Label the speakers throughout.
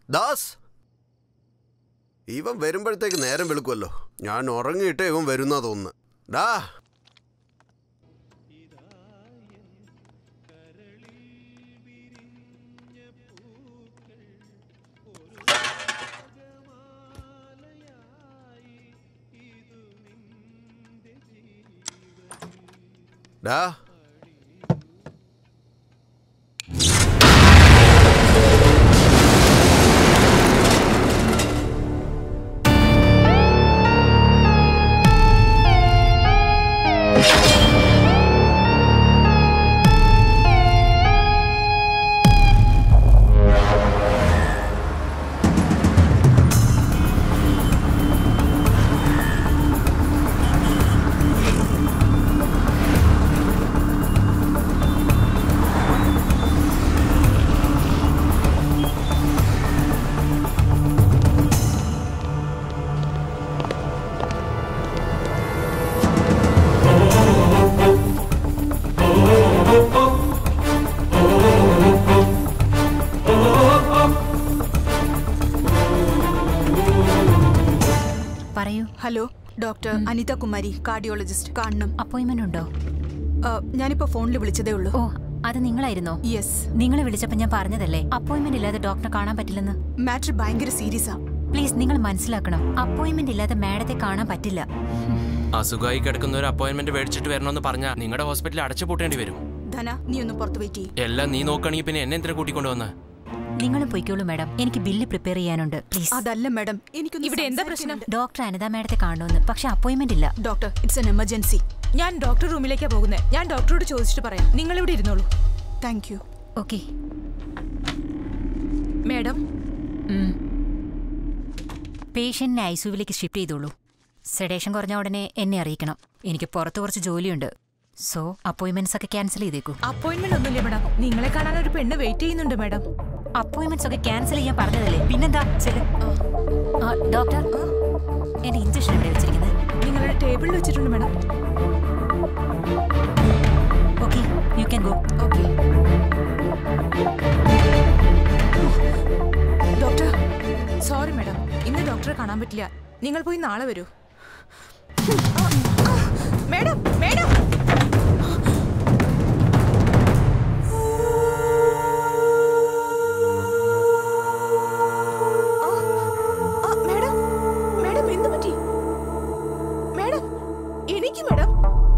Speaker 1: ദാസ് ഇവൻ വരുമ്പോഴത്തേക്ക് നേരം വെളുക്കുമല്ലോ ഞാൻ ഉറങ്ങിയിട്ട് ഇവൻ വരുന്നാ തോന്നുന്നു ഡാ ഡാ
Speaker 2: പറയൂ
Speaker 3: hello doctor Anitha Kumari cardiologist കാണണം
Speaker 2: അപ്പോയിന്റ്മെന്റ് ഉണ്ടോ
Speaker 3: ആ, ഞാനിപ്പോ ഫോണിൽ വിളിച്ചതേ ഉള്ളൂ
Speaker 2: ഓ അത് നിങ്ങളായിരുന്നോ
Speaker 3: യെസ്
Speaker 2: നിങ്ങളെ വിളിച്ചപ്പോ ഞാൻ പറഞ്ഞതല്ലേ അപ്പോയിന്റ്മെന്റ് ഇല്ലാതെ ഡോക്ടറെ കാണാൻ പറ്റില്ലെന്ന്
Speaker 3: മാറ്റർ ഭയങ്കര സീരിയസാ
Speaker 2: പ്ലീസ് നിങ്ങൾ മനസ്സിലാക്കണം അപ്പോയിന്റ്മെന്റ് ഇല്ലാതെ മാഡത്തെ കാണാൻ പറ്റില്ല
Speaker 4: അസുഖമായി കിടക്കുന്ന ഒരു അപ്പോയിന്റ്മെന്റ് മേടിച്ചിട്ട് വരണമെന്ന് പറഞ്ഞാൽ നിങ്ങളുടെ ഹോസ്പിറ്റലിൽ അടച്ചു പൂട്ടേണ്ടി വരും
Speaker 3: ധന നീ ഒന്ന് പുറത്ത് വെയിറ്റ് ചെയ്യ്
Speaker 4: എല്ലാം നീ നോക്കുകയാണെങ്കിൽ പിന്നെ എന്നെ എന്തിനാ കൂട്ടിക്കൊണ്ടുവന്ന്
Speaker 2: നിങ്ങളും പൊയ്ക്കോളൂ മാഡം എനിക്ക് ബില്ല് പ്രിപ്പയർ ചെയ്യാനുണ്ട് പ്ലീസ്
Speaker 3: അതല്ല മാഡം എനിക്ക്
Speaker 5: ഇവിടെ എന്താ പ്രശ്നം
Speaker 2: ഡോക്ടർ അനിത മാഡത്തെ കാണണമെന്ന് പക്ഷെ അപ്പോയിന്റ്മെന്റ് ഇല്ല
Speaker 3: ഡോക്ടർ ഇറ്റ്സ് എൻ എമർജൻസി
Speaker 5: ഞാൻ ഡോക്ടർ റൂമിലേക്കാ പോകുന്നത് ഞാൻ ഡോക്ടറോട് ചോദിച്ചിട്ട് പറയാം നിങ്ങൾ ഇവിടെ ഇരുന്നോളൂ
Speaker 3: താങ്ക് യു
Speaker 2: ഓക്കെ
Speaker 5: മാഡം
Speaker 2: പേഷ്യന്റിനെ ഐസിയുവിലേക്ക് ഷിഫ്റ്റ് ചെയ്തോളൂ സെഡേഷൻ കുറഞ്ഞ ഉടനെ എന്നെ അറിയിക്കണം എനിക്ക് പുറത്ത് കുറച്ച് ജോലിയുണ്ട് സോ അപ്പോയിന്റ്മെന്റ്സ് ഒക്കെ ക്യാൻസൽ ചെയ്തേക്കൂ
Speaker 5: അപ്പോയിന്റ്മെന്റ് ഒന്നുമില്ല മാഡം നിങ്ങളെ കാണാൻ ഒരു പെണ്ണ് വെയിറ്റ് ചെയ്യുന്നുണ്ട് മാഡം
Speaker 2: അപ്പോയിന്റ്മെന്റ്സ് ഒക്കെ ക്യാൻസൽ ചെയ്യാൻ പറഞ്ഞതല്ലേ പിന്നെന്താ ചെല് ആ, ഡോക്ടർ എന്റെ ഇഞ്ചക്ഷൻ എവിടെ വെച്ചിരിക്കുന്നത്
Speaker 5: നിങ്ങളുടെ ടേബിളിൽ വെച്ചിട്ടുണ്ട് madam
Speaker 2: okay you can go
Speaker 3: okay
Speaker 5: doctor sorry madam ഇന്ന് ഡോക്ടറെ കാണാൻ പറ്റില്ല നിങ്ങൾ പോയി നാളെ വരൂ മാഡം മാഡം മാഡം മാഡം എന്ത് പറ്റി മാഡം എനിക്ക് മാഡം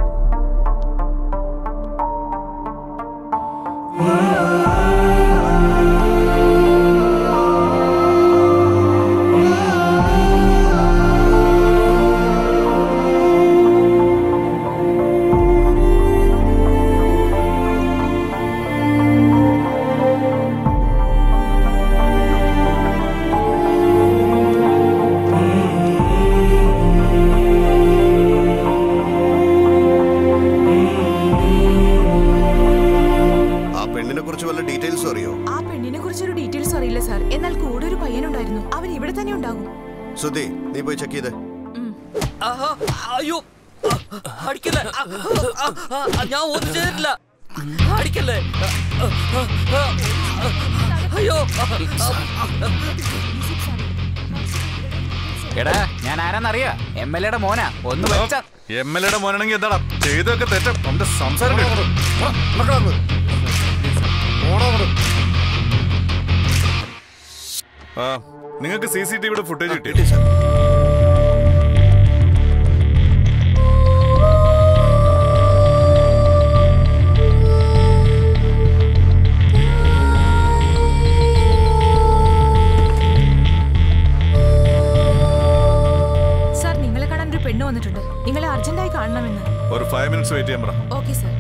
Speaker 1: ആ പെണ്ണിനെ കുറിച്ച് വല്ല ഡീറ്റെയിൽസും അറിയോ
Speaker 5: ആ പെണ്ണിനെ കുറിച്ചൊരു ഡീറ്റെയിൽസ് അറിയില്ല സാർ എന്നാൽ കൂടെ ഒരു പയ്യനുണ്ടായിരുന്നു അവൻ ഇവിടെ തന്നെ ഉണ്ടാകും
Speaker 1: സുധി നീ പോയി ചെക്ക് ചെയ്ത്
Speaker 6: ആഹാ, അയ്യോ ആ, അടിക്കല്ലേ ആ, ആ, ആ, ആ, ഞാൻ ഒന്നും ചെയ്തിട്ടില്ല അടിക്കല്ലേ ആ, ആ, ആ, അയ്യോ ആ, ആ,
Speaker 7: എടാ ഞാൻ ആരാന്നറിയാ എം എൽ എയുടെ മോനാ ഒന്ന് വെച്ച
Speaker 8: എം എൽ എയുടെ മോനാണെങ്കിൽ എന്താടാ ചെയ്തൊക്കെ തെറ്റും അവന്റെ സംസാരം കേട്ടോ. ആ നിങ്ങൾക്ക് സി സി ടി വിയുടെ ഫുട്ടേജ് കിട്ടി
Speaker 5: സാർ നിങ്ങളെ കാണാൻ ഒരു പെണ്ണ് വന്നിട്ടുണ്ട് നിങ്ങളെ അർജന്റായി കാണണമെന്ന്
Speaker 8: ഒരു ഫൈവ് മിനിറ്റ്സ് വെയിറ്റ് ചെയ്യാൻ പറ
Speaker 5: ഓക്കെ സാർ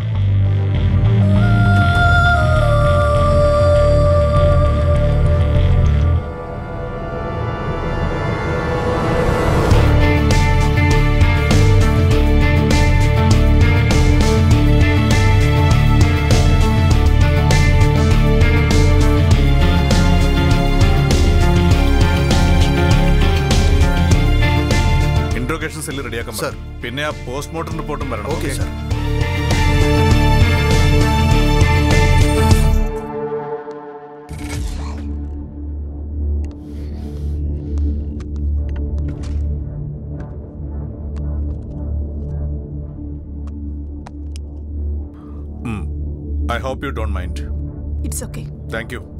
Speaker 8: ഇൻട്രോഗേഷൻ സെല്ല് റെഡിയാക്കാൻ
Speaker 1: Sir.
Speaker 8: പിന്നെ ആ പോസ്റ്റ്മോർട്ടം റിപ്പോർട്ടും വരണം
Speaker 1: okay sir
Speaker 8: I hope you don't mind
Speaker 3: it's okay
Speaker 8: thank you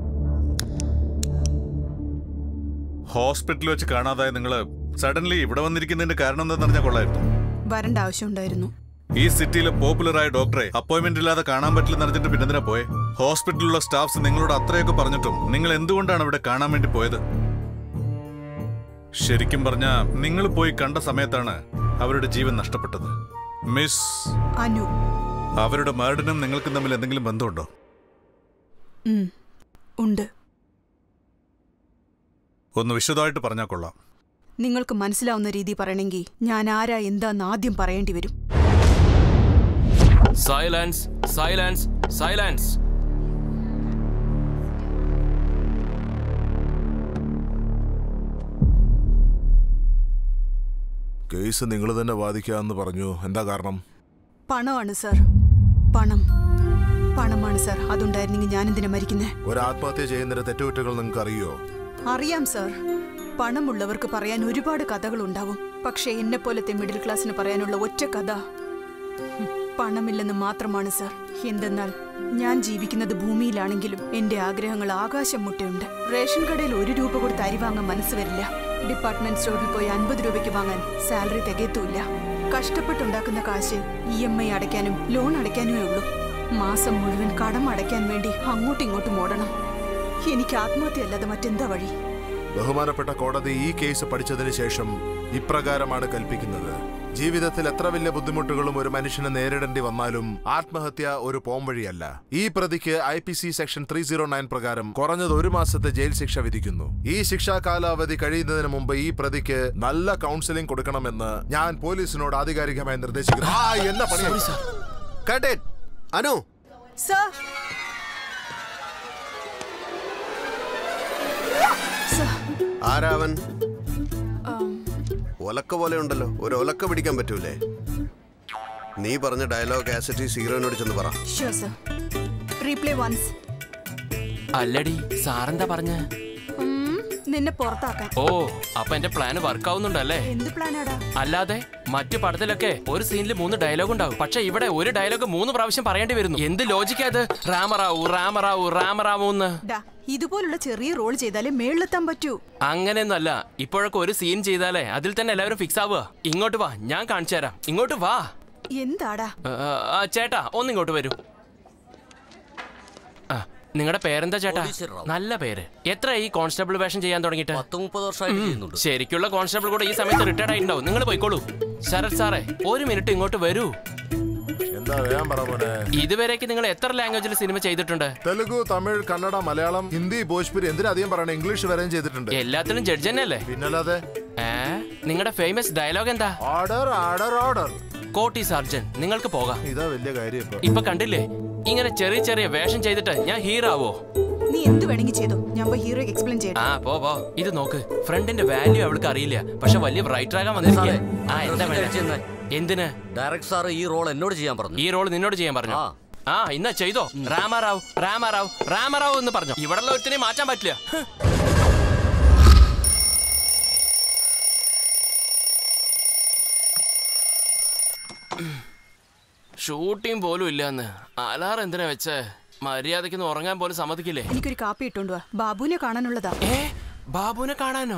Speaker 8: ഹോസ്പിറ്റലിൽ വെച്ച് കാണാതായ നിങ്ങൾ സഡൻലി ഇവിടെ വന്നിരിക്കുന്നതിന്റെ കാരണം എന്താണെന്ന് അറിഞ്ഞാൽ കൊള്ളായിരുന്നു
Speaker 3: വരേണ്ട ആവശ്യമുണ്ടായിരുന്നു
Speaker 8: ഈ സിറ്റിയിലെ പോപ്പുലറായ ഡോക്ടറെ അപ്പോയിന്റ്മെന്റ് ഇല്ലാതെ കാണാൻ പറ്റില്ലെന്ന് അറിഞ്ഞിട്ട് പിന്നെന്തിനാ പോയെ ഹോസ്പിറ്റലിലുള്ള സ്റ്റാഫ്സ് നിങ്ങളോട് അത്രയൊക്കെ പറഞ്ഞിട്ടും നിങ്ങൾ എന്തുകൊണ്ടാണ് ഇവിടെ കാണാൻ വേണ്ടി പോയത് ശരിക്കും പറഞ്ഞ നിങ്ങൾ പോയി കണ്ട സമയത്താണ് അവരുടെ ജീവൻ നഷ്ടപ്പെട്ടത് മിസ്
Speaker 3: അനു
Speaker 8: അവരുടെ മർഡിനും നിങ്ങൾക്കും തമ്മിൽ എന്തെങ്കിലും ബന്ധമുണ്ടോ
Speaker 3: ഉം, ഉണ്ട്
Speaker 8: ഒന്ന് വിശദമായിട്ട് പറഞ്ഞാൽ കൊള്ളാം
Speaker 3: നിങ്ങൾക്ക് മനസ്സിലാവുന്ന രീതി പറയണമെങ്കിൽ ഞാൻ ആരാ എന്താന്ന് ആദ്യം പറയേണ്ടി വരും
Speaker 4: സൈലൻസ് സൈലൻസ് സൈലൻസ്
Speaker 9: കേസ് നിങ്ങൾ തന്നെ വാദിക്കാമെന്ന് പറഞ്ഞു എന്താ കാരണം
Speaker 3: പണമാണ് സർ പണം പണമാണ് സർ അതുണ്ടായിരുന്നെങ്കിൽ ഞാൻ എന്തിനാ മരിക്കുന്നേ
Speaker 9: ഒരു ആത്മഹത്യ ചെയ്യുന്നതിന്റെ തെറ്റുകുറ്റങ്ങൾ നിങ്ങൾക്ക് അറിയോ
Speaker 3: അറിയാം സർ പണമുള്ളവർക്ക് പറയാൻ ഒരുപാട് കഥകളുണ്ടാവും പക്ഷേ എന്നെ പോലത്തെ മിഡിൽ ക്ലാസ്സിന് പറയാനുള്ള ഒറ്റ കഥ ഹും, പണമില്ലെന്ന് മാത്രമാണ് സർ എന്തെന്നാൽ ഞാൻ ജീവിക്കുന്നത് ഭൂമിയിലാണെങ്കിലും എന്റെ ആഗ്രഹങ്ങൾ ആകാശം മുട്ടയുണ്ട് റേഷൻ കടയിൽ ഒരു രൂപ കൊടുത്ത് അരി വാങ്ങാൻ മനസ്സ് വരില്ല ഡിപ്പാർട്ട്മെന്റ് സ്റ്റോറിൽ പോയി അൻപത് രൂപയ്ക്ക് വാങ്ങാൻ സാലറി തികയത്തൂല്ല കഷ്ടപ്പെട്ടുണ്ടാക്കുന്ന കാശ് ഇ എം ഐ അടയ്ക്കാനും ലോൺ അടയ്ക്കാനുമേ ഉള്ളൂ മാസം മുഴുവൻ കടം അടയ്ക്കാൻ വേണ്ടി അങ്ങോട്ടും ഇങ്ങോട്ടും ഓടണം എനിക്ക് ആത്മഹത്യ അല്ലാതെ മറ്റെന്താ വഴി
Speaker 9: ബഹുമാനപ്പെട്ട കോടതി ഈ കേസ് പഠിച്ചതിന് ശേഷം ഇപ്രകാരമാണ് കൽപ്പിക്കുന്നത് ജീവിതത്തിൽ എത്ര വലിയ ബുദ്ധിമുട്ടുകളും ഒരു മനുഷ്യന് നേരിടേണ്ടി വന്നാലും ആത്മഹത്യ ഒരു പോംവഴിയല്ല ഈ പ്രതിക്ക് I P C section three zero nine പ്രകാരം കുറഞ്ഞത് ഒരു മാസത്തെ ജയിൽ ശിക്ഷ വിധിക്കുന്നു ഈ ശിക്ഷാ കാലാവധി കഴിയുന്നതിന് മുമ്പ് ഈ പ്രതിക്ക് നല്ല കൗൺസിലിംഗ് കൊടുക്കണമെന്ന് ഞാൻ പോലീസിനോട് ആധികാരികമായി നിർദ്ദേശിക്കുന്നു ആ, എന്താ പണി
Speaker 1: Cut it. Anu
Speaker 3: sir sir
Speaker 1: ആരാവൻ ഒലക്ക പോലെ ഉണ്ടല്ലോ ഒരു ഒലക്ക പിടിക്കാൻ പറ്റൂലേ നീ പറഞ്ഞ ഡയലോഗ് ആസിറ്റി ഹീറോയിനോട് ചെന്ന് പറ
Speaker 3: ഷുവർ സർ റീപ്ലേ വൺസ്
Speaker 4: അല്ലടി സാറെന്താ പറഞ്ഞ
Speaker 3: നിന്നെ പുറത്താക്കാൻ
Speaker 4: ഓ അപ്പൊ എന്റെ പ്ലാൻ വർക്ക് ആവുന്നുണ്ടല്ലേ
Speaker 3: എന്ത് പ്ലാനാടാ
Speaker 4: അല്ലാതെ മറ്റു പടത്തിലൊക്കെ ഒരു സീനിൽ മൂന്ന് ഡയലോഗ് ഉണ്ടാവും പക്ഷെ ഇവിടെ ഒരു ഡയലോഗ് മൂന്ന് പ്രാവശ്യം പറയേണ്ടി വരുന്നു എന്ത് ലോജിക്കാ അത് റാമറാവു റാമറാവു റാമറാവു എന്ന്
Speaker 3: ഡാ ഇതുപോലുള്ള ചെറിയ റോൾ ചെയ്താലേ മേളിലെത്താൻ പറ്റൂ
Speaker 4: അങ്ങനെയൊന്നും അല്ല ഇപ്പോഴൊക്കെ ഒരു സീൻ ചെയ്താലേ അതിൽ തന്നെ എല്ലാവരും ഫിക്സ് ആവുക ഇങ്ങോട്ട് വാ ഞാൻ കാണിച്ചു തരാം ഇങ്ങോട്ട് വാ
Speaker 3: എന്താടാ
Speaker 4: ആ, ആ, ചേട്ടാ ഒന്നിങ്ങോട്ട് വരൂ ആ നിങ്ങളുടെ പേരെന്താ ചേട്ടാ
Speaker 6: പോലീസ് റാവു.
Speaker 4: നല്ല പേര് എത്ര ഈ കോൺസ്റ്റബിൾ വേഷം ചെയ്യാൻ തുടങ്ങിയിട്ട്
Speaker 6: പത്ത് മുപ്പത് വർഷമായിട്ട് ചെയ്യുന്നുണ്ട്
Speaker 4: ശരിക്കുള്ള കോൺസ്റ്റബിൾ കൂടെ ഈ സമയത്ത് റിട്ടയർഡ് ആയിട്ടുണ്ടാവും നിങ്ങൾ പോയിക്കോളൂ ശരത് സാറേ ഒരു മിനിറ്റ് ഇങ്ങോട്ട് വരൂ
Speaker 9: എന്താ വേഗം പറ പോലെ
Speaker 4: ഇതുവരേക്ക് നിങ്ങൾ എത്ര ലാംഗ്വേജിൽ സിനിമ ചെയ്തിട്ടുണ്ട്
Speaker 9: തെലുഗു തമിഴ് കന്നഡ മലയാളം ഹിന്ദി ഭോജ്പുരി എന്തിനധികം പറയണേ ഇംഗ്ലീഷ് വരെയും ചെയ്തിട്ടുണ്ട്
Speaker 4: എല്ലാത്തിനും ജഡ്ജ് തന്നെയല്ലേ
Speaker 9: പിന്നല്ലാതെ
Speaker 4: ഏ നിങ്ങളുടെ ഫേമസ് ഡയലോഗ് എന്താ
Speaker 9: ഓർഡർ ഓർഡർ ഓർഡർ
Speaker 4: കോട്ടി സർജൻ നിങ്ങൾക്ക് പോകാം
Speaker 9: ഇതാ വലിയ കാര്യം ഇപ്പൊ
Speaker 4: ഇപ്പൊ കണ്ടില്ലേ ഇങ്ങനെ ചെറിയ ചെറിയ വേഷം ചെയ്തിട്ട് ഞാൻ ഹീറോ ആവോ
Speaker 3: നീ എന്ത് വേണമെങ്കിൽ ചെയ്തോ ഞാൻ പോയി ഹീറോയ്ക്ക് എക്സ്പ്ലെയിൻ ചെയ്യട്ടെ
Speaker 4: ആ പോ പോ ഇത് നോക്ക് ഫ്രണ്ടിന്റെ വാല്യൂ അവൾക്ക് അറിയില്ല പക്ഷെ വലിയ റൈറ്റർ ആകാൻ വന്നിരിക്കുക ആ എന്താ വേണ്ടത്? എന്തിന്
Speaker 6: ഡയറക്ടർ സാർ ഈ റോൾ എന്നോട് ചെയ്യാൻ പറഞ്ഞു
Speaker 4: ഈ റോൾ നിന്നോട് ചെയ്യാൻ പറഞ്ഞു
Speaker 6: ആ.
Speaker 4: ആ ഇന്ന ചെയ്തോ രാമാറാവ് രാമാറാവ് രാമാറാവ് എന്ന് പറഞ്ഞു ഇവിടെയുള്ള ഒരുത്തിനെ മാറ്റാൻ പറ്റില്ല ഹ്. ഷൂട്ടിംഗ് പോലും ഇല്ലാന്ന് അലാർ എന്തിനാ വെച്ചേ മര്യാദയ്ക്കൊന്ന് ഉറങ്ങാൻ പോലും സമ്മതിക്കില്ലേ
Speaker 3: എനിക്കൊരു കാപ്പി ഇട്ടോണ്ട് വാ ബാബുവിനെ കാണാനുള്ളതാ
Speaker 4: ഏ ബാബുവിനെ കാണാനോ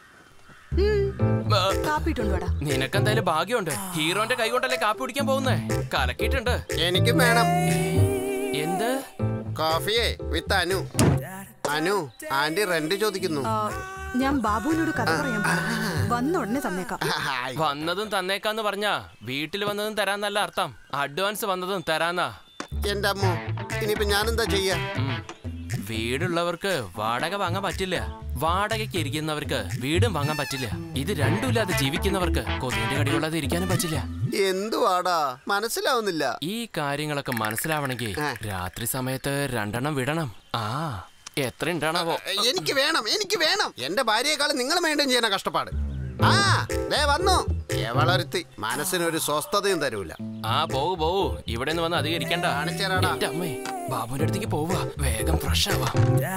Speaker 4: ആ,
Speaker 3: കാപ്പി ഇട്ടോണ്ട് വാടാ
Speaker 4: നിനക്കെന്തായാലും ഭാഗ്യമുണ്ട് ഹീറോന്റെ കൈ കൊണ്ടല്ലേ കാപ്പി കുടിക്കാൻ പോകുന്നേ കലക്കിയിട്ടുണ്ട്
Speaker 1: എനിക്കും വേണം
Speaker 4: എന്ത്
Speaker 1: കോഫിയേ with Anu Anu aunty rent ചോദിക്കുന്നു
Speaker 3: ആ, ഞാൻ ബാബുവിനോട് കഥ പറയാൻ പോകുന്നു. വന്ന ഉടനെ തന്നേക്കാം
Speaker 4: വന്നതും തന്നേക്കാന്ന് പറഞ്ഞാ വീട്ടിൽ വന്നതും തരാന്നല്ല അർത്ഥം അഡ്വാൻസ് വന്നതും തരാന്നാ
Speaker 1: എന്റെ അമ്മോ ഇനിയിപ്പോ ഞാനെന്താ ചെയ്യാ
Speaker 4: ഉം. വീടുള്ളവർക്ക് വാടക വാങ്ങാൻ പറ്റില്ല വാടകയ്ക്ക് ഇരിക്കുന്നവർക്ക് വീടും വാങ്ങാൻ പറ്റില്ല ഇത് രണ്ടുമില്ലാതെ ജീവിക്കുന്നവർക്ക് കൊതിന്റെ കടികൊള്ളാതെ ഇരിക്കാനും പറ്റില്ല
Speaker 1: എന്തുവാടാ മനസ്സിലാവുന്നില്ല
Speaker 4: ഈ കാര്യങ്ങളൊക്കെ മനസ്സിലാവണമെങ്കിൽ
Speaker 1: ആ.
Speaker 4: രാത്രി സമയത്ത് രണ്ടെണ്ണം വിടണം ആ എത്ര ഉണ്ടാണാവോ
Speaker 1: എനിക്ക് വേണം എനിക്ക് വേണം എന്റെ ഭാര്യയെക്കാളും നിങ്ങൾ മെയിൻറ്റെയിൻ ചെയ്യുന്ന കഷ്ടപ്പാട് ആ ദേ വന്നു എവളൊരുത്തി മനസ്സിനൊരു സ്വസ്ഥതയും തരൂല
Speaker 4: ആ പോവു പോവു ഇവിടെ നിന്ന് വന്ന് അധികം ഇരിക്കണ്ട
Speaker 1: കാണിച്ചുതരാടാ.
Speaker 4: എന്റെ അമ്മേ ബാബുവിന്റെ അടുത്തേക്ക് പോവുക വേഗം ഫ്രഷ് ആവാ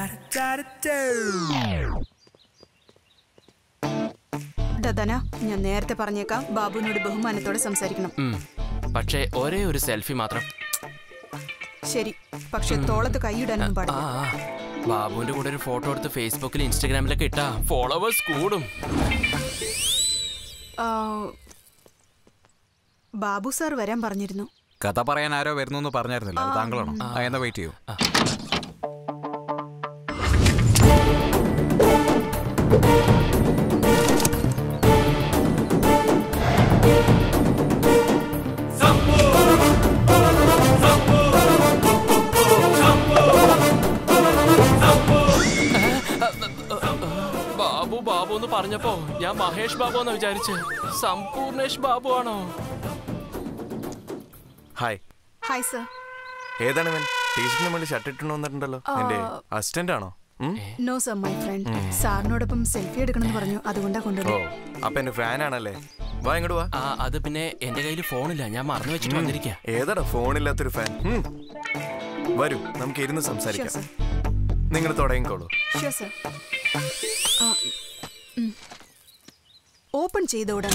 Speaker 3: ഡദന ഞാൻ നേരത്തെ പറഞ്ഞേക്കാം ബാബുവിനോട് ബഹുമാനത്തോടെ സംസാരിക്കണം
Speaker 4: ഉം. പക്ഷേ ഒരേ ഒരു സെൽഫി മാത്രം
Speaker 3: ശരി പക്ഷെ തോളത്ത് കൈയിടാനൊന്നും
Speaker 4: ആ
Speaker 3: പാടില്ല
Speaker 4: ആ. ബാബുവിന്റെ കൂടെ ഒരു ഫോട്ടോ എടുത്ത് ഫേസ്ബുക്കിൽ ഇൻസ്റ്റാഗ്രാമിലൊക്കെ ഇട്ടാ ഫോളോവേഴ്സ് കൂടും
Speaker 3: ആ, ബാബു സാർ വരാൻ പറഞ്ഞിരുന്നു
Speaker 7: കഥ പറയാൻ ആരോ വരുന്നു എന്ന് പറഞ്ഞായിരുന്നില്ല അത് താങ്കളാണോ ആ എന്നാ വെയിറ്റ് ചെയ്യൂ
Speaker 4: ബാബു ബാബു എന്ന് പറഞ്ഞപ്പോ ഞാൻ മഹേഷ് ബാബു എന്ന് വിചാരിച്ച് സമ്പൂർണേഷ് ബാബു ആണോ
Speaker 10: ഹായ്
Speaker 3: ഹായ് സർ
Speaker 10: ഏതാണ് ഇവൻ ടീച്ചറിന് വേണ്ടി ഷർട്ട് ഇട്ടു വന്നിട്ടുണ്ടല്ലോ എന്റെ അസിസ്റ്റന്റ് ആണോ ഉം?
Speaker 3: നോ സർ മൈ ഫ്രണ്ട് സാറിനോടൊപ്പം സെൽഫി എടുക്കണമെന്ന് പറഞ്ഞു അതുകൊണ്ടാ
Speaker 10: ഓ
Speaker 3: കൊണ്ടുവന്നത്
Speaker 10: അപ്പൊ എന്റെ ഫാൻ ആണല്ലേ വാ ഇങ്ങോട്ട് വാ
Speaker 4: ആ അത് പിന്നെ എന്റെ കയ്യിൽ ഫോണില്ല ഞാൻ മറന്നു വെച്ചിട്ട് വന്നിരിക്കുക
Speaker 10: ഏതാടാ ഫോണില്ലാത്തൊരു ഫാൻ ഉം. വരൂ നമുക്ക് ഇരുന്ന് സംസാരിക്കാം
Speaker 3: sir.
Speaker 10: നിങ്ങൾ തുടങ്ങിക്കോളൂ
Speaker 3: ഷുവർ സർ ഓപ്പൺ ചെയ്ത ഉടൻ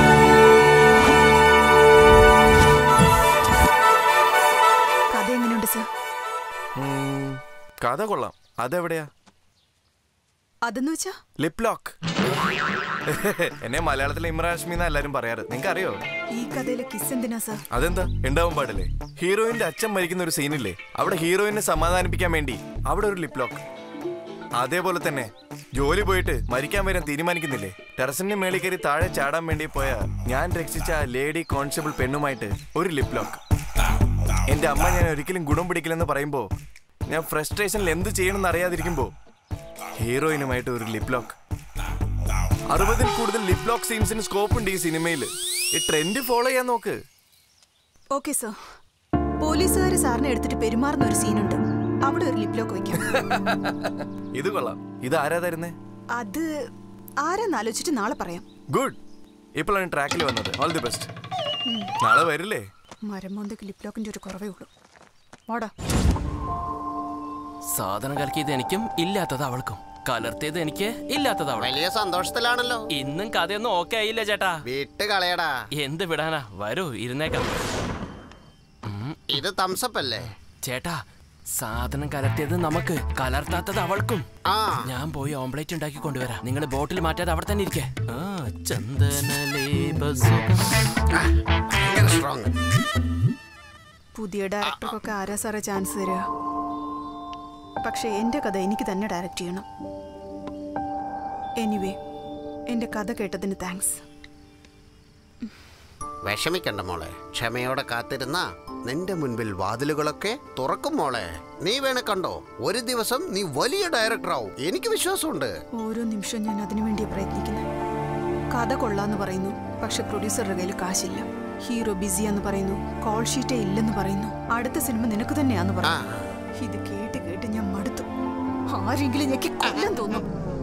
Speaker 3: കഥ എങ്ങനെയുണ്ട് സർ
Speaker 10: ഉം, കഥ കൊള്ളാം അതെവിടെയാ
Speaker 3: അതെന്ന് വെച്ചാ
Speaker 10: ലിപ് ലോക്ക് എന്നെ മലയാളത്തിൽ ഇമ്രാൻ ഹാഷ്മി എന്നാ എല്ലാരും പറയാറ് നിങ്ങൾക്ക് അറിയോ
Speaker 3: ഈ കഥയിലെ കിസ് എന്തിനാ സർ
Speaker 10: അതെന്താ ഉണ്ടാവാൻ പാടില്ലേ ഹീറോയിന്റെ അച്ഛൻ മരിക്കുന്ന ഒരു സീനില്ലേ അവിടെ ഹീറോയിനെ സമാധാനിപ്പിക്കാൻ വേണ്ടി അവിടെ ഒരു ലിപ് ലോക്ക് അതേപോലെ തന്നെ ജോലി പോയിട്ട് മരിക്കാൻ വരാൻ തീരുമാനിക്കുന്നില്ലേ ടെറസിന്റെ മേളിൽ കയറി താഴെ ചാടാൻ വേണ്ടി പോയ ഞാൻ രക്ഷിച്ച ആ ലേഡി കോൺസ്റ്റബിൾ പെണ്ണുമായിട്ട് ഒരു ലിപ് ലോക്ക് എന്റെ അമ്മ ഞാൻ ഒരിക്കലും ഗുണം പിടിക്കില്ലെന്ന് പറയുമ്പോ ഞാൻ ഫ്രസ്ട്രേഷനിൽ എന്ത് ചെയ്യണമെന്ന് അറിയാതിരിക്കുമ്പോ ഹീറോയിനുമായിട്ട് ഒരു ലിപ് ലോക്ക് അറുപതിൽ കൂടുതൽ ലിപ് ലോക്ക് സീൻസിന് സ്കോപ്പ് ഉണ്ട് ഈ സിനിമയിൽ ഈ ട്രെൻഡ് ഫോളോ ചെയ്യാൻ നോക്ക്
Speaker 3: ഓക്കെ സർ പോലീസുകാർ സാറിനെ എടുത്തിട്ട് പെരുമാറുന്ന ഒരു സീനുണ്ട് അവിടെ ഒരു ലിപ് ലോക്ക് വെക്കാം
Speaker 10: ഇത് കൊള്ളാം ഇത് ആരാ തരുന്നേ
Speaker 3: അത് ആരാന്ന് ആലോചിച്ചിട്ട് നാളെ പറയാം
Speaker 10: ഗുഡ് ഇപ്പോഴാണ് ട്രാക്കിൽ വന്നത് ഓൾ ദി ബെസ്റ്റ് നാളെ വരില്ലേ
Speaker 3: മരമോന്തക്ക് ലിപ് ലോക്കിന്റെ ഒരു കുറവേ ഉള്ളൂ ഓടാ
Speaker 4: സാധനം കലക്കിയത് എനിക്കും ഇല്ലാത്തത് അവൾക്കും കലർത്തിയത് എനിക്ക് ഇല്ലാത്തത് അവൾ
Speaker 1: വലിയ സന്തോഷത്തിലാണല്ലോ
Speaker 4: ഇന്നും കഥയൊന്നും ഓക്കെ ആയില്ല ചേട്ടാ
Speaker 1: വിട്ട് കളയടാ
Speaker 4: എന്ത് വിടാനാ വരൂ ഇരുന്നേക്കാം
Speaker 1: ഇത് തംസപ്പ് അല്ലേ
Speaker 4: ചേട്ടാ സാധനം കലർത്തിയത് നമുക്ക് കലർത്താത്തത് അവൾക്കും
Speaker 1: ആ
Speaker 4: ഞാൻ പോയി ഓംപ്ലേറ്റ് ഉണ്ടാക്കി കൊണ്ടുവരാം നിങ്ങൾ ബോട്ടിൽ മാറ്റാതെ അവിടെ തന്നെ ഇരിക്കേ ആ ചന്ദനലേപസുഖം.
Speaker 1: ഭയങ്കര സ്ട്രോങ്
Speaker 3: പുതിയ ഡയറക്ടർക്കൊക്കെ ആരാ സാറേ ചാൻസ് തരിക പക്ഷെ എൻ്റെ കഥ എനിക്ക് തന്നെ ഡയറക്റ്റ് ചെയ്യണം എനിവേ എൻ്റെ കഥ കേട്ടതിന് താങ്ക്സ്
Speaker 1: വിഷമിക്കണ്ട മോളെ ക്ഷമയോടെ കാത്തിരുന്ന നിന്റെ മുൻപിൽ വാതിലുകളൊക്കെ തുറക്കും മോളെ നീ വേണേ കണ്ടോ ഒരു ദിവസം നീ വലിയ ഡയറക്ടർ ആവും എനിക്ക് വിശ്വാസമുണ്ട്
Speaker 3: ഓരോ നിമിഷവും ഞാൻ അതിനു വേണ്ടിയാണ് പ്രയത്നിക്കുന്നത് കഥ കൊള്ളാന്ന് പറയുന്നു പക്ഷെ പ്രൊഡ്യൂസറുടെ കയ്യിൽ കാശില്ല ഹീറോ ബിസിയാന്ന് പറയുന്നു കോൾ ഷീറ്റേ ഇല്ലെന്ന് പറയുന്നു അടുത്ത സിനിമ നിനക്ക് തന്നെയാന്ന് പറയുന്നു ഇത് കേട്ട് കേട്ട് ഞാൻ മടുത്തു ആരെങ്കിലും ഞെക്കി കൊല്ലാൻ തോന്നും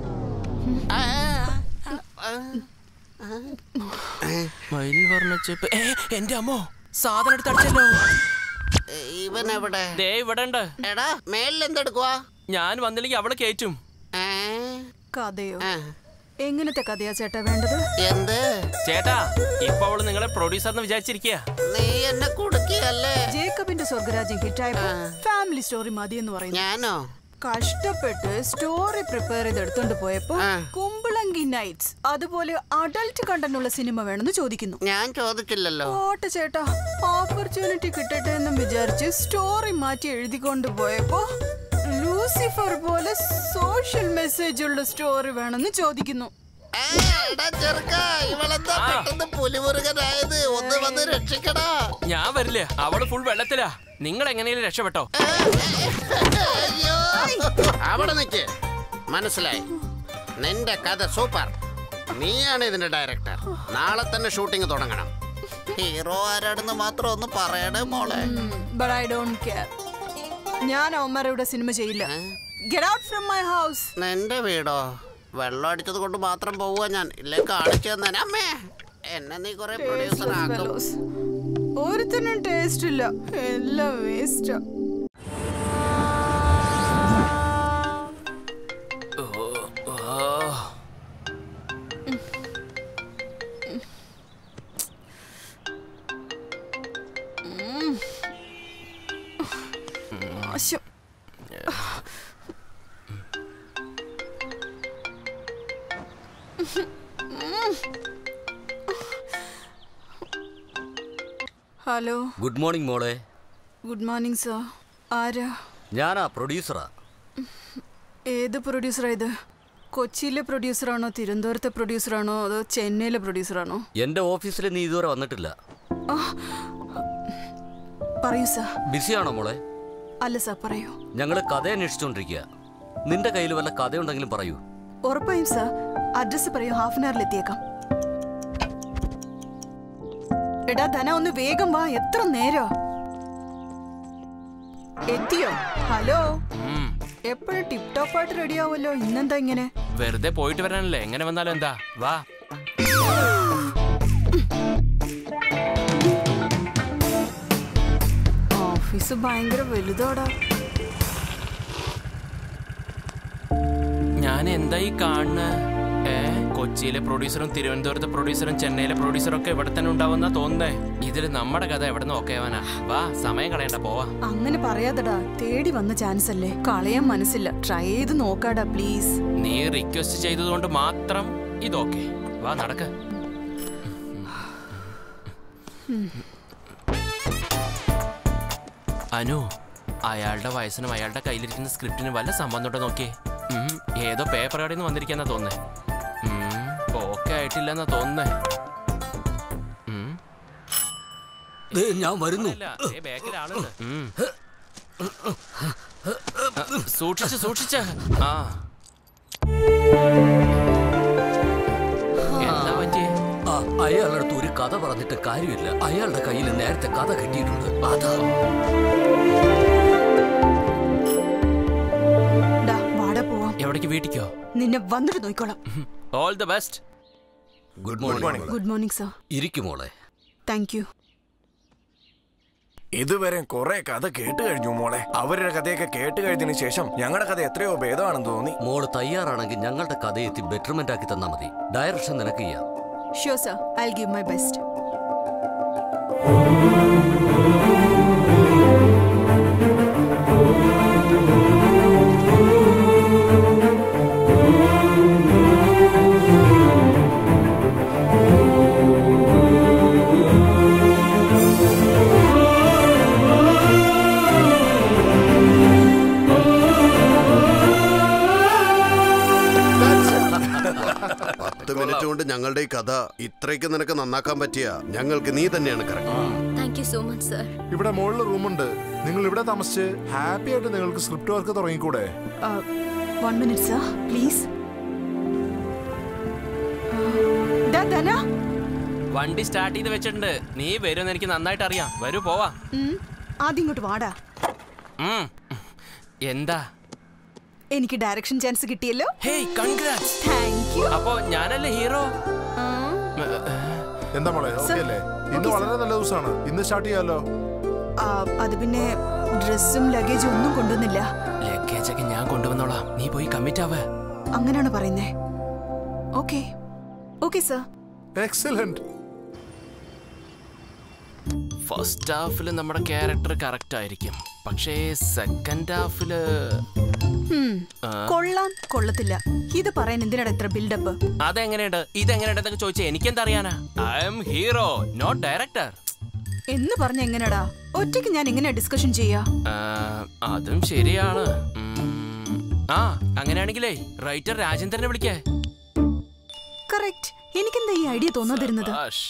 Speaker 4: മയിൽ വർണ്ണച്ചേപ്പ് ഏ എന്റെ അമ്മോ സാധനം എടുത്ത് അടിച്ചല്ലോ
Speaker 1: ഇവൻ എവിടെ
Speaker 4: ദേ ഇവിടെ ഉണ്ട്
Speaker 1: എടാ മേലിൽ എന്തെടുക്കുവാ
Speaker 4: ഞാൻ വന്നില്ലെങ്കിൽ അവളെ കയറ്റും
Speaker 3: കഥയോ എങ്ങനത്തെ കഥയാ ചേട്ടാ വേണ്ടത്
Speaker 1: എന്ത്
Speaker 4: ചേട്ടാ ഇപ്പൊ അവള് നിങ്ങളെ പ്രൊഡ്യൂസർ എന്ന് വിചാരിച്ചിരിക്കുക
Speaker 1: നീ എന്നെ കുടുക്കിയല്ലേ
Speaker 3: ജേക്കബിന്റെ സ്വർഗരാജ്യം ഹിറ്റായപ്പോ ഫാമിലി സ്റ്റോറി മതി എന്ന് പറയുന്നു
Speaker 1: ഞാനോ
Speaker 3: കഷ്ടപ്പെട്ട് സ്റ്റോറി പ്രിപ്പയർ ചെയ്ത് എടുത്തോണ്ട് പോയപ്പോ കുമ്പളങ്കി നൈറ്റ്സ് അതുപോലെ അഡൽട്ട് കണ്ടന്റുള്ള സിനിമ വേണമെന്ന് ചോദിക്കുന്നു
Speaker 1: ഞാൻ ചോദിച്ചില്ലല്ലോ
Speaker 3: ഓട്ടെ ചേട്ടാ ഓപ്പർച്യൂണിറ്റി കിട്ടട്ടെ എന്നും വിചാരിച്ച് സ്റ്റോറി മാറ്റി എഴുതിക്കൊണ്ട് പോയപ്പോ ലൂസിഫർ പോലെ സോഷ്യൽ മെസ്സേജ് ഉള്ള സ്റ്റോറി വേണമെന്ന് ചോദിക്കുന്നു
Speaker 1: എടാ ചെറുക്ക ഇവളെന്താ പെട്ടെന്ന് പുലിമുരുകനായത് ഒന്ന് വന്ന് രക്ഷിക്കടാ
Speaker 4: ഞാൻ വരില്ല അവള് ഫുൾ വെള്ളത്തിലാ നിങ്ങൾ എങ്ങനെയും രക്ഷപ്പെട്ടോ
Speaker 1: അയ്യോ അവിടെ നിക്ക് മനസ്സിലായി നിന്റെ കഥ സൂപ്പർ നീയാണ് ഇതിന്റെ ഡയറക്ടർ നാളെ തന്നെ ഷൂട്ടിംഗ് തുടങ്ങണം ഹീറോ ആരാടെന്ന് മാത്രം ഒന്ന് പറയണേ മോളെ
Speaker 3: ബട്ട് ഐ ഡോണ്ട് കെയർ ഞാൻ അവന്മാരുടെ സിനിമ ചെയ്യില്ല get out from my house
Speaker 1: നിന്റെ വീടോ വെള്ളം അടിച്ചത് കൊണ്ട് മാത്രം പോവുക ഞാൻ ഇല്ലേ കാണിച്ചു തന്നെ അമ്മേ എന്നെ നീ കുറെ പ്രൊഡ്യൂസർ ആക്കും
Speaker 3: ഒരുത്തനും ടേസ്റ്റ് ഇല്ല എല്ലാം വേസ്റ്റാ ഹലോ
Speaker 6: ഗുഡ് മോർണിംഗ് മോളെ
Speaker 3: ഗുഡ് മോർണിംഗ് സർ ആരാ
Speaker 6: ഞാനാ പ്രൊഡ്യൂസറാ
Speaker 3: ഏത് പ്രൊഡ്യൂസറാ ഇത് കൊച്ചിയിലെ പ്രൊഡ്യൂസറാണോ തിരുവനന്തപുരത്തെ പ്രൊഡ്യൂസറാണോ അതോ ചെന്നൈയിലെ പ്രൊഡ്യൂസറാണോ
Speaker 6: എന്റെ ഓഫീസിൽ നീ ഇതുവരെ വന്നിട്ടില്ല
Speaker 3: പറയൂ സർ
Speaker 6: ബിസിയാണോ മോളെ
Speaker 3: അല്ല സർ പറയൂ
Speaker 6: ഞങ്ങൾ കഥ അന്വേഷിച്ചുകൊണ്ടിരിക്കുക നിന്റെ കയ്യിൽ വല്ല കഥയുണ്ടെങ്കിലും പറയൂ
Speaker 3: ഉറപ്പായും സർ അഡ്രസ്സ് പറയൂ ഹാഫ് ആൻ അവറിൽ എത്തിയേക്കാം എടാ ധന ഒന്ന് വേഗം വാ എത്ര നേരോ എത്തിയോ ഹലോ
Speaker 4: ഉം.
Speaker 3: എപ്പോഴും ടിപ് ടോപ്പ് ആയിട്ട് റെഡി ആവുമല്ലോ ഇന്നെന്താ ഇങ്ങനെ
Speaker 4: വെറുതെ പോയിട്ട് വരാനല്ലേ എങ്ങനെ വന്നാലും എന്താ വാ
Speaker 3: ഓഫീസ് ഭയങ്കര വലുതോടാ
Speaker 4: ഞാൻ എന്താ ഈ കാണുന്നത് ഏ കൊച്ചിയിലെ പ്രൊഡ്യൂസറും തിരുവനന്തപുരത്തെ പ്രൊഡ്യൂസറും ചെന്നൈയിലെ പ്രൊഡ്യൂസറും ഒക്കെ ഇവിടെ തന്നെ ഉണ്ടാവുന്ന തോന്നുന്നേ ഇതിൽ നമ്മുടെ കഥ എവിടെ നിന്ന് ഒക്കെ ആവാനാ വാ സമയം കളയണ്ട പോവാ
Speaker 3: അങ്ങനെ പറയാതടാ തേടി വന്ന ചാൻസ് അല്ലേ കളയാൻ മനസ്സില്ല ട്രൈ ചെയ്ത് നോക്കാടാ പ്ലീസ്
Speaker 4: നീ റിക്വസ്റ്റ് ചെയ്തതുകൊണ്ട് മാത്രം ഇതൊക്കെ വാ നടക്ക അനു അയാളുടെ വയസ്സിനും അയാളുടെ കയ്യിലിരിക്കുന്ന സ്ക്രിപ്റ്റിന് വല്ല സംബന്ധമുണ്ടോ നോക്കിയേ ഉം, ഏതോ പേപ്പർ കടയിൽ നിന്ന് വന്നിരിക്കാന്നാ തോന്നുന്നേ ഓക്കെ ആയിട്ടില്ലെന്നാ തോന്നുന്നേ ഉം.
Speaker 6: ഞാൻ വരുന്നു
Speaker 4: ഇല്ല, ദേ ബാക്കിൽ ആളുണ്ട്. ഉം. സൂക്ഷിച്ച് സൂക്ഷിച്ച് ആ എന്താ പറ്റിയേ
Speaker 6: ആ, അയാളുടെ അടുത്ത് ഒരു കഥ പറഞ്ഞിട്ട് കാര്യമില്ല അയാളുടെ കയ്യിൽ നേരത്തെ കഥ കിട്ടിയിട്ടുണ്ട് അതാ
Speaker 3: ഡാ വാടാ പോവാം
Speaker 4: എവിടേക്ക് വീട്ടിക്കോ
Speaker 3: നിന്നെ വന്നിട്ട് നോക്കിക്കോളാം
Speaker 4: all the best
Speaker 6: good morning
Speaker 3: good morning sir
Speaker 6: ഇരിക്കുമോളെ
Speaker 3: താങ്ക് യു
Speaker 10: ഇതുവരെ കുറെ കഥ കേട്ട് കഴിഞ്ഞു മോളെ അവരുടെ കഥയൊക്കെ കേട്ട് കഴിഞ്ഞതിന് ശേഷം ഞങ്ങളുടെ കഥ എത്രയോ ഭേദമാണെന്ന് തോന്നി
Speaker 6: മോള് തയ്യാറാണെങ്കിൽ ഞങ്ങളുടെ കഥയെത്തി ബെറ്റർമെന്റ് ആക്കി തന്നാ മതി ഡയറക്ഷൻ നിനക്ക് ചെയ്യാം
Speaker 3: sure sir I give my best
Speaker 1: പത്ത് മിനിറ്റ് കൊണ്ട് ഞങ്ങളുടെ ഈ കഥ ഇത്രയ്ക്ക് നിനക്ക് നന്നാക്കാൻ പറ്റിയ ഞങ്ങൾക്ക് നീ തന്നെയാണ് correct
Speaker 11: thank you so much sir
Speaker 9: ഇവിടെ മുകളിൽ റൂമുണ്ട് നിങ്ങൾ ഇവിടെ താമസിച്ച് ഹാപ്പി ആയിട്ട് നിങ്ങൾക്ക് സ്ക്രിപ്റ്റ് വർക്ക് തുടങ്ങിക്കൂടെ
Speaker 3: one minute sir please Dhana
Speaker 4: വണ്ടി സ്റ്റാർട്ട് ചെയ്ത് വെച്ചിട്ടുണ്ട് നീ വരുമെന്ന് എനിക്ക് നന്നായിട്ട് അറിയാം വരൂ പോവാ
Speaker 3: ഉം, ആദ്യം ഇങ്ങോട്ട് വാടാ
Speaker 4: ഉം. എന്താ
Speaker 3: എനിക്ക് ഡയറക്ഷൻ ചാൻസ് കിട്ടിയല്ലോ
Speaker 4: ഹേയ് കൺഗ്രാറ്റ്സ്
Speaker 3: താങ്ക് യു
Speaker 4: അപ്പോ ഞാനല്ലേ ഹീറോ
Speaker 9: എന്താ മോളെ ഓക്കെ അല്ലേ ഇന്ന് വളരെ നല്ല ദിവസമാണ് ഇന്ന് സ്റ്റാർട്ട് ചെയ്യാലോ
Speaker 3: അത് പിന്നെ ഡ്രസ്സും ലഗേജും ഒന്നും കൊണ്ടുവന്നില്ല
Speaker 4: ലഗേജ് ഒക്കെ ഞാൻ കൊണ്ടുവന്നോളാം നീ പോയി കമ്മിറ്റ് ആവ
Speaker 3: അങ്ങനെയാണ് പറയുന്നേ okay okay sir
Speaker 9: excellent
Speaker 4: first ഹാഫിൽ നമ്മുടെ ക്യാരക്ടർ കറക്റ്റ് ആയിരിക്കും പക്ഷേ സെക്കൻഡ് ഹാഫില്
Speaker 3: കൊള്ളാം കൊള്ളത്തില്ല ഇത് പറയാൻ എന്തിനാണ് എത്ര ബിൽഡപ്പ്
Speaker 4: അതെങ്ങനെയുണ്ട് ഇതെങ്ങനെയുണ്ടെന്നൊക്കെ ചോദിച്ചാൽ എനിക്കെന്താ അറിയാനാ I'm hero not director
Speaker 3: എന്ന് പറഞ്ഞ എങ്ങനെടാ ഒറ്റയ്ക്ക് ഞാൻ എങ്ങനെ ഡിസ്കഷൻ ചെയ്യാ
Speaker 4: അതും ശരിയാണ് ഉം. ആ അങ്ങനെയാണെങ്കിലേ റൈറ്റർ രാജേന്ദ്രനെ വിളിക്കേ
Speaker 3: കറക്റ്റ് എനിക്കെന്താ ഈ ഐഡിയ തോന്നാതിരുന്നത്
Speaker 4: ശബാഷ്.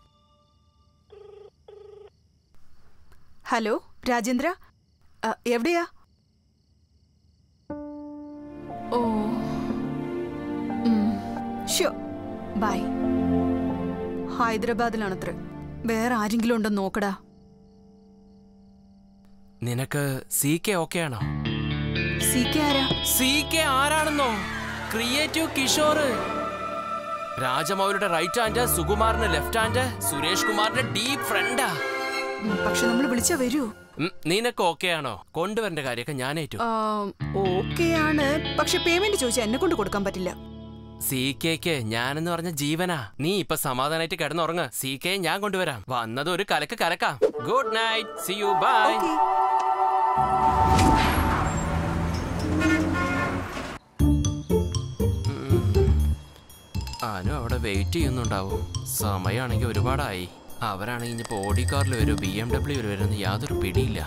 Speaker 3: ഹലോ രാജേന്ദ്ര ആ, എവിടെയാ ഓ ഷോ ബൈ ഹൈദരാബാദിലാണത്ര വേറെ ആരെങ്കിലും ഉണ്ടോ നോക്കടാ
Speaker 4: നിനക്ക് സി കെ ഓക്കെ ആണോ
Speaker 3: സി കെ ആരാ
Speaker 4: സി കെ ആരാണെന്നോ ക്രിയേറ്റീവ് കിഷോർ രാജമൗലിയുടെ റൈറ്റ് ഹാൻഡ് സുകുമാറിന്റെ ലെഫ്റ്റ് ഹാൻഡ് സുരേഷ് കുമാറിന്റെ ഡീപ് ഫ്രണ്ടാ
Speaker 3: ഉം, പക്ഷെ നമ്മൾ വിളിച്ചാ വരൂ
Speaker 4: ഉം, നിനക്ക് ഓക്കെ ആണോ കൊണ്ടുവരേണ്ട കാര്യമൊക്കെ ഞാൻ ഏറ്റു
Speaker 3: ഓക്കെ ആണ് പക്ഷെ പേയ്മെന്റ് ചോദിച്ചാൽ എന്നെ കൊണ്ട് കൊടുക്കാൻ പറ്റില്ല
Speaker 4: സി കെക്ക് ഞാനെന്ന് പറഞ്ഞ ജീവനാ നീ ഇപ്പൊ സമാധാനായിട്ട് കിടന്നുറങ്ങ് സി കെ ഞാൻ കൊണ്ടുവരാം വന്നത് ഒരു കലക്ക് കലക്കാം good night see you bye Anu അവിടെ വെയിറ്റ് ചെയ്യുന്നുണ്ടാവും സമയമാണെങ്കിൽ ഒരുപാടായി അവരാണെങ്കിൽ ഇനിയിപ്പോൾ ഓടി കാറിൽ വരും ബി എം ഡബ്ല്യു വരുമെന്ന് യാതൊരു പിടിയില്ല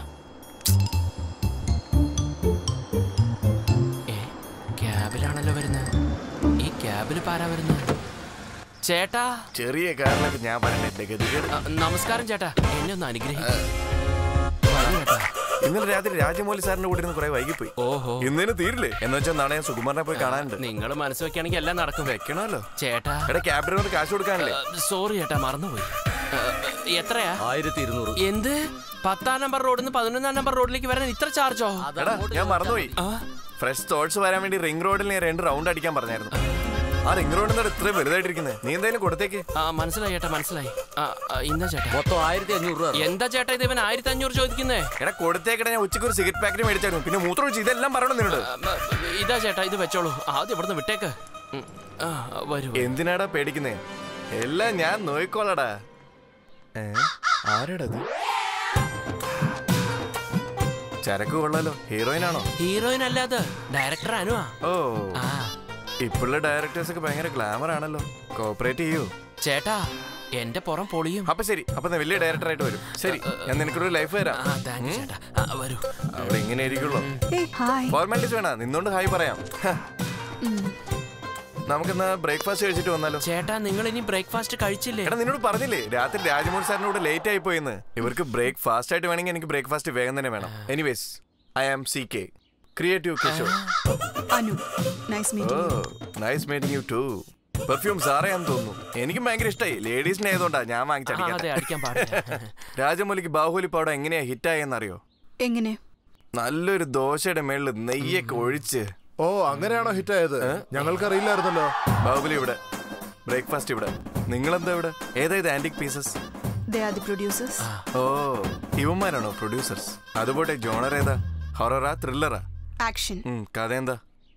Speaker 4: ഏ ക്യാബിലാണല്ലോ വരുന്നത് ഈ ക്യാബിൽ പാരാ വരുന്നത് ചേട്ടാ
Speaker 10: ചെറിയ കാരണമൊക്കെ ഞാൻ പറഞ്ഞിട്ട് ഗതികേട്
Speaker 4: ആ, നമസ്കാരം ചേട്ടാ എന്നെ ഒന്ന് അനുഗ്രഹിക്കും വരൂ ചേട്ടാ
Speaker 10: ഇന്നലെ രാത്രി രാജമൗലി സാറിന്റെ കൂടെ ഇരുന്ന് കുറെ വൈകിപ്പോയി
Speaker 4: ഓഹോ
Speaker 10: ഇന്നേന് തീരില്ലേ എന്ന് വെച്ചാൽ നാളെ ഞാൻ സുകുമാരനെ പോയി കാണാനുണ്ട്
Speaker 4: നിങ്ങൾ മനസ്സ് വെക്കുകയാണെങ്കിൽ എല്ലാം നടക്കും
Speaker 10: വെക്കണമല്ലോ
Speaker 4: ചേട്ടാ
Speaker 10: എടാ ക്യാബ് ഡ്രൈവർ കാശ് കൊടുക്കാനല്ലേ
Speaker 4: സോറി ചേട്ടാ മറന്നുപോയി ആ, എത്രയാ
Speaker 6: ആയിരത്തി ഇരുന്നൂറ്
Speaker 4: എന്ത് പത്താം നമ്പർ റോഡിൽ നിന്ന് പതിനൊന്നാം നമ്പർ റോഡിലേക്ക് വരാൻ ഇത്ര ചാർജോ
Speaker 10: എടാ ഞാൻ മറന്നുപോയി ഫ്രഷ് തോട്ട്സ് വരാൻ വേണ്ടി റിംഗ് റോഡിൽ ഞാൻ രണ്ട് റൗണ്ട് അടിക്കാൻ പറഞ്ഞായിരുന്നു ആ റിംഗ് റോഡിൽ നിന്ന് ഇത്രയും വലുതായിട്ടിരിക്കുന്നത് നീ എന്തായാലും കൊടുത്തേക്ക്
Speaker 4: ആ മനസ്സിലായി ചേട്ടാ മനസ്സിലായി ആ, ആ, ഇന്നാ ചേട്ടാ
Speaker 6: മൊത്തം ആയിരത്തി അഞ്ഞൂറ് രൂപ
Speaker 4: എന്താ ചേട്ടാ ഇത് ഇവൻ ആയിരത്തി അഞ്ഞൂറ് ചോദിക്കുന്നേ
Speaker 10: എടാ കൊടുത്തേക്കട ഞാൻ ഉച്ചയ്ക്ക് ഒരു സിഗരറ്റ് പാക്കറ്റ് മേടിച്ചായിരുന്നു പിന്നെ മൂത്രം ഒഴിച്ച് ഇതെല്ലാം പറയണം നിന്നോട്
Speaker 4: ആ, ആ, ഇതാ ചേട്ടാ ഇത് വെച്ചോളൂ ആദ്യം ഇവിടുന്ന് വിട്ടേക്ക് ഉം. ആ, വരൂ
Speaker 10: എന്തിനാടാ പേടിക്കുന്നേ എല്ലാം ഞാൻ നോയിക്കോളടാ ഏ ആരാടാ അത് ചരക്ക് കൊള്ളാലോ ഹീറോയിൻ ആണോ
Speaker 4: ഹീറോയിൻ അല്ലാതെ ഡയറക്ടർ അനുവാ
Speaker 10: ഓ
Speaker 4: ആ
Speaker 10: ഇപ്പോഴുള്ള ഡയറക്ടേഴ്സ് ഒക്കെ ഭയങ്കര ഗ്ലാമർ ആണല്ലോ കോപ്പറേറ്റ് ചെയ്യൂ
Speaker 4: ചേട്ടാ എന്റെ പുറം പൊളിയും
Speaker 10: അപ്പൊ ശരി അപ്പൊ ഞാൻ വലിയ ഡയറക്ടർ ആയിട്ട് വരും ശരി ഞാൻ നിനക്കൊരു ലൈഫ് തരാം
Speaker 4: ആ താങ്ക് യു ചേട്ടാ ആ, വരൂ
Speaker 10: അവിടെ ഇങ്ങനെ ഇരിക്കുള്ളൂ
Speaker 3: ഹായ്
Speaker 10: ഫോർമാലിറ്റീസ് വേണ നിന്നോണ്ട് ഹായ് പറയാം ഹ. നമുക്കെന്നാ ബ്രേക്ക്ഫാസ്റ്റ് കഴിച്ചിട്ട് വന്നാലോ
Speaker 4: ചേട്ടാ നിങ്ങൾ ഇനി ബ്രേക്ക്ഫാസ്റ്റ് കഴിച്ചില്ലേ
Speaker 10: എടാ നിന്നോട് പറഞ്ഞില്ലേ രാത്രി രാജമോഹൻ സാറിനോട് ലേറ്റ് ആയി പോയെന്ന് ഇവർക്ക് ബ്രേക്ക് ഫാസ്റ്റ് ആയിട്ട് വേണമെങ്കിൽ എനിക്ക് ബ്രേക്ക്ഫാസ്റ്റ് വേഗം തന്നെ വേണം anyways I am C K creative Kishore
Speaker 3: Anu nice
Speaker 10: ഓ
Speaker 3: meeting
Speaker 10: nice meeting you too perfume സാറേയാന്ന് തോന്നുന്നു എനിക്കും ഭയങ്കര ഇഷ്ടമായി ലേഡീസിനെ ആയതുകൊണ്ടാ ഞാൻ
Speaker 4: ആ, അതെ
Speaker 10: വാങ്ങിച്ചടിക്കാൻ
Speaker 4: അടിക്കാൻ പാടില്ല
Speaker 10: രാജമൗലിക്ക് ബാഹുലി പൗഡർ എങ്ങനെയാ ഹിറ്റായെന്നറിയോ
Speaker 3: എങ്ങനെ
Speaker 10: നല്ലൊരു ദോശയുടെ മേളിൽ നെയ്യൊക്കെ ഒഴിച്ച്
Speaker 9: ഓ അങ്ങനെയാണോ ഹിറ്റ് ആയത് ഞങ്ങൾക്കറിയില്ലായിരുന്നല്ലോ
Speaker 10: ബാഹുബലി ഇവിടെ ബ്രേക്ക്ഫാസ്റ്റ് ഇവിടെ നിങ്ങളെന്താ ഇവിടെ ഏതായത് antique pieces
Speaker 3: they are the producers
Speaker 10: ഓ ഇവന്മാരാണോ പ്രൊഡ്യൂസേഴ്സ് അതുപോട്ടെ ജോണർ ഏതാ ഹൊററാ ത്രില്ലറാ
Speaker 3: ആക്ഷൻ
Speaker 10: കഥ എന്താ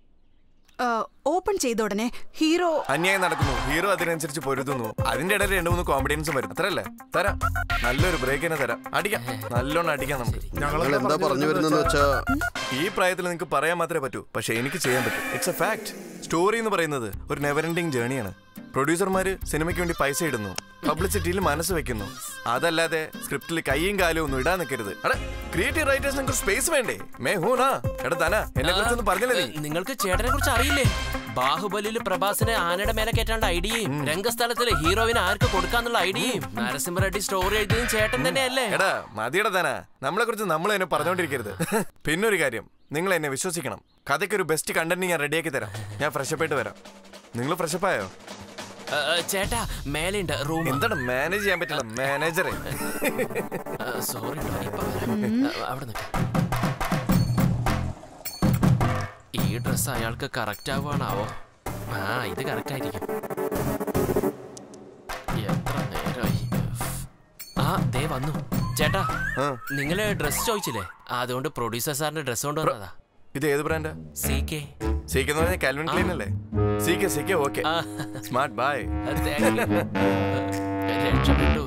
Speaker 3: ഓപ്പൺ ചെയ്ത ഉടനെ ഹീറോ
Speaker 10: അന്യായം നടക്കുന്നു ഹീറോ അതിനനുസരിച്ച് പൊരുതുന്നു അതിന്റെ ഇടയിൽ രണ്ട് മൂന്ന് കോമ്പഡിയൻസും വരും അത്രല്ലേ തരാം നല്ലൊരു ബ്രേക്ക് തന്നെ തരാം അടിക്കാം നല്ലോണം അടിക്കാം നമുക്ക്
Speaker 1: നിങ്ങൾ എന്താ പറഞ്ഞു വരുന്നെന്ന് വെച്ചാ
Speaker 10: ഈ പ്രായത്തിൽ നിങ്ങൾക്ക് പറയാൻ മാത്രമേ പറ്റൂ പക്ഷെ എനിക്ക് ചെയ്യാൻ പറ്റും ഇറ്റ്സ് എ ഫാക്ട് സ്റ്റോറി എന്ന് പറയുന്നത് ഒരു നെവർ എൻഡിങ് ജേണിയാണ് പ്രൊഡ്യൂസർമാര് സിനിമയ്ക്ക് വേണ്ടി പൈസ ഇടുന്നു പബ്ലിസിറ്റിയിൽ മനസ്സ് വെക്കുന്നു അതല്ലാതെ സ്ക്രിപ്റ്റിൽ കൈയും കാലും ഒന്നും ഇടാൻ നിൽക്കരുത് അടെ ക്രിയേറ്റീവ് റൈറ്റേഴ്സിന് നിങ്ങൾക്ക് സ്പേസ് വേണ്ടേ മേ ഹൂണാ എടാ തന എന്നെ കുറിച്ചൊന്നും പറഞ്ഞില്ലേ നീ
Speaker 4: നിങ്ങൾക്ക് ചേട്ടനെ കുറിച്ച് അറിയില്ലേ ബാഹുബലിയിൽ പ്രഭാസിനെ ആനയുടെ മേലെ കയറ്റാണ്ട് ഐഡിയയും രംഗസ്ഥലത്തില് ഹീറോയിന് ആർക്ക് കൊടുക്കാന്നുള്ള ഐഡിയയും നരസിംഹ റെഡ്ഡി സ്റ്റോറി എഴുതിയതും ചേട്ടൻ തന്നെയല്ലേ
Speaker 10: എടാ മതിയുടെ തന നമ്മളെ കുറിച്ച് നമ്മൾ എന്നെ പറഞ്ഞോണ്ടിരിക്കരുത് പിന്നൊരു കാര്യം നിങ്ങൾ എന്നെ വിശ്വസിക്കണം കഥയ്ക്ക് ഒരു ബെസ്റ്റ് കണ്ടന്റ് ഞാൻ റെഡിയാക്കി തരാം ഞാൻ ഫ്രഷപ്പ് ആയിട്ട് വരാം നിങ്ങൾ ഫ്രഷപ്പ് ആയോ
Speaker 4: ആ, ആ, ചേട്ടാ മേലെയുണ്ട് റൂം
Speaker 10: എന്താണ് മാനേജ് ചെയ്യാൻ പറ്റില്ല മാനേജറെ
Speaker 4: സോറി അവിടെ നിൽക്ക ഈ ഡ്രസ് അയാൾക്ക് കറക്റ്റ് ആവുകയാണാവോ ആ ഇത് കറക്റ്റ് ആയിരിക്കും എത്ര നേരമായി ആ ദേ വന്നു ചേട്ടാ നിങ്ങള് ഡ്രസ് ചോദിച്ചില്ലേ അതുകൊണ്ട് പ്രൊഡ്യൂസർ സാറിന്റെ ഡ്രസ് കൊണ്ടുവന്നതാ
Speaker 10: ഇത് ഏത് ബ്രാൻഡാ
Speaker 4: സി കെ
Speaker 10: സി കെ എന്ന് പറഞ്ഞാൽ കാൽവിൻ ക്ലീൻ അല്ലേ C K C K okay smart bye
Speaker 4: രക്ഷപ്പെട്ടു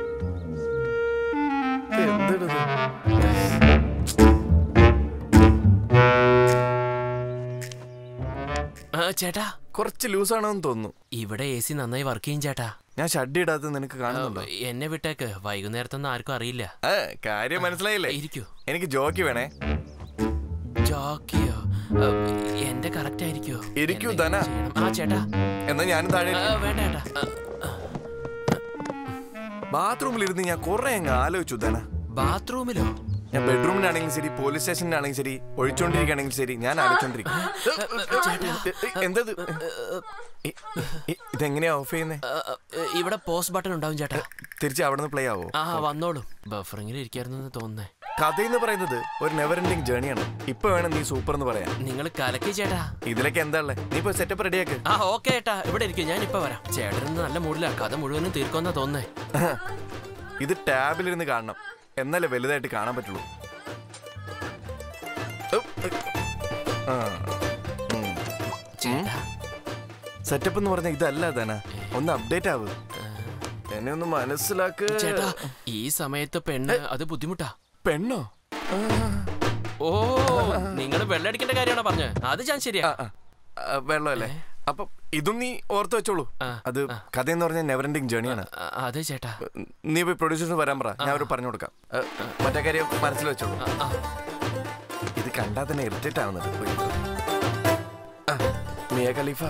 Speaker 4: ആ, ചേട്ടാ
Speaker 10: കുറച്ച് ലൂസ് ആണെന്ന് തോന്നുന്നു
Speaker 4: ഇവിടെ എ സി നന്നായി വർക്ക് ചെയ്യും ചേട്ടാ
Speaker 10: ഞാൻ ഷഡ് ഇടാത്തത് നിനക്ക് കാണുന്നുണ്ടോ
Speaker 4: എന്നെ വിട്ടേക്ക് വൈകുന്നേരത്തൊന്നും ആർക്കും അറിയില്ല
Speaker 10: ആ, കാര്യം മനസ്സിലായില്ലേ
Speaker 4: ഇരിക്കൂ
Speaker 10: എനിക്ക് ജോക്കി വേണേ
Speaker 4: ജോക്കിയോ ആ, എന്റെ കറക്റ്റ് ആയിരിക്കോ
Speaker 10: ഇരിക്കൂ
Speaker 4: എന്തെങ്കിലും
Speaker 10: ധന
Speaker 4: ചെയ്യണം. ആ ചേട്ടാ
Speaker 10: എന്നാ ഞാനും താഴെ
Speaker 4: ആ, വേണ്ട ചേട്ടാ ആ,
Speaker 10: ബാത്റൂമിൽ ഇരുന്ന് ഞാൻ കുറെ അങ്ങ് ആലോചിച്ചു ധന
Speaker 4: ബാത്റൂമിലോ
Speaker 10: ഞാൻ ബെഡ്റൂമിലാണെങ്കിലും ശരി പോലീസ് സ്റ്റേഷനിലാണെങ്കിലും ശരി ഒഴിച്ചോണ്ടിരിക്കുകയാണെങ്കിലും ശരി ഞാൻ ആലോചിച്ചോണ്ടിരിക്കും എന്തത് ഇ- ഇ- ഇതെങ്ങനെയാ ഓഫ് ചെയ്യുന്നേ
Speaker 4: ആ, ആ, ഇവിടെ പോസ്റ്റ് ബട്ടൺ ഉണ്ടാവും ചേട്ടാ
Speaker 10: തിരിച്ച് അവിടെ നിന്ന് പ്ലേ ആവോ
Speaker 4: ആ വന്നോളും ബഫറിങ്ങിൽ ഇരിക്കായിരുന്നു തോന്നുന്നേ
Speaker 10: കഥ എന്ന് പറയുന്നത് ഒരു നെവർ എൻഡിങ് ജേണിയാണ് ഇപ്പൊ വേണം നീ സൂപ്പർ എന്ന് പറയാൻ
Speaker 4: നിങ്ങൾ കലക്കി ചേട്ടാ
Speaker 10: ഇതിലേക്ക് എന്താ ഉള്ളേ നീ ഇപ്പൊ സെറ്റപ്പ് റെഡിയാക്ക്
Speaker 4: ആ ഓക്കെ ചേട്ടാ ഇവിടെ ഇരിക്കും ഞാൻ ഇപ്പൊ വരാം ചേട്ടന് നല്ല മൂഡിലാ കഥ മുഴുവനും തീർക്കുമെന്നാ തോന്നുന്നേ
Speaker 10: ഇത് ടാബിലിരുന്ന് കാണണം എന്നാലേ വലുതായിട്ട് കാണാൻ പറ്റുള്ളൂ ആ. ഉം.
Speaker 4: ചേട്ടാ
Speaker 10: സെറ്റപ്പ് എന്ന് പറഞ്ഞ ഇതല്ല ധന ഒന്ന് അപ്ഡേറ്റ് ആവ് എന്നെ ഒന്ന് മനസ്സിലാക്ക്
Speaker 4: ചേട്ടാ ഈ സമയത്ത് പെണ്ണ് അത് ബുദ്ധിമുട്ടാ
Speaker 10: പെണ്ണോ
Speaker 4: ഓ നിങ്ങൾ വെള്ളടിക്കേണ്ട കാര്യമാണോ പറഞ്ഞത് അത് ഞാൻ ശരിയാ
Speaker 10: ആ, വെള്ളമല്ലേ അപ്പൊ ഇതും നീ ഓർത്ത് വെച്ചോളൂ അത് കഥ എന്ന് പറഞ്ഞാൽ നെവർ എൻഡിങ് ജേണിയാണ്
Speaker 4: അതെ ചേട്ടാ
Speaker 10: നീ പോയി പ്രൊഡ്യൂസേഴ്സ് വരാൻ പറ ഞാൻ അവർ പറഞ്ഞു കൊടുക്കാം ആ, മറ്റേ കാര്യം മനസ്സിൽ വെച്ചോളൂ ഇത് കണ്ടാൽ തന്നെ ഇറിറ്റേറ്റ് ആവുന്നത് പോയി. ആ, മിയ ഖലീഫ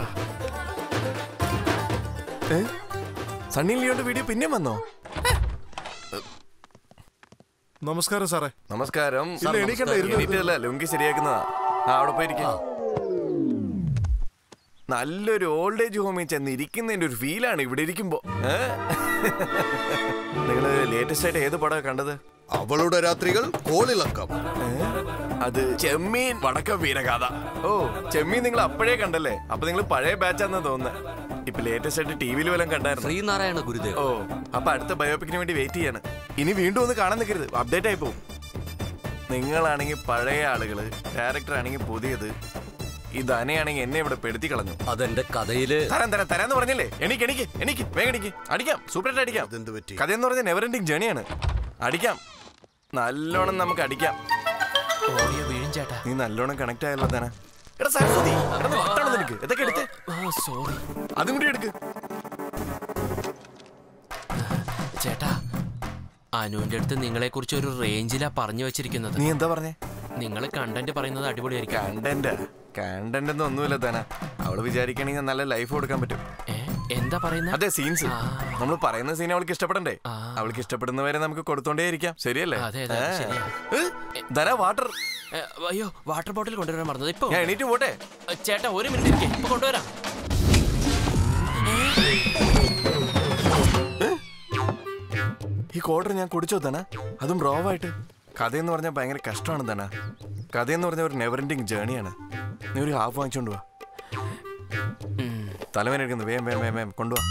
Speaker 10: ഏ? സണ്ണി ലിയോന്റെ വീഡിയോ പിന്നെ വന്നോ
Speaker 9: നമസ്കാരം സാറേ
Speaker 10: നമസ്കാരം
Speaker 9: ഇല്ല, എണീക്കണ്ട, ഇരുന്ന്
Speaker 10: എണീറ്റല്ല ലുങ്കി ശരിയാക്കുന്നതാ ആ അവിടെ പോയിരിക്കാം നല്ലൊരു ഓൾഡ് ഏജ് ഹോമിൽ ചെന്ന് ഇരിക്കുന്നതിന്റെ ഒരു ഫീലാണ് ഇവിടെ ഇരിക്കുമ്പോ ഏ? നിങ്ങള് ലേറ്റസ്റ്റ് ആയിട്ട് ഏത് പടമാണ് കണ്ടത്
Speaker 11: അവളുടെ രാത്രികൾ കോളിളക്കം
Speaker 10: അത് ചെമ്മീൻ വടക്കം വീരഗാഥ ഓ ചെമ്മീൻ നിങ്ങൾ അപ്പോഴേ കണ്ടല്ലേ അപ്പൊ നിങ്ങൾ പഴയ ബാച്ചാന്ന് തോന്നുന്നത് ഇപ്പൊ ലേറ്റസ്റ്റ് ആയിട്ട് ടി വിയിൽ വല്ലതും കണ്ടായിരുന്നു
Speaker 6: ശ്രീനാരായണ ഗുരുദേവ്
Speaker 10: ഓ അപ്പൊ അടുത്ത ബയോപിക്കിന് വേണ്ടി വെയിറ്റ് ചെയ്യാണ് ഇനി വീണ്ടും ഒന്ന് കാണാൻ നിൽക്കരുത് അപ്ഡേറ്റ് ആയി പോകും നിങ്ങളാണെങ്കിൽ പഴയ ആളുകള് ഡയറക്ടർ ആണെങ്കിൽ പുതിയത് ഈ ധനയാണെങ്കിൽ എന്നെ ഇവിടെ പെടുത്തി കളഞ്ഞു
Speaker 6: അതെന്റെ കഥയില്
Speaker 10: തരാൻ തരാൻ തരാന്ന് പറഞ്ഞില്ലേ എനിക്ക് എനിക്ക് എനിക്ക് വേഗം എനിക്ക് അടിക്കാം സൂപ്പറായിട്ട് അടിക്കാം കഥ എന്ന് പറഞ്ഞാൽ നെവർ എൻഡിങ് ജേണിയാണ് അടിക്കാം നല്ലോണം നമുക്ക് അടിക്കാം
Speaker 4: ഓടിയ വീഴും ചേട്ടാ
Speaker 10: നീ നല്ലോണം കണക്ട് ആയല്ലോ ധന എടാ സരസ്വതി എടാ ഒന്ന് വട്ടാണോ നിനക്ക് ഇതൊക്കെ എടുത്ത്
Speaker 4: സോറി
Speaker 10: അതും കൂടി എടുക്ക്
Speaker 4: ചേട്ടാ അനുവിന്റെ അടുത്ത് നിങ്ങളെ കുറിച്ച് ഒരു റേഞ്ചിലാ പറഞ്ഞു വെച്ചിരിക്കുന്നത്
Speaker 10: നീ എന്താ പറഞ്ഞേ
Speaker 4: നിങ്ങൾ കണ്ടന്റ് പറയുന്നത് അടിപൊളിയായിരിക്കും
Speaker 10: കണ്ടന്റ് കണ്ടന്റ് ഒന്നും ഒന്നുമില്ല ധന അവള് വിചാരിക്കണെങ്കിൽ നല്ല ലൈഫ് കൊടുക്കാൻ പറ്റും
Speaker 4: എന്താ പറയുന്നത്
Speaker 10: അതെ സീൻസ് നമ്മൾ പറയുന്ന സീൻ അവൾക്ക് ഇഷ്ടപ്പെടണ്ടേ അവൾക്ക് ഇഷ്ടപ്പെടുന്നവരെ നമുക്ക് കൊടുത്തോണ്ടേ ഇരിക്കാം ശരിയല്ലേ
Speaker 4: അതെ, അതെ,
Speaker 10: ഏ.
Speaker 4: ശരിയാ.
Speaker 10: ഏ, ധന വാട്ടർ
Speaker 4: ഏ, അയ്യോ വാട്ടർ ബോട്ടിൽ കൊണ്ടുവരാൻ മറന്നത് ഇപ്പൊ
Speaker 10: ഞാൻ എണീറ്റ് പോട്ടെ
Speaker 4: ഏ, ചേട്ടാ ഒരു മിനിറ്റ് ഇരിക്കെ ഇപ്പൊ കൊണ്ടുവരാം
Speaker 10: ഈ കോട്ടർ ഞാൻ കുടിച്ചോ ധന അതും റോവായിട്ട് കഥയെന്ന് പറഞ്ഞാൽ ഭയങ്കര കഷ്ടമാണ് ധന കഥയെന്ന് പറഞ്ഞാൽ ഒരു നെവർ എൻഡിങ് ജേണിയാണ് നീ ഒരു ഹാഫ് വാങ്ങിച്ചോണ്ട് വാ തലവേന എടുക്കുന്നു വേം വേം വേം വേം കൊണ്ടുവാ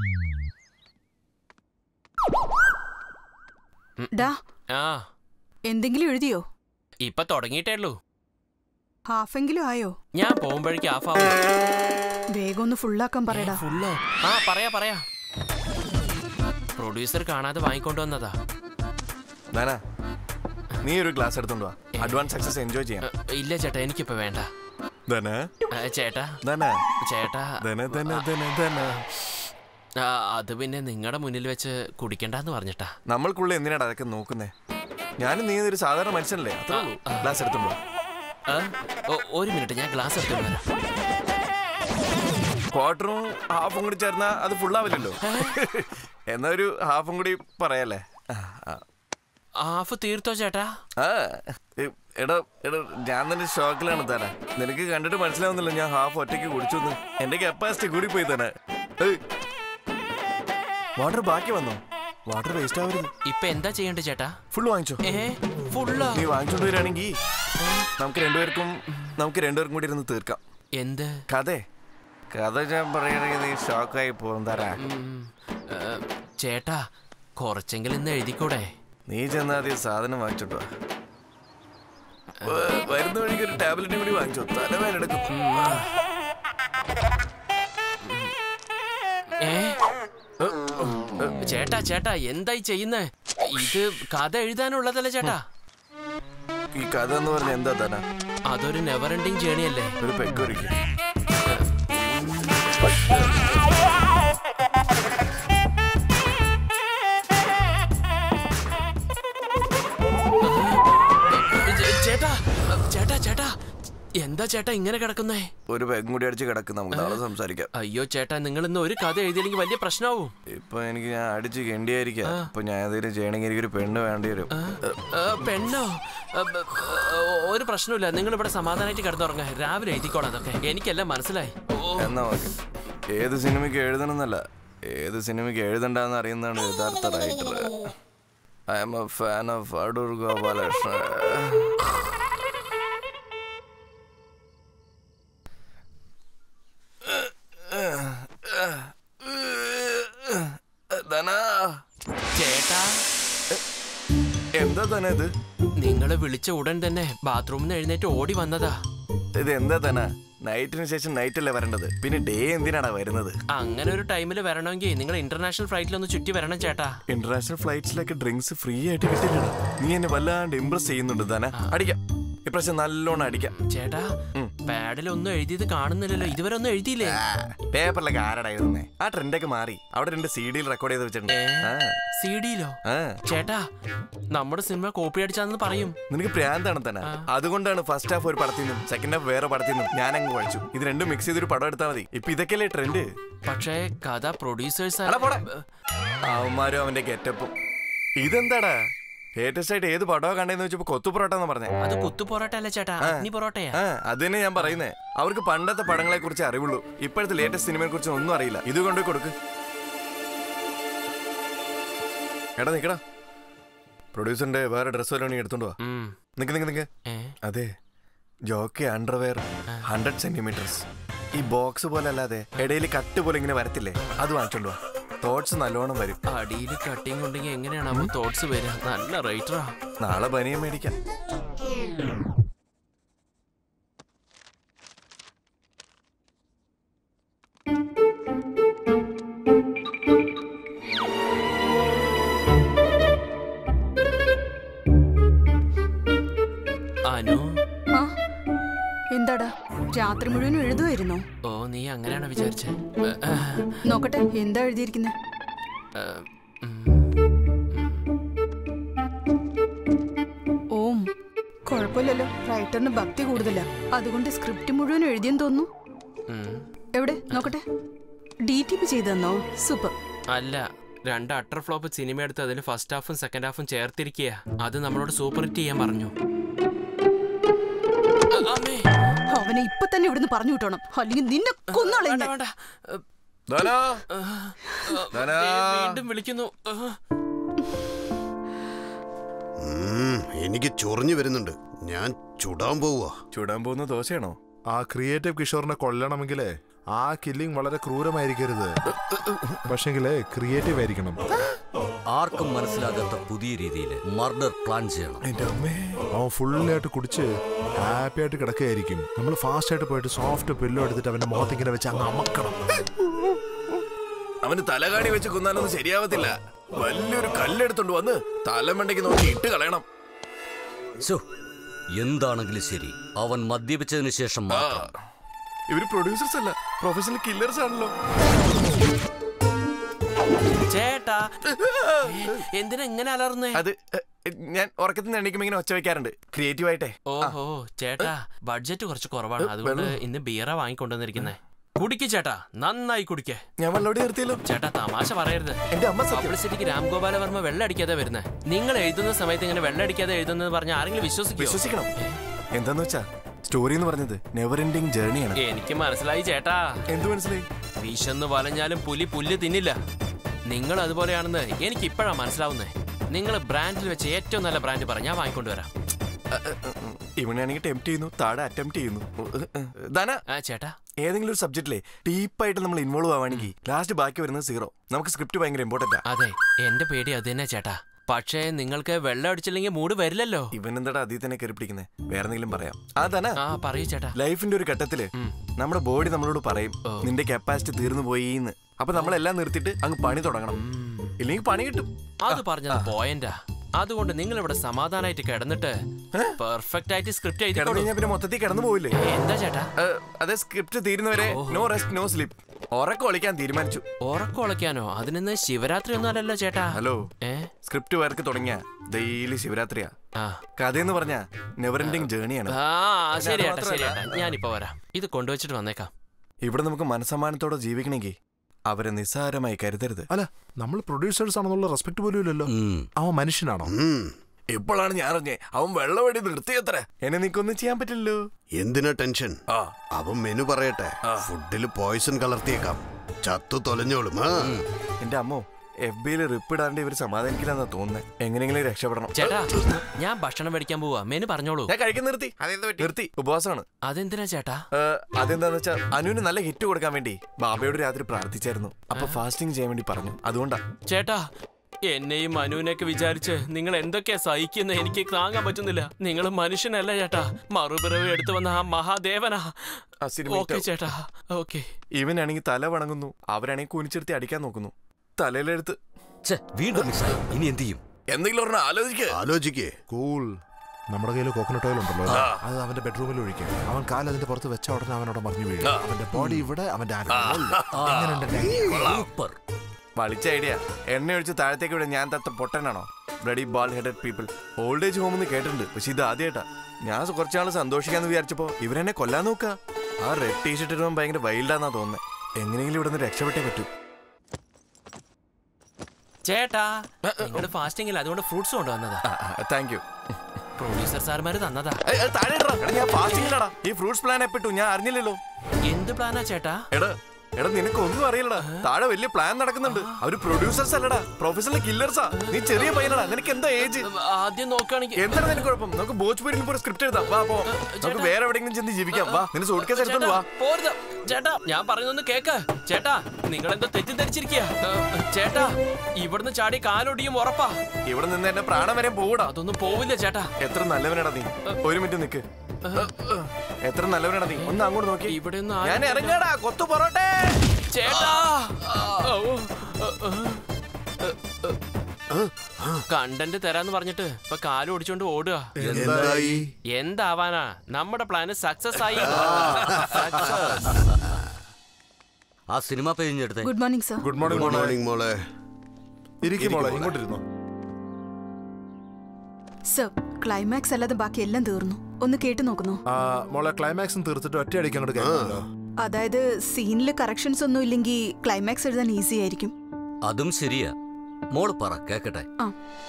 Speaker 3: ഡാ
Speaker 4: ആ
Speaker 3: എന്തെങ്കിലും എഴുതിയോ
Speaker 4: ഇപ്പൊ തുടങ്ങിയിട്ടേ ഉള്ളൂ
Speaker 3: ഹാഫെങ്കിലും ആയോ
Speaker 4: ഞാൻ പോകുമ്പോഴേക്ക് ഹാഫ് ആവും
Speaker 3: വേഗം ഒന്ന് ഫുള്ളാക്കാൻ പറയടാ
Speaker 4: ഫുള്ളോ ആ പറയാ പറയാ പ്രൊഡ്യൂസർ കാണാതെ വാങ്ങിക്കൊണ്ട് വന്നതാ
Speaker 10: ധന നീ ഒരു ഗ്ലാസ് എടുത്തോണ്ട് വാ അഡ്വാൻസ് സക്സസ് എൻജോയ് ചെയ്യാം
Speaker 4: ഇല്ല ചേട്ടാ എനിക്കിപ്പോ വേണ്ട
Speaker 10: ധന
Speaker 4: ആ, ചേട്ടാ
Speaker 10: ധന
Speaker 4: ചേട്ടാ
Speaker 10: ധന ധന ധന ധന
Speaker 4: ആ, അത് പിന്നെ നിങ്ങളുടെ മുന്നിൽ വെച്ച് കുടിക്കണ്ടെന്ന് പറഞ്ഞിട്ടാ
Speaker 10: നമ്മൾക്കുള്ള എന്തിനാണ് അതൊക്കെ നോക്കുന്നേ ഞാനും നീ ഒരു സാധാരണ മനുഷ്യനല്ലേ അത്രേ ഉള്ളൂ ഗ്ലാസ് എടുത്തോണ്ട് വാ
Speaker 4: ആ, ഒ- ഒരു മിനിറ്റ് ഞാൻ ഗ്ലാസ് എടുത്തോണ്ട് വരാം
Speaker 10: ക്വാർട്ടറും ഹാഫും കൂടി ചേർന്നാ അത് ഫുള്ളാവില്ലല്ലോ എന്നാ ഒരു ഹാഫും കൂടി പറയാല്ലേ ആ, ആ.
Speaker 4: ഹാഫ് തീർത്തോ ചേട്ടാ
Speaker 10: ആ എ- എടാ എടാ ഞാൻ തന്നെ ഷോക്കിലാണ് തരാ നിനക്ക് കണ്ടിട്ട് മനസ്സിലാവുന്നില്ല ഞാൻ ഹാഫ് ഒറ്റയ്ക്ക് കുടിച്ചു എന്ന് എന്റെ കപ്പാസിറ്റി കൂടി പോയി തന്നെ വാട്ടർ ബാക്കി വന്നോ വാട്ടർ വേസ്റ്റ് ആവരുത്
Speaker 4: ഇപ്പൊ എന്താ ചെയ്യണ്ടേ ചേട്ടാ
Speaker 10: ഫുൾ വാങ്ങിച്ചോ
Speaker 4: ഏ ഫുള്ളോ
Speaker 10: നീ വാങ്ങിച്ചോണ്ട് വരികയാണെങ്കിൽ നമുക്ക് രണ്ടുപേർക്കും നമുക്ക് രണ്ടുപേർക്കും കൂടി ഇരുന്ന് തീർക്കാം
Speaker 4: എന്ത്
Speaker 10: കഥ കഥ ഞാൻ പറയുകയാണെങ്കിൽ നീ ഷോക്കായി പോകും തരാ
Speaker 4: ഏ, ചേട്ടാ കുറച്ചെങ്കിലും ഇന്ന് എഴുതിക്കൂടെ
Speaker 10: നീ ചെന്നാ ആദ്യം സാധനം വാങ്ങിച്ചോട്ടോ വരുന്ന വഴിക്ക് ഒരു ടാബ്ലറ്റും കൂടി വാങ്ങിച്ചോ തലവേനെടുക്കും
Speaker 4: ഏ ചേട്ടാ ചേട്ടാ എന്തായി ചെയ്യുന്നേ ഇത് കഥ എഴുതാനുള്ളതല്ലേ ചേട്ടാ
Speaker 10: ഈ കഥ എന്ന് പറഞ്ഞ എന്താ തന്നെ
Speaker 4: അതൊരു നെവർ എൻഡിങ് ജേണിയല്ലേ
Speaker 10: ഒരു പെക്കൊരിക്കും
Speaker 4: ചേ- ചേട്ടാ ചേട്ടാ ചേട്ടാ എന്താ ചേട്ടാ ഇങ്ങനെ കിടക്കുന്നേ
Speaker 10: ഒരു പെഗും കൂടി അടിച്ച് കിടക്കും നമുക്ക് നാളെ സംസാരിക്കാം
Speaker 4: അയ്യോ ചേട്ടാ നിങ്ങൾ ഇന്ന് ഒരു കഥ എഴുതിയില്ലെങ്കിൽ വലിയ പ്രശ്നമാവും
Speaker 10: ഇപ്പൊ എനിക്ക് ഞാൻ അടിച്ച് കെണ്ടിയായിരിക്കാം ഇപ്പൊ ഞാൻ ഏതെങ്കിലും ചെയ്യണമെങ്കിൽ എനിക്കൊരു പെണ്ണ് വേണ്ടി വരും
Speaker 4: ഏ, പെണ്ണോ ഏ, ബ- ഏ, ഒരു പ്രശ്നമില്ല നിങ്ങൾ ഇവിടെ സമാധാനമായിട്ട് കിടന്നുറങ്ങ രാവിലെ എഴുതിക്കോളാം അതൊക്കെ എനിക്കെല്ലാം മനസ്സിലായി ഓ
Speaker 10: എന്നാ ഓക്കെ ഏത് സിനിമയ്ക്ക് എഴുതണമെന്നല്ല ഏത് സിനിമയ്ക്ക് എഴുതണ്ടെന്ന് അറിയുന്നതാണ് യഥാർത്ഥ writer I'm a fan of Adoor Gopalakrishnan Dhana
Speaker 4: ചേട്ടാ
Speaker 10: എന്താ തന്നെ ഇത്
Speaker 4: നിങ്ങൾ വിളിച്ച ഉടൻ തന്നെ ബാത്റൂമിൽ നിന്ന് എഴുന്നേറ്റ് ഓടി വന്നതാ
Speaker 10: ഇത് എന്താ തന്നെ നൈറ്റിന് ശേഷം നൈറ്റ് അല്ലേ വരേണ്ടത് പിന്നെ ഡേ എന്തിനാടാ വരുന്നത്
Speaker 4: അങ്ങനെ ഒരു ടൈമിൽ വരണമെങ്കിൽ നിങ്ങൾ ഇന്റർനാഷണൽ ഫ്ലൈറ്റിലൊന്ന് ചുറ്റി വരണം ചേട്ടാ
Speaker 10: ഇന്റർനാഷണൽ ഫ്ലൈറ്റ്സിലൊക്കെ ഡ്രിങ്ക്സ് ഫ്രീ ആയിട്ട് കിട്ടില്ലടാ നീ എന്നെ വല്ലാണ്ട് ഇംപ്രസ് ചെയ്യുന്നുണ്ട് ധന അടിക്കാം ഇപ്രാവശ്യം നല്ലോണം അടിക്കാം
Speaker 4: ചേട്ടാ പാഡിൽ ഒന്നും എഴുതിയത് കാണുന്നില്ലല്ലോ ഇതുവരെ ഒന്നും എഴുതിയില്ലേ
Speaker 10: പേപ്പറിലൊക്കെ ആരടാ എഴുതുന്നേ ആ ട്രെൻഡൊക്കെ മാറി അവിടെ രണ്ട് സി ഡിയിൽ റെക്കോർഡ് ചെയ്ത് വെച്ചിട്ടുണ്ട് ആ.
Speaker 4: സി ഡിയിലോ
Speaker 10: ആ.
Speaker 4: ചേട്ടാ നമ്മുടെ സിനിമ കോപ്പി അടിച്ചാന്ന് പറയും
Speaker 10: നിനക്ക് പ്രാന്താണ് തന്നെ അതുകൊണ്ടാണ് ഫസ്റ്റ് ഹാഫ് ഒരു പടത്തിൽ നിന്നും സെക്കൻഡ് ഹാഫ് വേറെ പടത്തിൽ നിന്നും ഞാൻ അങ്ങ് കഴിച്ചു ഇത് രണ്ടും മിക്സ് ചെയ്തൊരു പടം എടുത്താൽ മതി ഇപ്പൊ ഇതൊക്കെയല്ലേ ട്രെൻഡ്
Speaker 4: പക്ഷേ കഥ പ്രൊഡ്യൂസേഴ്സ്
Speaker 10: അവന്മാരും അവന്റെ ഗെറ്റപ്പും ഇതെന്താടാ ലേറ്റസ്റ്റ് ആയിട്ട് ഏത് പടമാ കണ്ടെന്ന് വെച്ചപ്പോ കൊത്തു പൊറോട്ട എന്ന് പറഞ്ഞേ
Speaker 4: അത് കുത്തു പൊറോട്ട അല്ല ചേട്ടാ
Speaker 10: ആ.
Speaker 4: അഗ്നി പൊറോട്ടയാ
Speaker 10: ആ അത് തന്നെ ഞാൻ പറയുന്നേ അവർക്ക് പണ്ടത്തെ പടങ്ങളെ കുറിച്ച് അറിവുള്ളൂ ഇപ്പോഴത്തെ ലേറ്റസ്റ്റ് സിനിമയെ കുറിച്ച് ഒന്നും അറിയില്ല ഇത് കൊണ്ടുപോയി കൊടുക്ക് എടാ നിക്കടാ പ്രൊഡ്യൂസറിന്റെ വേറെ ഡ്രസ് വല്ലതും നീ എടുത്തോണ്ട് വാ നിക്ക് നിക്ക് നിക്ക് അതെ ജോക്കി അണ്ടർവെയർ ഹൺഡ്രഡ് സെന്റിമീറ്റേഴ്സ് ഈ ബോക്സ് പോലെ അല്ലാതെ ഇടയിൽ കട്ട് പോലെ ഇങ്ങനെ വരത്തില്ലേ അത് വാങ്ങിച്ചോണ്ട് വാ തോട്ട്സ് നല്ലോണം വരും
Speaker 4: അടിയിൽ കട്ടിങ് ഉണ്ടെങ്കിൽ എങ്ങനെയാണ് അവൻ തോട്ട്സ് വരിക നല്ല റൈറ്ററാ
Speaker 10: നാളെ ബനിയം മേടിക്കാം
Speaker 4: അനു
Speaker 3: ആ എന്താടാ രാത്രി മുഴുവൻ എഴുതുമായിരുന്നോ
Speaker 4: ഓ നീ അങ്ങനെയാണ് വിചാരിച്ചേ
Speaker 3: നോക്കട്ടെ എന്താ എഴുതിയിരിക്കുന്നത് ഓം കുഴപ്പമില്ലല്ലോ റൈറ്ററിന് ഭക്തി കൂടുതലാ അതുകൊണ്ട് സ്ക്രിപ്റ്റ് മുഴുവൻ എഴുതിയെന്ന് തോന്നുന്നു എവിടെ നോക്കട്ടെ ഡി ടി പി ചെയ്തെന്നോ സൂപ്പർ
Speaker 4: അല്ല രണ്ട് അട്ടർ ഫ്ലോപ്പ് സിനിമ എടുത്ത് അതിൽ ഫസ്റ്റ് ഹാഫും സെക്കൻഡ് ഹാഫും ചേർത്തിരിക്കുക അത് നമ്മളോട് സൂപ്പർ ഹിറ്റ് ചെയ്യാൻ പറഞ്ഞു
Speaker 3: അവനെ ഇപ്പൊ തന്നെ ഇവിടുന്ന് പറഞ്ഞു വിട്ടോണം അല്ലെങ്കിൽ നിന്നെ കൊന്നോളെ
Speaker 10: ധനാ ധനാ
Speaker 4: വീണ്ടും വിളിക്കുന്നു
Speaker 11: ഉം, എനിക്ക് ചൊറിഞ്ഞു വരുന്നുണ്ട് ഞാൻ ചുടാൻ പോവുക
Speaker 10: ചുടാൻ പോകുന്ന ദോശയാണോ
Speaker 9: ആ ക്രിയേറ്റീവ് കിഷോറിനെ കൊല്ലണമെങ്കിലേ ആ കില്ലിംഗ് വളരെ ക്രൂരമായിരിക്കരുത് പക്ഷെങ്കിലേ ക്രിയേറ്റീവ് ആയിരിക്കണം
Speaker 12: ആർക്കും മനസ്സിലാകാത്ത പുതിയ രീതിയിൽ മർഡർ പ്ലാൻ ചെയ്യണം
Speaker 9: അവൻ ഫുള്ളായിട്ട് കുടിച്ച് ഹാപ്പി ആയിട്ട് കിടക്കുകയായിരിക്കും നമ്മൾ ഫാസ്റ്റ് ആയിട്ട് പോയിട്ട് സോഫ്റ്റ് പില്ലോ എടുത്തിട്ട് അവന്റെ മുഖത്ത് ഇങ്ങനെ വെച്ച് അങ്ങ് അമക്കണം
Speaker 10: അവന് തലകാണി വെച്ച് കൊന്നാലൊന്നും ശരിയാവത്തില്ല വലിയൊരു കല്ലെടുത്തോണ്ട് വന്ന് തലമണ്ടയ്ക്ക് നോക്കി ഇട്ട് കളയണം
Speaker 12: ശോ, എന്താണെങ്കിലും ശരി അവൻ മദ്യപിച്ചതിന് ശേഷം മാത്രം
Speaker 10: ഇവര് പ്രൊഡ്യൂസേഴ്സ് അല്ല പ്രൊഫഷണൽ കില്ലേഴ്സ് ആണല്ലോ
Speaker 4: ചേട്ടാ എന്തിനാ ഇങ്ങനെ അലർന്നേ
Speaker 10: അത് എ, ഞാൻ ഉറക്കത്തിൽ നിന്ന് എണീക്കുമ്പോ ഇങ്ങനെ ഒച്ച വെക്കാറുണ്ട് ക്രിയേറ്റീവ് ആയിട്ടെ
Speaker 4: ഓഹോ ചേട്ടാ ബഡ്ജറ്റ് കുറച്ച് കുറവാണ് അതുകൊണ്ട് ഇന്ന് ബീറ വാങ്ങിക്കൊണ്ടുവന്നിരിക്കുന്നേ കുടിക്ക് ചേട്ടാ നന്നായി കുടിക്കേ
Speaker 10: ഞാൻ വെള്ളോടി നിർത്തിയല്ലോ
Speaker 4: ചേട്ടാ തമാശ പറയരുത്
Speaker 10: എന്റെ അമ്മ സത്യം.
Speaker 4: പബ്ലിസിറ്റിക്ക് രാംഗോപാലവർമ്മ വെള്ളം അടിക്കാതെ വരുന്നേ നിങ്ങൾ എഴുതുന്ന സമയത്ത് ഇങ്ങനെ വെള്ളം അടിക്കാതെ എഴുതുന്നത് പറഞ്ഞ ആരെങ്കിലും വിശ്വസിക്കും
Speaker 10: വിശ്വസിക്കണം എന്താന്ന് വെച്ചാ സ്റ്റോറി എന്ന് പറഞ്ഞത് നെവർ എൻഡിങ് ജേർണിയാണ്
Speaker 4: എനിക്ക് മനസ്സിലായി ചേട്ടാ
Speaker 10: എന്ത് മനസ്സിലായി
Speaker 4: വിശന്ന് വലഞ്ഞാലും പുലി പുല്ല് തിന്നില്ല നിങ്ങൾ അതുപോലെയാണെന്ന് എനിക്ക് ഇപ്പോഴാണ് മനസ്സിലാവുന്നേ നിങ്ങൾ ബ്രാൻഡിൽ വെച്ച് ഏറ്റവും നല്ല ബ്രാൻഡ് പറഞ്ഞാൽ ഞാൻ വാങ്ങിക്കൊണ്ടുവരാം
Speaker 10: ഇവനാണെങ്കിൽ ടെംപ്റ്റ് ചെയ്യുന്നു താഴെ അറ്റംപ്റ്റ് ചെയ്യുന്നു ധന
Speaker 4: ചേട്ടാ
Speaker 10: ഏതെങ്കിലും ഒരു സബ്ജക്റ്റിലെ ഡീപ്പായിട്ട് നമ്മൾ ഇൻവോൾവ് ആവുകയാണെങ്കിൽ ലാസ്റ്റ് ബാക്കി വരുന്നത് സീറോ നമുക്ക് സ്ക്രിപ്റ്റ് ഭയങ്കര ഇമ്പോർട്ടന്റ്
Speaker 4: അതെ എന്റെ പേടി അത് തന്നെ ചേട്ടാ പക്ഷേ നിങ്ങൾക്ക് വെള്ളം അടിച്ചില്ലെങ്കിൽ മൂഡ് വരില്ലല്ലോ
Speaker 10: ഇവൻ എന്താടാ അതിൽ തന്നെ കയറി പിടിക്കുന്നത് വേറെ എന്തെങ്കിലും പറയാം ആ ധന
Speaker 4: ആ പറയൂ ചേട്ടാ
Speaker 10: ലൈഫിന്റെ ഒരു ഘട്ടത്തില് നമ്മുടെ ബോഡി നമ്മളോട് പറയും നിന്റെ കപ്പാസിറ്റി തീർന്നു പോയിന്ന് അപ്പൊ നമ്മളെല്ലാം നിർത്തിയിട്ട് അങ്ങ് പണി തുടങ്ങണം ഇല്ലെങ്കിൽ പണി കിട്ടും
Speaker 4: അത് പറഞ്ഞത് പോയന്റാ അതുകൊണ്ട് നിങ്ങൾ ഇവിടെ സമാധാനമായിട്ട് കിടന്നിട്ട് പെർഫെക്റ്റ് ആയിട്ട് സ്ക്രിപ്റ്റ്
Speaker 10: കിടന്നു
Speaker 4: എഴുതിക്കോളൂ
Speaker 10: കഴിഞ്ഞാൽ പിന്നെ മൊത്തത്തിൽ കിടന്നു പോവില്ലേ
Speaker 4: എന്താ ചേട്ടാ
Speaker 10: ഏഹ്, അതെ സ്ക്രിപ്റ്റ് തീരുന്നവരെ നോ റെസ്റ്റ് നോ സ്ലീപ്പ് ഉറക്കം ഒളിക്കാൻ തീരുമാനിച്ചു
Speaker 4: ഉറക്കൊളയ്ക്കാനോ അതിനിന്ന് ശിവരാത്രി ഒന്നും അല്ലല്ലോ ചേട്ടാ
Speaker 10: ഹലോ
Speaker 4: ഏ
Speaker 10: സ്ക്രിപ്റ്റ് വർക്ക് തുടങ്ങിയ ഡെയിലി ശിവരാത്രിയാ
Speaker 4: ആ
Speaker 10: കഥയെന്ന് പറഞ്ഞ നെവർ എൻഡിങ് ജേണിയാണ്
Speaker 4: ആ ശരി
Speaker 10: പിന്നെ
Speaker 4: ഏട്ടാ
Speaker 10: അത്
Speaker 4: ശരി
Speaker 10: മാത്രമല്ല,
Speaker 4: ഏട്ടാ ഞാനിപ്പോ വരാം ഇത് കൊണ്ടുവച്ചിട്ട് വന്നേക്കാം
Speaker 10: ഇവിടെ നമുക്ക് മനസ്സമാനത്തോടെ ജീവിക്കണമെങ്കിൽ അവരെ നിസ്സാരമായി കരുതരുത്
Speaker 9: അല്ല നമ്മൾ പ്രൊഡ്യൂസേഴ്സ് ആണെന്നുള്ള റെസ്പെക്ട് പോലും ഇല്ലല്ലോ അവൻ മനുഷ്യനാണോ
Speaker 10: ഇപ്പോഴാണ് ഞാൻ അറിഞ്ഞേ അവൻ വെള്ളവടി നിർത്തിയത്ര എന്നെ നിനക്കൊന്നും ചെയ്യാൻ പറ്റില്ലല്ലോ
Speaker 11: എന്തിനാ ടെൻഷൻ അവൻ മെനു പറയട്ടെ ഫുഡിൽ പോയിസൺ കലർത്തിയേക്കാം ചത്തു തൊലഞ്ഞോളും ആ
Speaker 10: എന്റെ അമ്മോ എഫ് ബിയിൽ റിപ്പിടാണ്ട് ഇവർ സമാധാനിക്കില്ലെന്നാ തോന്നുന്നത് എങ്ങനെയെങ്കിലും രക്ഷപ്പെടണം
Speaker 4: ചേട്ടാ ഞാൻ ഭക്ഷണം മേടിക്കാൻ പോവാ മെനു പറഞ്ഞോളൂ
Speaker 10: ഞാൻ കഴിക്കാൻ നിർത്തി നിർത്തി ഉപവാസമാണ്
Speaker 4: അതെന്തിനാ ചേട്ടാ
Speaker 10: ഏഹ്, അതെന്താന്ന് വെച്ചാൽ അനുവിന് നല്ല ഹിറ്റ് കൊടുക്കാൻ വേണ്ടി ബാബയോട് രാത്രി പ്രാർത്ഥിച്ചായിരുന്നു അപ്പൊ ഫാസ്റ്റിംഗ് ചെയ്യാൻ വേണ്ടി പറഞ്ഞു അതുകൊണ്ടാ
Speaker 4: ചേട്ടാ എന്നെയും മനുവിനെയൊക്കെ വിചാരിച്ച് നിങ്ങൾ എന്തൊക്കെയാ സഹിക്കുന്ന എനിക്ക് താങ്ങാൻ പറ്റുന്നില്ല നിങ്ങൾ മനുഷ്യനല്ല ചേട്ടാ മറുപിറവി എടുത്തു വന്ന ആ മഹാദേവനാ
Speaker 10: ആ സിനിമ
Speaker 4: ഓക്കെ
Speaker 10: ഇട്ടോ.
Speaker 4: ചേട്ടാ ഓക്കെ
Speaker 10: ഇവനാണെങ്കിൽ തല വണങ്ങുന്നു അവരാണെങ്കിൽ കുനിച്ചെടുത്ത് അടിക്കാൻ നോക്കുന്നു തലയിലെടുത്ത്
Speaker 12: വീണ്ടും മിസ്സായി ഇനി എന്ത് ചെയ്യും
Speaker 10: എന്തെങ്കിലും ഒരെണ്ണം ആലോചിക്ക്
Speaker 11: ആലോചിക്കേ
Speaker 9: കൂൾ നമ്മുടെ കയ്യിൽ കോക്കനട്ട് ഓയിൽ ഉണ്ടല്ലോ അത് അവന്റെ ബെഡ്റൂമിൽ ഒഴിക്കാം അവൻ കാൽ അതിന്റെ പുറത്ത് വെച്ച ഉടനെ അവൻ അവിടെ മറിഞ്ഞു വീഴും അവന്റെ ബോഡി ഇവിടെ അവന്റെ ആഗ്രഹം മുകളിൽ. എങ്ങനെയുണ്ട് എൻ്റെ idea?
Speaker 12: സൂപ്പർ
Speaker 10: വളിച്ച ഐഡിയ എണ്ണ ഒഴിച്ച് താഴത്തേക്ക് വിടാൻ ഞാൻ തത്ത പൊട്ടനാണോ bloody bald headed people old age home എന്ന് കേട്ടിട്ടുണ്ട് പക്ഷെ ഇത് ആദ്യമായിട്ടാ ഞാൻ കുറച്ചാൾ സന്തോഷിക്കാന്ന് വിചാരിച്ചപ്പോ ഇവരെന്നെ കൊല്ലാൻ നോക്കുക ആ റെഡ് ടീഷർട്ട് ഇടുമ്പോൾ ഭയങ്കര വൈൽഡാന്നാ തോന്നുന്നത് എങ്ങനെയെങ്കിലും ഇവിടെ നിന്ന് രക്ഷപ്പെട്ടേ പറ്റൂ
Speaker 4: ചേട്ടാ നിങ്ങളുടെ ഫാസ്റ്റിംഗ് ഇല്ല അതുകൊണ്ട് ഫ്രൂട്ട്സ് കൊണ്ടുവന്നതാ
Speaker 10: താങ്ക് യു
Speaker 4: പ്രൊഡ്യൂസർ സാർമാര് തന്നതാ
Speaker 10: താഴെ ഇടടാ. എടാ, ഞാൻ ഫാസ്റ്റിംഗിലടാ ഈ ഫ്രൂട്ട്സ് പ്ലാൻ എപ്പിട്ടു ഞാൻ അറിഞ്ഞില്ലല്ലോ
Speaker 4: എന്ത് പ്ലാനാ ചേട്ടാ
Speaker 10: എടാ എടാ നിനക്ക് ഒന്നും അറിയില്ലടാ താഴെ വലിയ പ്ലാൻ നടക്കുന്നുണ്ട് അവര് പ്രൊഡ്യൂസേഴ്സ് അല്ലടാ പ്രൊഫഷണൽ കില്ലേഴ്സാ നീ ചെറിയ പയ്യനടാ നിനക്ക് എന്താ ഏജ്
Speaker 4: ആദ്യം നോക്കുകയാണെങ്കിൽ
Speaker 10: എന്താണ് നിനക്ക് കുഴപ്പം നമുക്ക് ഭോജ്പൂരിൽ ഒരു സ്ക്രിപ്റ്റ് എഴുതാം വാ പോ നമുക്ക് വേറെ എവിടെയെങ്കിലും ചെന്ന് ജീവിക്കാം വാ നിന്റെ സൂട്ട് കേസ് എടുത്തോണ്ട് വാ
Speaker 4: പോരുത് ചേട്ടാ ഞാൻ പറയുന്നൊന്ന് കേക്ക് ചേട്ടാ നിങ്ങൾ എന്തോ തെറ്റിദ്ധരിച്ചിരിക്കുക ചേട്ടാ ഇവിടുന്ന് ചാടി കാലൊടിയും ഉറപ്പാ
Speaker 10: ഇവിടെ നിന്ന് എന്റെ പ്രാണം വരെ പോകൂടാ
Speaker 4: അതൊന്നും പോവില്ല ചേട്ടാ
Speaker 10: എത്ര നല്ലവനാടാ നീ ഒരു മിനിറ്റ് നിക്ക് എത്ര നല്ലവനാടാ നീ ഒന്ന് അങ്ങോട്ട് നോക്കി
Speaker 4: ഇവിടെ
Speaker 10: ഞാൻ ഇറങ്ങാടാ കൊത്തു പൊറോട്ടെ
Speaker 4: ചേട്ടാ ഓ, കണ്ടന്റ് തരാന്ന് പറഞ്ഞിട്ട് ഇപ്പൊ കാല് ഓടിച്ചോണ്ട് ഓടുക
Speaker 11: എന്തായി?
Speaker 4: എന്താവാനാ നമ്മുടെ പ്ലാന് സക്സസ് ആയി Success.
Speaker 12: ആ സിനിമ പേജ് എടുത്തേ
Speaker 3: good morning sir
Speaker 9: good morning
Speaker 11: good
Speaker 9: മോളെ
Speaker 11: മോർണിംഗ് മോളെ
Speaker 9: ഇരിക്കും മോളെ ഇങ്ങോട്ടിരുന്നോ
Speaker 3: സർ ക്ലൈമാക്സ് അല്ലാതെ ബാക്കി എല്ലാം തീർന്നു ഒന്ന് കേട്ടു നോക്കുന്നു
Speaker 9: ആ, മോളെ ക്ലൈമാക്സും തീർത്തിട്ട് ഒറ്റയടിക്ക് അങ്ങോട്ട് കേൾക്കാമല്ലോ
Speaker 3: അതായത് സീനിൽ കറക്ഷൻസ് ഒന്നും ഇല്ലെങ്കിൽ ക്ലൈമാക്സ് എഴുതാൻ ഈസി ആയിരിക്കും
Speaker 12: അതും ശരിയാ മോള് പറ കേക്കട്ടെ
Speaker 3: ആ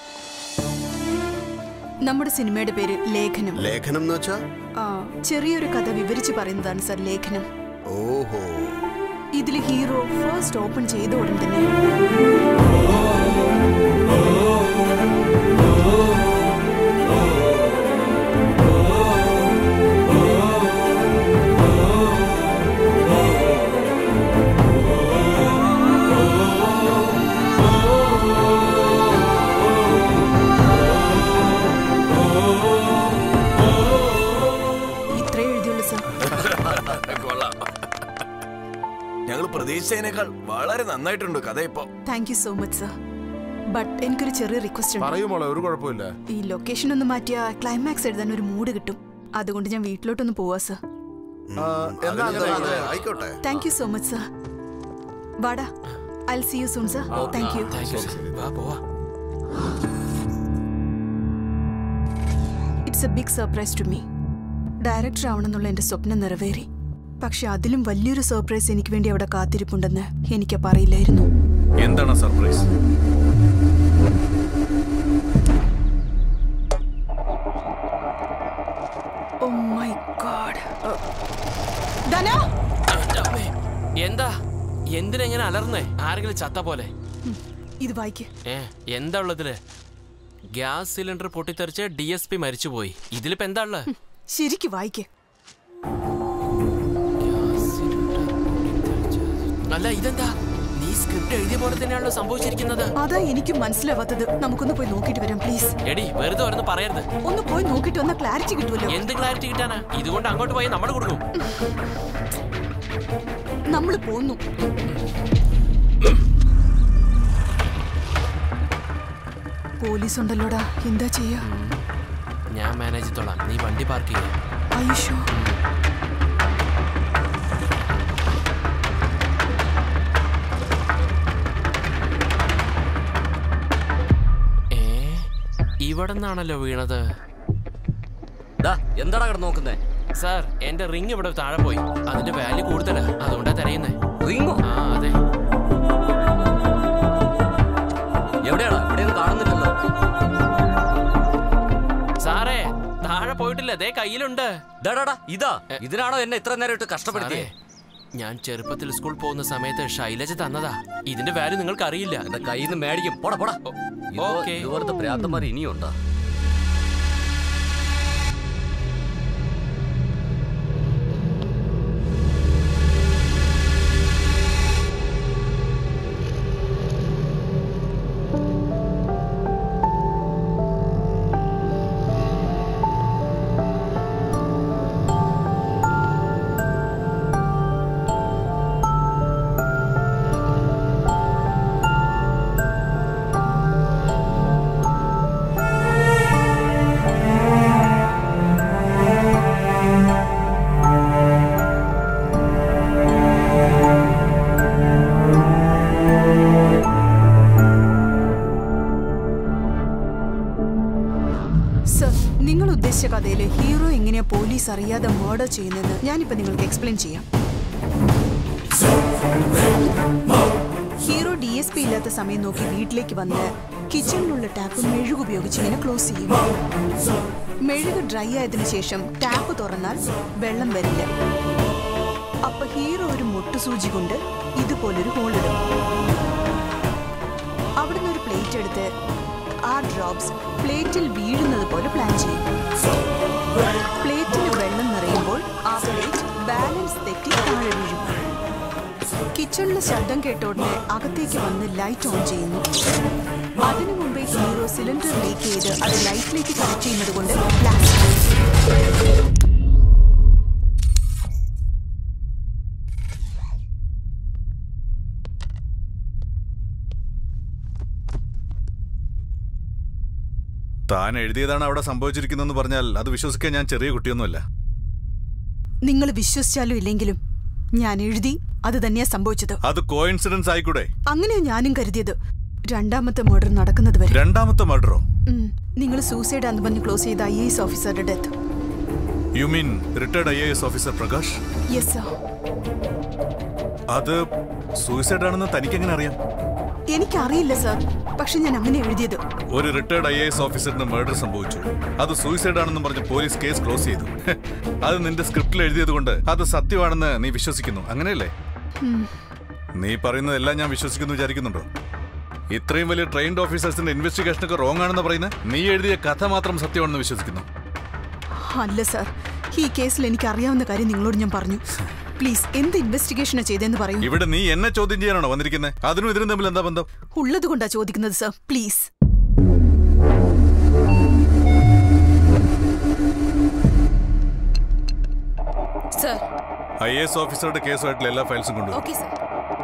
Speaker 3: നമ്മുടെ സിനിമയുടെ പേര് ലേഖനം
Speaker 11: ലേഖനം എന്ന് വെച്ചാ
Speaker 3: ആ ചെറിയൊരു കഥ വിവരിച്ച് പറയുന്നതാണ് സർ ലേഖനം
Speaker 11: ഓഹോ
Speaker 3: ഇതിൽ ഹീറോ ഫസ്റ്റ് ഓപ്പൺ ചെയ്ത ഉടൻ തന്നെ ഇത്രേ എഴുതിയുള്ളൂ സർ
Speaker 10: കൊള്ളാം ഞങ്ങൾ പ്രതീക്ഷിച്ചതിനേക്കാൾ വളരെ നന്നായിട്ടുണ്ട് കഥ ഇപ്പോ
Speaker 3: thank you so much sir but എനിക്കൊരു ചെറിയ റിക്വസ്റ്റ് ഉണ്ട്
Speaker 9: പറയൂ മോളെ ഒരു കുഴപ്പമില്ല
Speaker 3: ഈ ലൊക്കേഷൻ ഒന്ന് മാറ്റിയ ക്ലൈമാക്സ് എഴുതാൻ ഒരു മൂഡ് കിട്ടും അതുകൊണ്ട് ഞാൻ വീട്ടിലോട്ടൊന്ന് പോവാ സർ
Speaker 9: ആ, എന്നാ അങ്ങനെ
Speaker 11: അതിനെന്താ
Speaker 9: ആകട്ടെ.
Speaker 11: ആയിക്കോട്ടെ
Speaker 3: thank you so much sir വാടാ I see you soon sir thank you
Speaker 4: Thank you, sir. വാ പോവാ
Speaker 3: it's a big surprise to me director ആവണമെന്നുള്ള എന്റെ സ്വപ്നം നിറവേറി പക്ഷെ അതിലും വലിയൊരു സർപ്രൈസ് എനിക്ക് വേണ്ടി അവിടെ കാത്തിരിപ്പുണ്ടെന്ന് എനിക്കപ്പോൾ അറിയില്ലായിരുന്നു
Speaker 8: എന്താണ് സർപ്രൈസ്
Speaker 3: ഓ മൈ ഗോഡ് ധന
Speaker 4: അമ്മേ, എന്താ എന്തിനെങ്ങനെ അലർന്നേ ആരെങ്കിലും ചത്ത പോലെ
Speaker 3: ഇത് വായിക്ക്
Speaker 4: ഏ എന്താ ഉള്ളതില് ഗ്യാസ് സിലിണ്ടർ പൊട്ടിത്തെറിച്ച് ഡി എസ് പി മരിച്ചുപോയി ഇതിലിപ്പോ എന്താ ഉള്ളത്
Speaker 3: ശരിക്ക് വായിക്ക്
Speaker 4: അല്ല ഇതെന്താ നീ സ്ക്രിപ്റ്റ് എഴുതിയ പോലെ തന്നെയാണല്ലോ സംഭവിച്ചിരിക്കുന്നത്
Speaker 3: അതാ എനിക്കും മനസ്സിലാവാത്തത് നമുക്കൊന്ന് പോയി നോക്കിയിട്ട് വരാം പ്ലീസ്
Speaker 4: എടി വെറുതെ ഓരോന്ന് പറയരുത്
Speaker 3: ഒന്ന് പോയി നോക്കിയിട്ട് വന്നാൽ ക്ലാരിറ്റി കിട്ടുമല്ലോ
Speaker 4: എന്ത് ക്ലാരിറ്റി കിട്ടാനാ ഇതുകൊണ്ട് അങ്ങോട്ട് പോയി നമ്മൾ കൊടുക്കും
Speaker 3: നമ്മൾ പോന്നു പോലീസ് ഉണ്ടല്ലോടാ എന്താ ചെയ്യാ
Speaker 4: ഞാൻ മാനേജ് ചെയ്തോളാം നീ വണ്ടി പാർക്ക് ചെയ്യാം
Speaker 3: അയ്യോ
Speaker 4: ഏ ഇവിടെ നിന്നാണല്ലോ വീണത്
Speaker 12: എന്താടാ കിടന്ന് നോക്കുന്നേ
Speaker 4: സാർ എന്റെ റിങ് ഇവിടെ താഴെ പോയി അതിന്റെ വാല്യൂ കൂടുതലാ അതുകൊണ്ടാ തിരയുന്നേ
Speaker 12: റിങ്ങോ
Speaker 4: ആ അതെ
Speaker 12: എവിടെയാടാ ഇവിടെ കാണുന്നില്ലല്ലോ
Speaker 4: സാറേ താഴെ പോയിട്ടില്ല ദേ കയ്യിലുണ്ട്
Speaker 12: ഡാടാ ഇതാ ഇതിനാണോ എന്നെ ഇത്ര നേരം ഇട്ട് കഷ്ടപ്പെടുത്തിയേ
Speaker 4: സാറേ, ഞാൻ ചെറുപ്പത്തിൽ സ്കൂൾ പോകുന്ന സമയത്ത് ശൈലജ തന്നതാ ഇതിന്റെ വാല്യൂ നിങ്ങൾക്ക് അറിയില്ല
Speaker 12: എന്റെ കയ്യിൽ നിന്ന് മേടിക്കും പോടാ പോടാ
Speaker 4: ഓക്കേ.
Speaker 12: ഇതുപോലത്തെ പ്രാന്തന്മാർ ഇനിയുണ്ടോ
Speaker 3: ആ പോലീസ് അറിയാതെ മർഡർ ചെയ്യുന്നതെന്ന് ഞാനിപ്പോ നിങ്ങൾക്ക് എക്സ്പ്ലെയിൻ ചെയ്യാം ഹീറോ ഡി എസ് പി ഇല്ലാത്ത സമയം നോക്കി വീട്ടിലേക്ക് വന്ന് കിച്ചണിലുള്ള ടാപ്പ് മെഴുക് ഉപയോഗിച്ച് ഇങ്ങനെ ക്ലോസ് ചെയ്യും മെഴുക് ഡ്രൈ ആയതിനു ശേഷം ടാപ്പ് തുറന്നാൽ വെള്ളം വരില്ല അപ്പൊ ഹീറോ ഒരു മുട്ടുസൂചി കൊണ്ട് ഇതുപോലൊരു ഹോളിടും അവിടുന്ന് ഒരു പ്ലേറ്റ് എടുത്ത് ആ ഡ്രോപ്സ് പ്ലേറ്റിൽ വീഴുന്നത് പോലെ പ്ലാൻ ചെയ്യും പ്ലേറ്റിൽ വെള്ളം നിറയുമ്പോൾ ആ പ്ലേറ്റ് ബാലൻസ് തെറ്റി താഴെ വീഴും കിച്ചണിലെ ശബ്ദം കേട്ട ഉടനെ അകത്തേക്ക് വന്ന് ലൈറ്റ് ഓൺ ചെയ്യുന്നു അതിനു മുമ്പേ ഹീറോ സിലിണ്ടർ ലീക്ക് ചെയ്ത് അത് ലൈറ്റിലേക്ക് കണക്ട് ചെയ്യുന്നത് കൊണ്ട്
Speaker 8: താൻ എഴുതിയതാണ് അവിടെ സംഭവിച്ചിരിക്കുന്നതെന്ന് പറഞ്ഞാൽ അത് വിശ്വസിക്കാൻ ഞാൻ ചെറിയ കുട്ടിയൊന്നുമല്ല
Speaker 3: നിങ്ങൾ വിശ്വസിച്ചാലും ഇല്ലെങ്കിലും ഞാൻ എഴുതി അത് തന്നെയാ സംഭവിച്ചത്
Speaker 8: അത് കോയിൻസിഡൻസ് ആയിക്കൂടെ
Speaker 3: അങ്ങനെയാ ഞാനും കരുതിയത് രണ്ടാമത്തെ മർഡർ നടക്കുന്നത് വരെ
Speaker 8: രണ്ടാമത്തെ മർഡറോ
Speaker 3: നിങ്ങൾ സൂസൈഡ് ആണെന്ന് പറഞ്ഞ് ക്ലോസ് ചെയ്ത ഐ എസ് ഓഫീസറുടെ death
Speaker 8: you mean retired I A S officer Prakash
Speaker 3: yes sir
Speaker 8: അത് സൂയിസൈഡ് ആണെന്ന് തനിക്കെങ്ങനെ അറിയാം
Speaker 3: എനിക്കറിയില്ല സർ പക്ഷെ ഞാൻ അങ്ങനെ എഴുതിയത്
Speaker 8: ഒരു റിട്ടയർഡ് ഐ എ എസ് ഓഫീസറിന് മർഡർ സംഭവിച്ചു അത് സൂയിസൈഡ് ആണെന്ന് പറഞ്ഞ് പോലീസ് കേസ് ക്ലോസ് ചെയ്തു അത് നിന്റെ സ്ക്രിപ്റ്റിൽ എഴുതിയത് കൊണ്ട് അത് സത്യമാണെന്ന് നീ വിശ്വസിക്കുന്നു അങ്ങനെയല്ലേ നീ പറയുന്നതെല്ലാം ഞാൻ വിശ്വസിക്കുന്നു വിചാരിക്കുന്നുണ്ടോ ഇത്രയും വലിയ ട്രെയിൻഡ് ഓഫീസേഴ്സിന്റെ ഇൻവെസ്റ്റിഗേഷൻ ഒക്കെ റോങ് ആണെന്ന് പറയുന്നത് നീ എഴുതിയ കഥ മാത്രം സത്യമാണെന്ന് വിശ്വസിക്കുന്നു
Speaker 3: അല്ല സർ ഈ കേസിൽ എനിക്ക് അറിയാവുന്ന കാര്യം നിങ്ങളോട് ഞാൻ പറഞ്ഞു പ്ലീസ് എന്ത് ഇൻവെസ്റ്റിഗേഷനാ ചെയ്തതെന്ന് പറയൂ
Speaker 8: ഇവിടെ നീ എന്നെ ചോദ്യം ചെയ്യാനാണോ വന്നിരിക്കുന്നത് അതിനും ഇതിനും തമ്മിൽ എന്താ ബന്ധം
Speaker 3: ഉള്ളത് കൊണ്ടാ ചോദിക്കുന്നത് sir please
Speaker 5: sir
Speaker 8: I A S ഓഫീസറുടെ കേസുമായിട്ടുള്ള എല്ലാ ഫയൽസും കൊണ്ടുവരും
Speaker 5: okay sir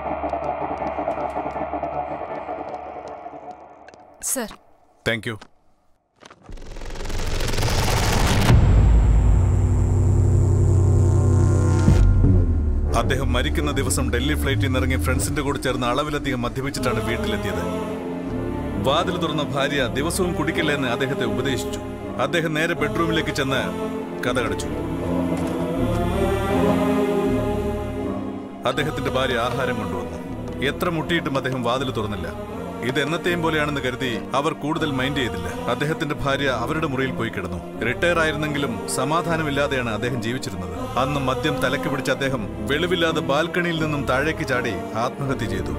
Speaker 5: sir
Speaker 8: thank you അദ്ദേഹം മരിക്കുന്ന ദിവസം ഡൽഹി ഫ്ലൈറ്റിൽ നിന്ന് ഇറങ്ങി ഫ്രണ്ട്സിന്റെ കൂടെ ചേർന്ന് അളവിലധികം മദ്യപിച്ചിട്ടാണ് വീട്ടിലെത്തിയത് വാതിൽ തുറന്ന ഭാര്യ ദിവസവും കുടിക്കില്ല എന്ന് അദ്ദേഹത്തെ ഉപദേശിച്ചു അദ്ദേഹം നേരെ ബെഡ്റൂമിലേക്ക് ചെന്ന് കഥ കടച്ചു അദ്ദേഹത്തിന്റെ ഭാര്യ ആഹാരം കൊണ്ടുവന്നു എത്ര മുട്ടിയിട്ടും അദ്ദേഹം വാതിൽ തുറന്നില്ല ഇത് എന്നത്തെയും പോലെയാണെന്ന് കരുതി അവർ കൂടുതൽ മൈൻഡ് ചെയ്തില്ല അദ്ദേഹത്തിന്റെ ഭാര്യ അവരുടെ മുറിയിൽ പോയി കിടന്നു റിട്ടയർ ആയിരുന്നെങ്കിലും സമാധാനമില്ലാതെയാണ് അദ്ദേഹം ജീവിച്ചിരുന്നത് അന്ന് മദ്യം തലക്ക് പിടിച്ച അദ്ദേഹം വെളിവില്ലാതെ ബാൽക്കണിയിൽ നിന്നും താഴേക്ക് ചാടി ആത്മഹത്യ ചെയ്തു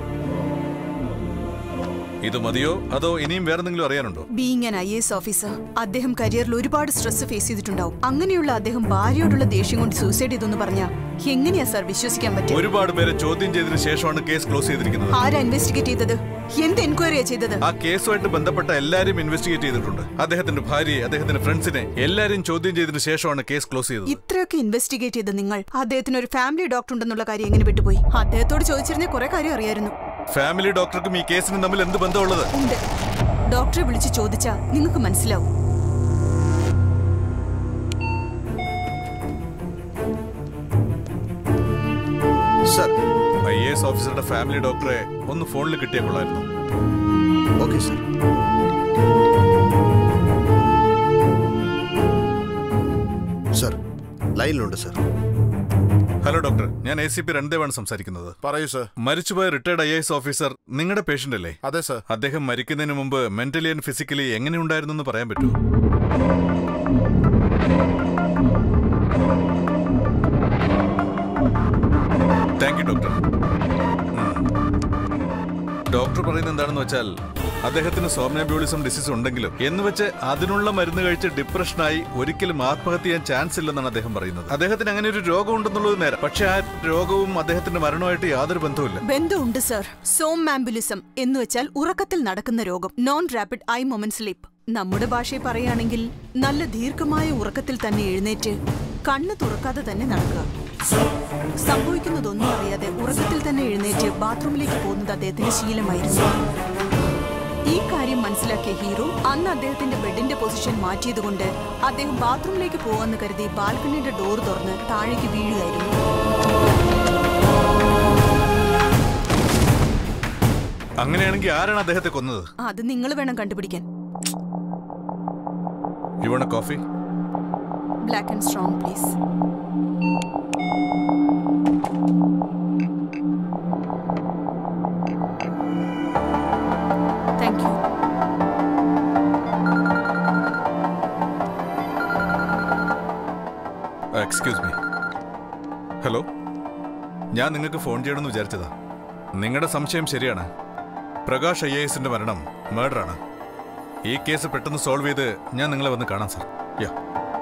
Speaker 8: ഇത് മതിയോ അതോ ഇനിയും വേറെന്തെങ്കിലും അറിയാനുണ്ടോ
Speaker 3: being an I S officer അദ്ദേഹം കരിയറിൽ ഒരുപാട് സ്ട്രെസ് ഫേസ് ചെയ്തിട്ടുണ്ടാവും അങ്ങനെയുള്ള അദ്ദേഹം ഭാര്യയോടുള്ള ദേഷ്യം കൊണ്ട് സൂസൈഡ് ചെയ്തെന്ന് പറഞ്ഞാ എങ്ങനെയാ സാർ വിശ്വസിക്കാൻ പറ്റും
Speaker 8: ഒരുപാട് പേരെ ചോദ്യം ചെയ്തതിനു ശേഷമാണ് കേസ് ക്ലോസ് ചെയ്തിരിക്കുന്നത്
Speaker 3: ആരാ ഇൻവെസ്റ്റിഗേറ്റ് ചെയ്തത് എന്ത് എൻക്വയറിയാ ചെയ്തത്
Speaker 8: ആ കേസുമായിട്ട് ബന്ധപ്പെട്ട എല്ലാരും ഇൻവെസ്റ്റിഗേറ്റ് ചെയ്തിട്ടുണ്ട് അദ്ദേഹത്തിന്റെ ഭാര്യയെ അദ്ദേഹത്തിന്റെ ഫ്രണ്ട്സിനെ എല്ലാരും ചോദ്യം ചെയ്തതിനു ശേഷമാണ് കേസ് ക്ലോസ് ചെയ്തത്
Speaker 3: ഇത്രയൊക്കെ ഇൻവെസ്റ്റിഗേറ്റ് ചെയ്ത നിങ്ങൾ അദ്ദേഹത്തിന് ഒരു ഫാമിലി ഡോക്ടർ ഉണ്ടെന്നുള്ള കാര്യം എങ്ങനെ വിട്ടുപോയി അദ്ദേഹത്തോട് ചോദിച്ചിരുന്ന കുറെ കാര്യം അറിയായിരുന്നു
Speaker 8: ഫാമിലി ഡോക്ടർക്കും ഈ കേസിനും തമ്മിൽ എന്ത് ബന്ധമുള്ളത്
Speaker 3: ഉണ്ട് ഡോക്ടറെ വിളിച്ച് ചോദിച്ചാ നിങ്ങൾക്ക് മനസ്സിലാവും
Speaker 11: സർ
Speaker 8: ഐ എ എസ് ഓഫീസറുടെ ഫാമിലി ഡോക്ടറെ ഒന്ന് ഫോണിൽ കിട്ടിയാൽ കൊള്ളായിരുന്നു
Speaker 11: ഓക്കെ സർ സർ ലൈനിലുണ്ട് സർ
Speaker 8: ഹലോ ഡോക്ടർ ഞാൻ എ സി പി രൺദേവാണ് സംസാരിക്കുന്നത്
Speaker 9: പറയൂ സർ
Speaker 8: മരിച്ചുപോയ retired I A S officer നിങ്ങളുടെ പേഷ്യന്റ് അല്ലേ
Speaker 9: അതെ സർ
Speaker 8: അദ്ദേഹം മരിക്കുന്നതിന് മുമ്പ് മെന്റലി ആൻഡ് ഫിസിക്കലി എങ്ങനെയുണ്ടായിരുന്നു എന്ന് പറയാൻ പറ്റുമോ താങ്ക് യു ഡോക്ടർ ഡോക്ടർ പറയുന്നത് എന്താണെന്ന് വെച്ചാൽ അദ്ദേഹത്തിന് സോംനബ്യൂളിസം ഡിസീസ് ഉണ്ടെങ്കിലും എന്ന് വെച്ച് അതിനുള്ള മരുന്ന് കഴിച്ച് ഡിപ്രഷനായി ഒരിക്കലും ആത്മഹത്യ ചെയ്യാൻ ചാൻസ് ഇല്ലെന്നാണ് അദ്ദേഹം പറയുന്നത് അദ്ദേഹത്തിന് അങ്ങനെ ഒരു രോഗം ഉണ്ടെന്നുള്ളത് നേരം പക്ഷെ ആ രോഗവും അദ്ദേഹത്തിന്റെ മരണവുമായിട്ട് യാതൊരു ബന്ധവുമില്ല
Speaker 3: ബന്ധമുണ്ട് സർ സോംമാംബുലിസം എന്ന് വെച്ചാൽ ഉറക്കത്തിൽ നടക്കുന്ന രോഗം non rapid eye moment sleep നമ്മുടെ ഭാഷയിൽ പറയുകയാണെങ്കിൽ നല്ല ദീർഘമായ ഉറക്കത്തിൽ തന്നെ എഴുന്നേറ്റ് കണ്ണ് തുറക്കാതെ തന്നെ നടക്കുക സംഭവിക്കുന്നതൊന്നും അറിയാതെ ഉറക്കത്തിൽ തന്നെ എഴുന്നേറ്റ് ബാത്റൂമിലേക്ക് പോകുന്നത് അദ്ദേഹത്തിന്റെ ശീലമായിരുന്നു ഈ കാര്യം മനസ്സിലാക്കിയ ഹീറോ അന്ന് അദ്ദേഹത്തിന്റെ ബെഡിന്റെ പൊസിഷൻ മാറ്റിയതുകൊണ്ട് അദ്ദേഹം ബാത്റൂമിലേക്ക് പോവാന്ന് കരുതി ബാൽക്കണിയുടെ ഡോർ തുറന്ന് താഴേക്ക് വീഴുകയായിരുന്നു
Speaker 8: അങ്ങനെയാണെങ്കിൽ ആരാണ് അദ്ദേഹത്തെ കൊന്നത്
Speaker 3: അത് നിങ്ങൾ വേണം കണ്ടുപിടിക്കാൻ
Speaker 8: you wanna coffee
Speaker 3: black and strong please thank you
Speaker 8: excuse me hello ഞാൻ നിങ്ങൾക്ക് ഫോൺ ചെയ്യണമെന്ന് വിചാരിച്ചതാ നിങ്ങളുടെ സംശയം ശരിയാണ് പ്രകാശ് ഐ എസിന്റെ മരണം മേഡറാണ് ഈ കേസ് പെട്ടെന്ന് സോൾവ് ചെയ്ത് ഞാൻ നിങ്ങളെ വന്ന് കാണാം സാർ യാ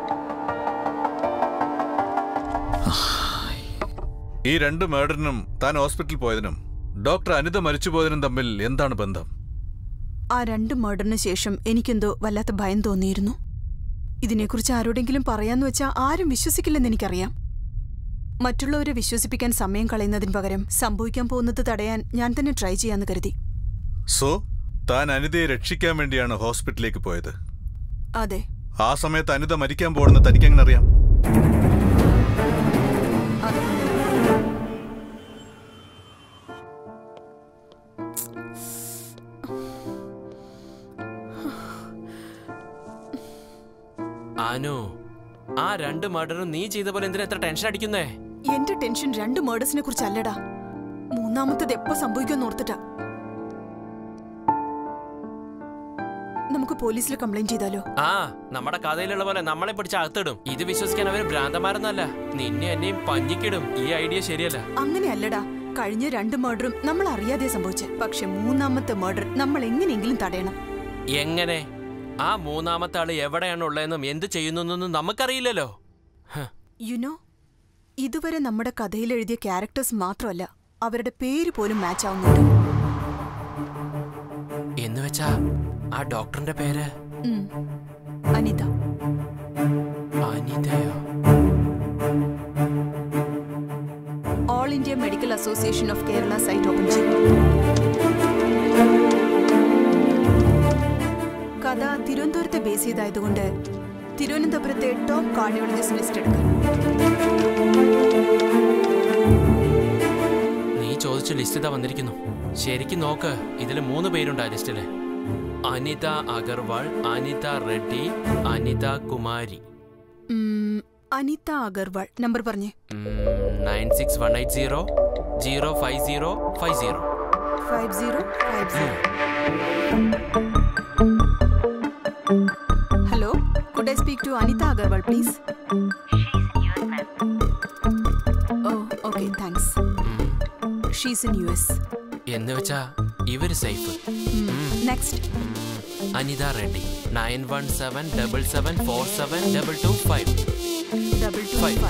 Speaker 8: ഈ രണ്ട് മേഡറിനും താൻ ഹോസ്പിറ്റലിൽ പോയതിനും ഡോക്ടർ അനിത മരിച്ചുപോയതിനും തമ്മിൽ എന്താണ് ബന്ധം
Speaker 3: ആ രണ്ട് മർഡറിന് ശേഷം എനിക്കെന്തോ വല്ലാത്ത ഭയം തോന്നിയിരുന്നു ഇതിനെക്കുറിച്ച് ആരോടെങ്കിലും പറയാന്ന് വെച്ചാൽ ആരും വിശ്വസിക്കില്ലെന്ന് എനിക്കറിയാം മറ്റുള്ളവരെ വിശ്വസിപ്പിക്കാൻ സമയം കളയുന്നതിന് പകരം സംഭവിക്കാൻ പോകുന്നത് തടയാൻ ഞാൻ തന്നെ ട്രൈ ചെയ്യാന്ന് കരുതി
Speaker 8: സോ താൻ അനിതയെ രക്ഷിക്കാൻ വേണ്ടിയാണ് ഹോസ്പിറ്റലിലേക്ക് പോയത്
Speaker 3: അതെ
Speaker 8: ആ സമയത്ത് അനിത മരിക്കാൻ പോകുന്നത് തനിക്കെങ്ങനെ അറിയാം
Speaker 4: അനു ആ രണ്ട് മർഡറും നീ ചെയ്ത പോലെ എന്തിനാ എത്ര ടെൻഷൻ അടിക്കുന്നേ
Speaker 3: എന്റെ ടെൻഷൻ രണ്ട് മേഡേഴ്സിനെ കുറിച്ച് അല്ലടാ മൂന്നാമത്തത് എപ്പോ സംഭവിക്കുമെന്ന് ഓർത്തിട്ടാ നമുക്ക് പോലീസിൽ കംപ്ലൈന്റ് ചെയ്താലോ
Speaker 4: ആ നമ്മുടെ കഥയിലുള്ള പോലെ നമ്മളെ പിടിച്ച് അകത്തിടും ഇത് വിശ്വസിക്കാൻ അവര് ഭ്രാന്തമാരെന്നല്ല നിന്നെ എന്നെയും പഞ്ഞിക്കിടും ഈ ഐഡിയ ശരിയല്ല
Speaker 3: അങ്ങനെയല്ലടാ കഴിഞ്ഞ രണ്ട് മർഡറും നമ്മൾ അറിയാതെ സംഭവിച്ചെ പക്ഷെ മൂന്നാമത്തെ മർഡർ നമ്മൾ എങ്ങനെയെങ്കിലും തടയണം
Speaker 4: എങ്ങനെ ആ മൂന്നാമത്തെ ആള് എവിടെയാണ് ഉള്ളതെന്നും എന്ത് ചെയ്യുന്നൊന്നും നമുക്കറിയില്ലല്ലോ ഹ്,
Speaker 3: യുനോ ഇതുവരെ നമ്മുടെ കഥയിൽ എഴുതിയ ക്യാരക്ടേഴ്സ് മാത്രമല്ല അവരുടെ പേര് പോലും മാച്ച് ആവുന്നുണ്ട്
Speaker 4: എന്ന് വെച്ചാ ആ ഡോക്ടറിന്റെ പേര്
Speaker 3: ഉം. അനിത
Speaker 4: അനിതയോ
Speaker 3: all India medical association of Kerala site open ചെയ്തു കഥ തിരുവനന്തപുരത്തെ ബേസ് ചെയ്തായതുകൊണ്ട് തിരുവനന്തപുരത്തെ ടോപ്പ് കാർഡിയോളജിസ്റ്റ് ലിസ്റ്റ് എടുക്കാം
Speaker 4: നീ ചോദിച്ച ലിസ്റ്റ് ഇതാ വന്നിരിക്കുന്നു ശരിക്കും നോക്ക് ഇതിൽ മൂന്ന് പേരുണ്ട് ആ ലിസ്റ്റില് അനിത അഗർവാൾ അനിത റെഡ്ഡി അനിത കുമാരി
Speaker 3: ഉം, അനിത അഗർവാൾ നമ്പർ പറഞ്ഞേ
Speaker 4: nine six one eight zero zero five zero five zero
Speaker 3: five zero five zero hello could I speak to Anita Agarwal please oh okay thanks she's in U S
Speaker 4: എന്ന് വെച്ചാ ഇവര് safe
Speaker 3: next
Speaker 4: Anita Reddy nine one seven double seven four seven double two five
Speaker 3: double two five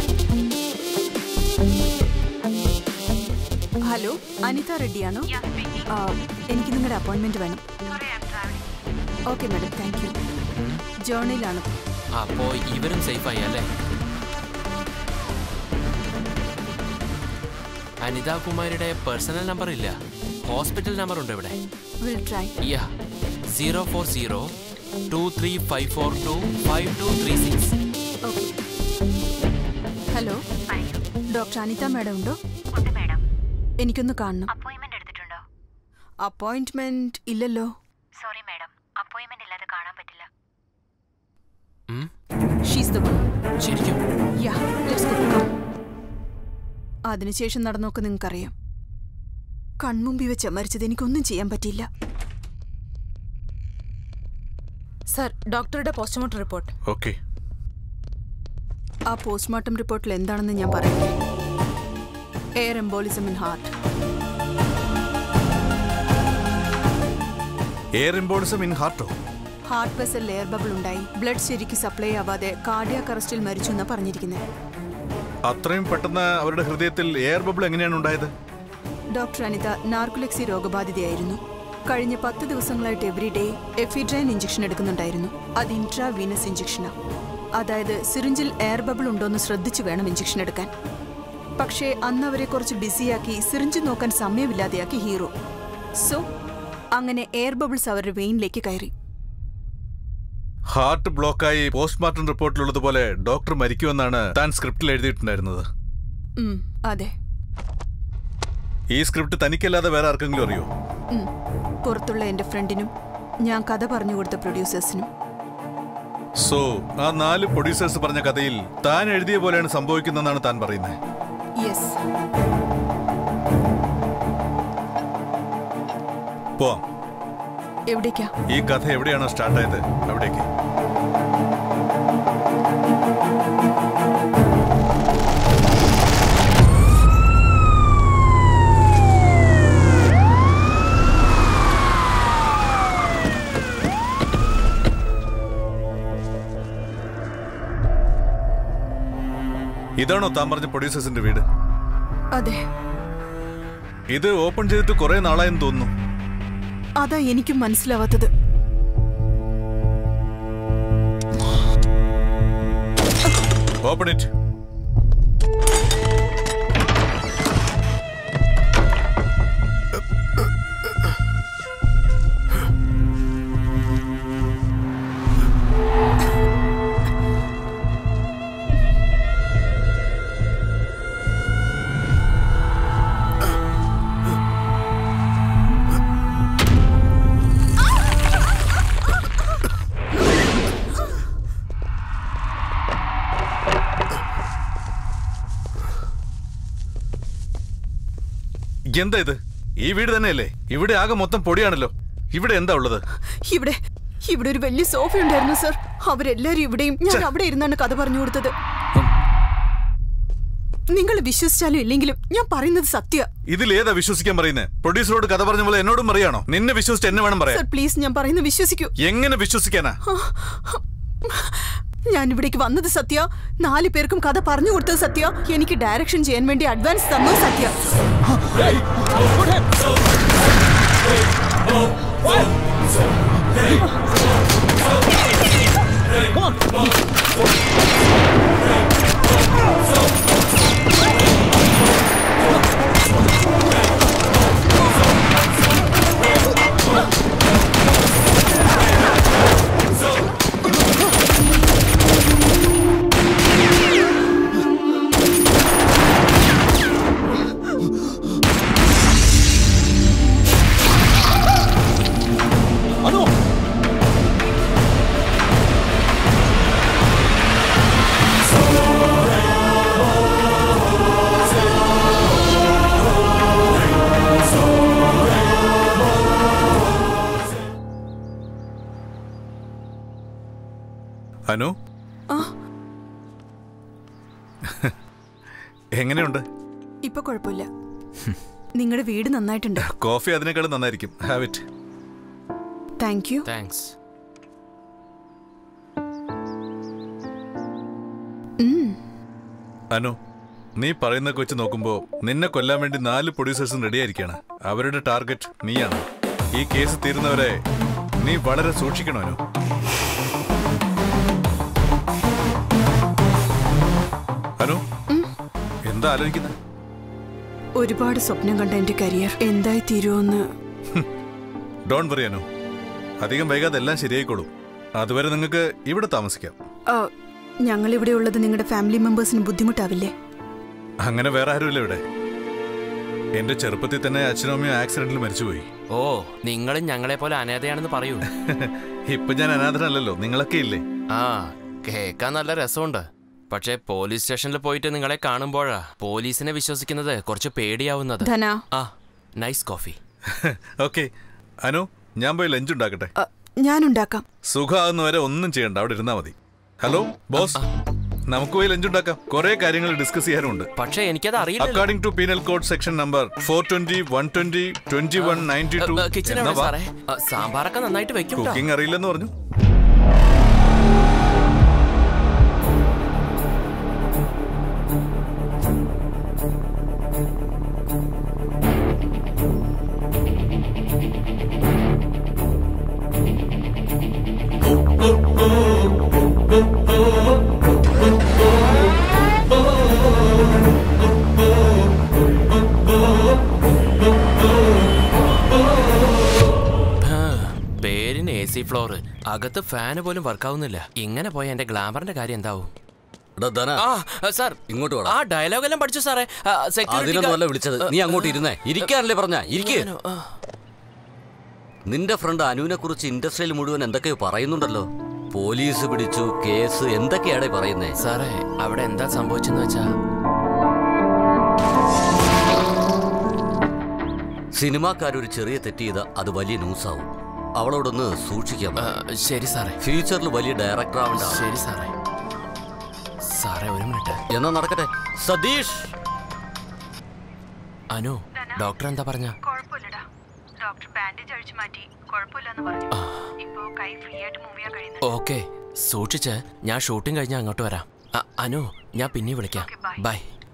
Speaker 3: hello Anita റെഡ്ഡിയാണോ ആ, എനിക്ക് നിങ്ങളുടെ appointment വേണം okay madam thank you ജേർണിയിലാണ്
Speaker 4: അപ്പോ ഇവരും സേഫായി അല്ലേ അനിത കുമാരിയുടെ പേഴ്സണൽ നമ്പർ ഇല്ല ഹോസ്പിറ്റൽ നമ്പർ ഉണ്ട് ഇവിടെ
Speaker 3: will try
Speaker 4: yeah zero four zero two three five four two five two three six
Speaker 3: okay hello doctor Anita madam ഉണ്ടോ എനിക്കൊന്ന് കാണണം
Speaker 13: അപ്പോയിന്റ്മെന്റ് എടുത്തിട്ടുണ്ടോ
Speaker 3: അപ്പോയിന്റ്മെന്റ് ഇല്ലല്ലോ
Speaker 13: സോറി മാഡം അപ്പോയിന്റ്മെന്റ് ഇല്ലാതെ കാണാൻ പറ്റില്ല
Speaker 3: ഷീസ് ദ വൺ
Speaker 4: ശരിക്കും
Speaker 3: യാ ലെറ്റ്സ് ഗോ കം അതിനുശേഷം നടന്നൊക്കെ നിങ്ങൾക്കറിയാം കൺമുമ്പി വെച്ച മരിച്ചത് എനിക്കൊന്നും ചെയ്യാൻ പറ്റിയില്ല
Speaker 5: സർ ഡോക്ടറുടെ പോസ്റ്റ്മോർട്ടം റിപ്പോർട്ട്
Speaker 8: ഓക്കെ
Speaker 3: ആ പോസ്റ്റ്മോർട്ടം റിപ്പോർട്ടിൽ എന്താണെന്ന് ഞാൻ പറയാം air embolism in heart
Speaker 8: air embolism in ഹാർട്ടോ
Speaker 3: ഹാർട്ട് വെസൽ എയർ ബബിൾ ഉണ്ടായി ബ്ലഡ് ശരിക്ക് സപ്ലൈ ആവാതെ കാർഡിയാക് അറസ്റ്റിൽ മരിച്ചു എന്നാ പറഞ്ഞിരിക്കുന്നത്
Speaker 8: അത്രയും പെട്ടെന്ന് അവരുടെ ഹൃദയത്തിൽ എയർ ബബിൾ എങ്ങനെയാണ് ഉണ്ടായത്
Speaker 3: ഡോക്ടർ അനിത നാർക്കുലെക്സി രോഗബാധിതയായിരുന്നു കഴിഞ്ഞ പത്ത് ദിവസങ്ങളായിട്ട് എവറി ഡേ എഫിഡ്രൈൻ ഇഞ്ചക്ഷൻ എടുക്കുന്നുണ്ടായിരുന്നു അത് ഇൻട്രാ വീനസ് ഇഞ്ചക്ഷനാ അതായത് സിറിഞ്ചിൽ എയർ ബബിൾ ഉണ്ടോന്ന് ശ്രദ്ധിച്ചു വേണം ഇഞ്ചക്ഷൻ എടുക്കാൻ പക്ഷേ അന്ന് അവരെ കുറച്ച് ബിസിയാക്കി സിറിഞ്ച് നോക്കാൻ സമയമില്ലാതെയാക്കി ഹീറോ സോ അങ്ങനെ എയർ ബബിൾസ് അവരുടെ വെയിനിലേക്ക് കയറി
Speaker 8: ഹാർട്ട് ബ്ലോക്കായി പോസ്റ്റ്മോർട്ടം റിപ്പോർട്ടിലുള്ളതുപോലെ ഡോക്ടർ മരിക്കുമെന്നാണ് താൻ സ്ക്രിപ്റ്റിൽ എഴുതിയിട്ടുണ്ടായിരുന്നത്
Speaker 3: ഉം, അതെ
Speaker 8: ഈ സ്ക്രിപ്റ്റ് തനിക്കല്ലാതെ വേറെ ആർക്കെങ്കിലും അറിയോ
Speaker 3: ഉം. പുറത്തുള്ള എൻ്റെ ഫ്രണ്ടിനും ഞാൻ കഥ പറഞ്ഞു കൊടുത്ത പ്രൊഡ്യൂസേഴ്സിനും
Speaker 8: സോ ആ നാല് പ്രൊഡ്യൂസേഴ്സ് പറഞ്ഞ കഥയിൽ താൻ എഴുതിയ പോലെയാണ് സംഭവിക്കുന്നതെന്നാണ് താൻ പറയുന്നത്
Speaker 3: യെസ്
Speaker 8: പോവാം
Speaker 3: എവിടേക്കാ
Speaker 8: ഈ കഥ എവിടെയാണോ സ്റ്റാർട്ടായത് അവിടേക്ക് ഇതാണോ താൻ പറഞ്ഞ പ്രൊഡ്യൂസേഴ്സിന്റെ വീട്
Speaker 3: അതെ
Speaker 8: ഇത് ഓപ്പൺ ചെയ്തിട്ട് കുറെ നാളായെന്ന് തോന്നുന്നു
Speaker 3: അതാ എനിക്കും മനസ്സിലാവാത്തത്
Speaker 8: ഓപ്പൺ ഇറ്റ് എന്താ ഇത് ഈ വീട് തന്നെയല്ലേ ഇവിടെ ആകെ മൊത്തം പൊടിയാണല്ലോ ഇവിടെ എന്താ ഉള്ളത്
Speaker 3: ഇവിടെ ഇവിടെ ഒരു വലിയ സോഫ ഉണ്ടായിരുന്നു സർ അവരെല്ലാരും ഇവിടെയും ഞാൻ അവിടെ ഇരുന്നാണ് കഥ പറഞ്ഞു കൊടുത്തത് നിങ്ങൾ വിശ്വസിച്ചാലും ഇല്ലെങ്കിലും ഞാൻ പറയുന്നത് സത്യ
Speaker 8: ഇതിൽ ഏതാ വിശ്വസിക്കാൻ പറയുന്നത് പ്രൊഡ്യൂസറോട് കഥ പറഞ്ഞ പോലെ എന്നോടും പറയാണോ നിന്നെ വിശ്വസിച്ച് എന്നെ വേണം
Speaker 3: സർ
Speaker 8: പറയാൻ
Speaker 3: പ്ലീസ് ഞാൻ പറയുന്നത് വിശ്വസിക്കൂ
Speaker 8: എങ്ങനെ വിശ്വസിക്കാനാ
Speaker 3: ഞാൻ ഇവിടേക്ക് വന്നത് സത്യ നാല് പേർക്കും കഥ പറഞ്ഞു കൊടുത്തത് സത്യ എനിക്ക് ഡയറക്ഷൻ ചെയ്യാൻ വേണ്ടി അഡ്വാൻസ് തന്നത് സത്യ
Speaker 8: അനു എങ്ങനെയുണ്ട്
Speaker 3: ഇപ്പൊ കുഴപ്പമില്ല നിങ്ങളുടെ വീട് നന്നായിട്ടുണ്ട്
Speaker 8: കോഫി അതിനേക്കാളും നന്നായിരിക്കും have it
Speaker 3: thank you
Speaker 4: thanks
Speaker 8: Anu നീ പറയുന്നതൊക്കെ വെച്ച് നോക്കുമ്പോ നിന്നെ കൊല്ലാൻ വേണ്ടി നാല് പ്രൊഡ്യൂസേഴ്സും റെഡി ആയിരിക്കാണ് അവരുടെ ടാർഗറ്റ് നീയാണ് ഈ കേസ് തീരുന്നവരെ നീ വളരെ സൂക്ഷിക്കണം അനു അനു എന്താ ആലോചിക്കുന്നത്
Speaker 3: ഒരുപാട് സ്വപ്നം കണ്ട എന്റെ കരിയർ എന്തായി തീരുമെന്ന്
Speaker 8: ഡോൺ വറി അനു അധികം വൈകാതെ എല്ലാം ശരിയായിക്കോളും അതുവരെ നിങ്ങൾക്ക് ഇവിടെ താമസിക്കാം
Speaker 3: ഞങ്ങൾ ഇവിടെ ഉള്ളത് നിങ്ങളുടെ ഫാമിലി മെമ്പേഴ്സിന് ബുദ്ധിമുട്ടാവില്ലേ
Speaker 8: അങ്ങനെ വേറെ ആരുമില്ല ഇവിടെ എന്റെ ചെറുപ്പത്തിൽ തന്നെ അച്ഛനും അമ്മയും ആക്സിഡന്റിൽ മരിച്ചുപോയി
Speaker 4: ഓ നിങ്ങളും ഞങ്ങളെ പോലെ അനാഥയാണെന്ന് പറയൂ
Speaker 8: ഇപ്പൊ ഞാൻ അനാഥനല്ലല്ലോ നിങ്ങളൊക്കെ ഇല്ലേ
Speaker 4: ആ കേക്കാൻ നല്ല രസമുണ്ട് പക്ഷേ പോലീസ് സ്റ്റേഷനിൽ പോയിട്ട് നിങ്ങളെ കാണുമ്പോഴാ പോലീസിനെ വിശ്വസിക്കുന്നത് കുറച്ച് പേടിയാവുന്നത്
Speaker 3: ധന.
Speaker 4: ആ നൈസ് കോഫി
Speaker 8: ഓക്കെ അനു ഞാൻ പോയി ലഞ്ച് ഉണ്ടാക്കട്ടെ
Speaker 3: ഞാനുണ്ടാക്കാം
Speaker 8: സുഖമാകുന്നവരെ ഒന്നും ചെയ്യണ്ട അവിടെ ഇരുന്നാ മതി ഹലോ ബോസ് നമുക്ക് പോയി ലഞ്ച് ഉണ്ടാക്കാം കുറെ കാര്യങ്ങൾ ഡിസ്കസ് ചെയ്യാനുണ്ട്
Speaker 4: പക്ഷേ എനിക്കത് അറിയില്ല
Speaker 8: according to penal code section number four twenty one twenty twenty one ninety two
Speaker 4: kitchen എവിടെ സാറേ ആ, സാമ്പാറൊക്കെ നന്നായിട്ട് വെക്കും ട്ടോ.
Speaker 8: കുക്കിംഗ് അറിയില്ലെന്ന് പറഞ്ഞു
Speaker 4: ആ, പേരിന് എ സി ഫ്ലോർ അകത്ത് ഫാന് പോലും വർക്കാവുന്നില്ല ഇങ്ങനെ പോയ എന്റെ ഗ്ലാമറിന്റെ കാര്യം എന്താവും ആ സാർ
Speaker 12: ഇങ്ങോട്ട്
Speaker 4: ആ ഡയലോഗ് എല്ലാം പഠിച്ചു സാറേ ആ, security
Speaker 12: അതിനൊന്നും അല്ല
Speaker 4: guard-
Speaker 12: വിളിച്ചത് നീ അങ്ങോട്ട് ഇരുന്നേ ഇരിക്കാനല്ലേ പറഞ്ഞ ഇരിക്കേ
Speaker 4: ഞാനോ? ആ.
Speaker 12: നിന്റെ ഫ്രണ്ട് അനുവിനെ കുറിച്ച് ഇൻഡസ്ട്രിയിൽ മുഴുവൻ എന്തൊക്കെയോ പറയുന്നുണ്ടല്ലോ പോലീസ് പിടിച്ചു കേസ് എന്തൊക്കെയാണ് പറയുന്നേ
Speaker 4: സാറേ അവിടെ എന്താ സംഭവിച്ചെന്ന് വെച്ചാ
Speaker 12: സിനിമാക്കാരൊരു ചെറിയ തെറ്റ് ചെയ്ത അത് വലിയ ന്യൂസാവും അവളോടൊന്ന് സൂക്ഷിക്കാം
Speaker 4: ശരി സാറേ
Speaker 12: ഫ്യൂച്ചറിൽ വലിയ ഡയറക്ടർ ആവണ്ട
Speaker 4: ശരി സാറേ സാറേ ഒരു മിനിറ്റ്
Speaker 12: എന്നാ നടക്കട്ടെ സതീഷ്
Speaker 4: അനു ഡോക്ടർ എന്താ പറഞ്ഞ
Speaker 13: കുഴപ്പമില്ലടാ ഡോക്ടർ ബാൻഡേജ് അഴിച്ചു മാറ്റി കുഴപ്പമില്ലെന്ന് പറഞ്ഞു ഇപ്പോ കൈ ഫ്രീ ആയിട്ട് മൂവ് ചെയ്യാൻ കഴിയുന്നു
Speaker 4: ഓക്കെ സൂക്ഷിച്ച് ഞാൻ ഷൂട്ടിംഗ് കഴിഞ്ഞ് അങ്ങോട്ട് വരാം അ- അനു ഞാൻ പിന്നെ വിളിക്കാം ബൈ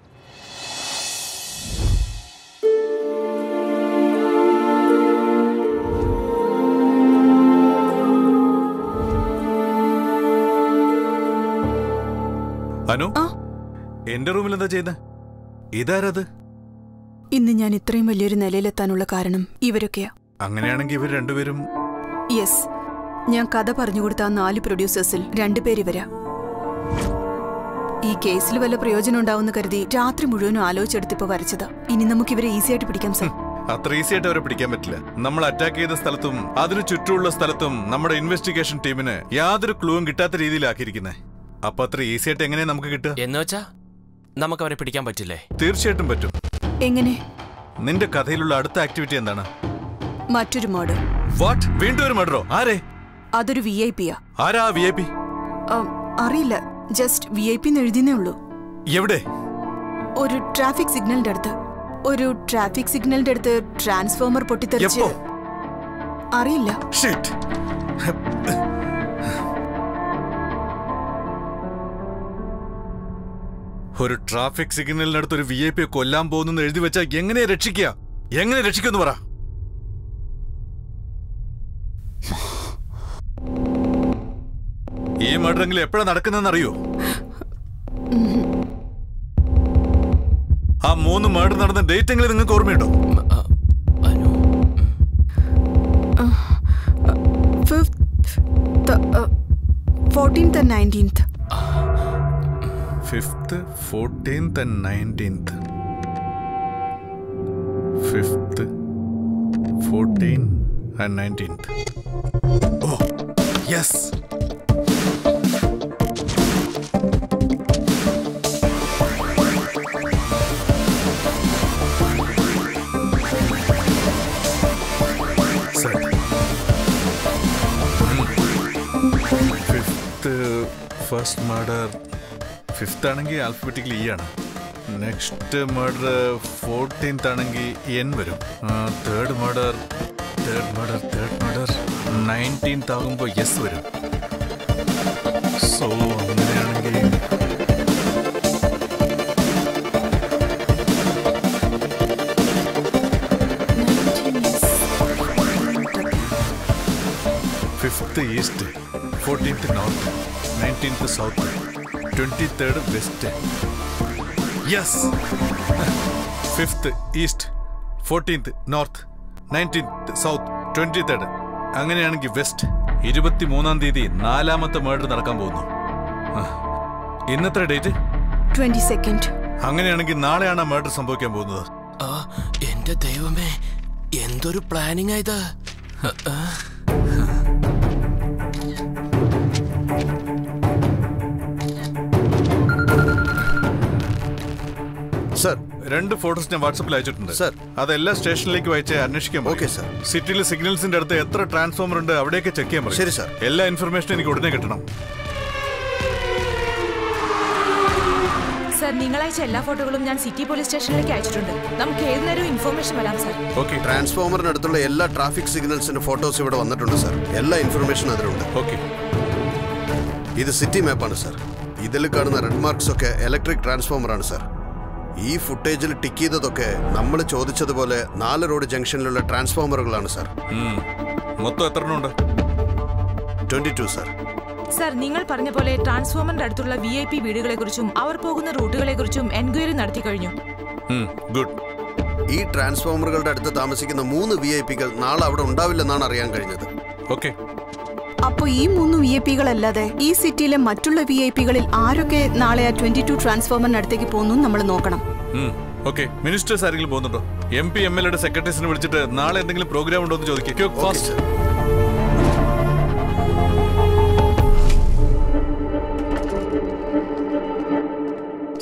Speaker 8: അനു എന്റെ റൂമിൽ എന്താ ചെയ്യുന്നത് ഇതാരത്
Speaker 3: ഇന്ന് ഞാൻ ഇത്രയും വലിയൊരു നിലയിലെത്താനുള്ള കാരണം ഇവരൊക്കെയാ
Speaker 8: അങ്ങനെയാണെങ്കിൽ ഇവർ രണ്ടുപേരും
Speaker 3: യെസ് ഞാൻ കഥ പറഞ്ഞുകൊടുത്ത ആ നാല് പ്രൊഡ്യൂസേഴ്സിൽ രണ്ടുപേര് ഇവരാ ഈ കേസിൽ വല്ല പ്രയോജനം ഉണ്ടാവുമെന്ന് കരുതി രാത്രി മുഴുവനും ആലോചിച്ചെടുത്തിപ്പോ വരച്ചതാ ഇനി നമുക്ക് ഇവരെ ഈസി ആയിട്ട് പിടിക്കാം സർ
Speaker 8: അത്ര ഈസി ആയിട്ട് അവരെ പിടിക്കാൻ പറ്റില്ല നമ്മൾ അറ്റാക്ക് ചെയ്ത സ്ഥലത്തും അതിനു ചുറ്റുമുള്ള സ്ഥലത്തും നമ്മുടെ ഇൻവെസ്റ്റിഗേഷൻ ടീമിന് യാതൊരു ക്ലൂവും കിട്ടാത്ത രീതിയിലാക്കിയിരിക്കുന്നത് അപ്പൊ അത്ര ഈസി ആയിട്ട് എങ്ങനെയാ നമുക്ക് കിട്ടുക
Speaker 4: എന്ന് വെച്ചാ നമുക്ക് അവരെ പിടിക്കാൻ പറ്റില്ലേ
Speaker 8: തീർച്ചയായിട്ടും പറ്റും
Speaker 3: എങ്ങനെ
Speaker 8: നിന്റെ കഥയിലുള്ള അടുത്ത ആക്ടിവിറ്റി എന്താണ്
Speaker 3: മറ്റൊരു മോഡ്
Speaker 8: വാട്ട് വീണ്ടും ഒരു മർഡറോ ആരെ
Speaker 3: അതൊരു വി ഐ പിയാ
Speaker 8: ആരാ വി ഐ പി
Speaker 3: അറിയില്ല ജസ്റ്റ് വി ഐ പി എഴുതിയേ ഉള്ളൂ
Speaker 8: എവിടെ
Speaker 3: ഒരു ട്രാഫിക് സിഗ്നലിന്റെ അടുത്ത് ഒരു ട്രാഫിക് സിഗ്നലിന്റെ അടുത്ത് ട്രാൻസ്ഫോമർ പൊട്ടിത്തെറിച്ച്
Speaker 8: എപ്പോ?
Speaker 3: അറിയില്ല
Speaker 8: ഷിറ്റ് ഒരു ട്രാഫിക് സിഗ്നലിനടുത്ത് ഒരു വി ഐ പി കൊല്ലാൻ പോകുന്നു എഴുതി വെച്ചാൽ എങ്ങനെ രക്ഷിക്കുക എങ്ങനെ രക്ഷിക്കുമെന്ന് പറ ഈ മർഡറെങ്കിലും എപ്പോഴാ നടക്കുന്നതെന്ന് അറിയോ ആ മൂന്ന് മർഡർ നടന്ന ഡേറ്റ് എങ്കിലും നിങ്ങൾക്ക് ഓർമ്മയുണ്ടോ
Speaker 3: fourteenth and nineteenth
Speaker 8: fifth fourteenth and nineteenth fifth fourteen and nineteenth oh yes fifth first murder fifth ആണെങ്കിൽ ആൽഫബറ്റിക്കൽ ഇ ആണ് നെക്സ്റ്റ് മർഡർ ഫോർട്ടീൻത്ത് ആണെങ്കിൽ എൻ വരും third murder third murder third murder nineteenth ആകുമ്പോൾ S വരും so അങ്ങനെയാണെങ്കിൽ fifth east fourteenth north nineteenth south twenty third west yes fifth east fourteenth north nineteenth south twenty third അങ്ങനെയാണെങ്കിൽ west ഇരുപത്തി മൂന്നാം തീയതി നാലാമത്തെ മേർഡർ നടക്കാൻ പോകുന്നു ആ, ഇന്നത്തെ ഡേറ്റ്
Speaker 3: ട്വന്റി സെക്കൻഡ്
Speaker 8: അങ്ങനെയാണെങ്കിൽ നാളെയാണ് ആ മേർഡർ സംഭവിക്കാൻ പോകുന്നത്
Speaker 4: ആ എന്റെ ദൈവമേ എന്തൊരു പ്ലാനിങ് ആയത്
Speaker 8: സർ രണ്ട് ഫോട്ടോസ് ഞാൻ വാട്സപ്പിൽ അയച്ചിട്ടുണ്ട് സർ അതെല്ലാ സ്റ്റേഷനിലേക്ക് വായിച്ച് അന്വേഷിക്കാൻ ഓക്കെ സർ സിറ്റിയിൽ സിഗ്നൽസിന്റെ അടുത്ത് എത്ര ട്രാൻസ്ഫോമർ ഉണ്ട് അവിടെയൊക്കെ ചെക്ക് ചെയ്യാൻ പറയും
Speaker 11: ശരി, സർ.
Speaker 8: എല്ലാ ഇൻഫർമേഷനും എനിക്ക് ഉടനെ കിട്ടണം
Speaker 5: സർ നിങ്ങളയച്ച എല്ലാ ഫോട്ടോകളും ഞാൻ സിറ്റി പോലീസ് സ്റ്റേഷനിലേക്ക് അയച്ചിട്ടുണ്ട് നമുക്ക് ഏത് നേരവും ഇൻഫോർമേഷൻ വരാം സർ
Speaker 11: ഓക്കെ ട്രാൻസ്ഫോമറിനടുത്തുള്ള എല്ലാ ട്രാഫിക് സിഗ്നൽസിന്റെ ഫോട്ടോസ് ഇവിടെ വന്നിട്ടുണ്ട് സർ എല്ലാ ഇൻഫർമേഷൻ അതിലുണ്ട്
Speaker 8: ഓക്കെ
Speaker 11: ഇത് സിറ്റി മാപ്പാണ് സർ ഇതിൽ കാണുന്ന റെഡ് മാർക്സ് ഒക്കെ ഇലക്ട്രിക് ട്രാൻസ്ഫോമർ ആണ് സർ ഈ ഫുട്ടേജിൽ ടിക്ക് ചെയ്തതൊക്കെ നമ്മൾ ചോദിച്ചതുപോലെ നാല് റോഡ് ജംഗ്ഷനിലുള്ള ട്രാൻസ്ഫോമറുകളാണ് സർ
Speaker 8: മൊത്തം എത്ര ഉണ്ട്
Speaker 11: ട്വന്റി ടു സർ
Speaker 5: സർ നിങ്ങൾ പറഞ്ഞ പോലെ ട്രാൻസ്ഫോമറിന്റെ അടുത്തുള്ള വി ഐ പി വീടുകളെക്കുറിച്ചും അവർ പോകുന്ന റൂട്ടുകളെക്കുറിച്ചും എൻക്വയറി നടത്തി കഴിഞ്ഞു
Speaker 8: ഗുഡ്
Speaker 11: ഈ ട്രാൻസ്ഫോമറുകളുടെ അടുത്ത് താമസിക്കുന്ന മൂന്ന് വി ഐ പികൾ നാളെ അവിടെ ഉണ്ടാവില്ലെന്നാണ് അറിയാൻ കഴിഞ്ഞത്
Speaker 8: ഓക്കെ
Speaker 3: അപ്പൊ ഈ മൂന്ന് വി ഐ പികളല്ലാതെ ഈ സിറ്റിയിലെ മറ്റുള്ള വി ഐ പികളിൽ ആരൊക്കെ നാളെ ആ ട്വന്റി ടു ട്രാൻസ്ഫോമറിനടുത്തേക്ക് പോകുന്നു നമ്മൾ നോക്കണം
Speaker 8: ഓക്കെ മിനിസ്റ്റേഴ്സ് ആരെങ്കിലും പോകുന്നുണ്ടോ എം പി എം എൽ എയുടെ സെക്രട്ടറീസിനെ വിളിച്ചിട്ട് നാളെ എന്തെങ്കിലും പ്രോഗ്രാം ഉണ്ടോ എന്ന് ചോദിക്കും ഫാസ്റ്റ്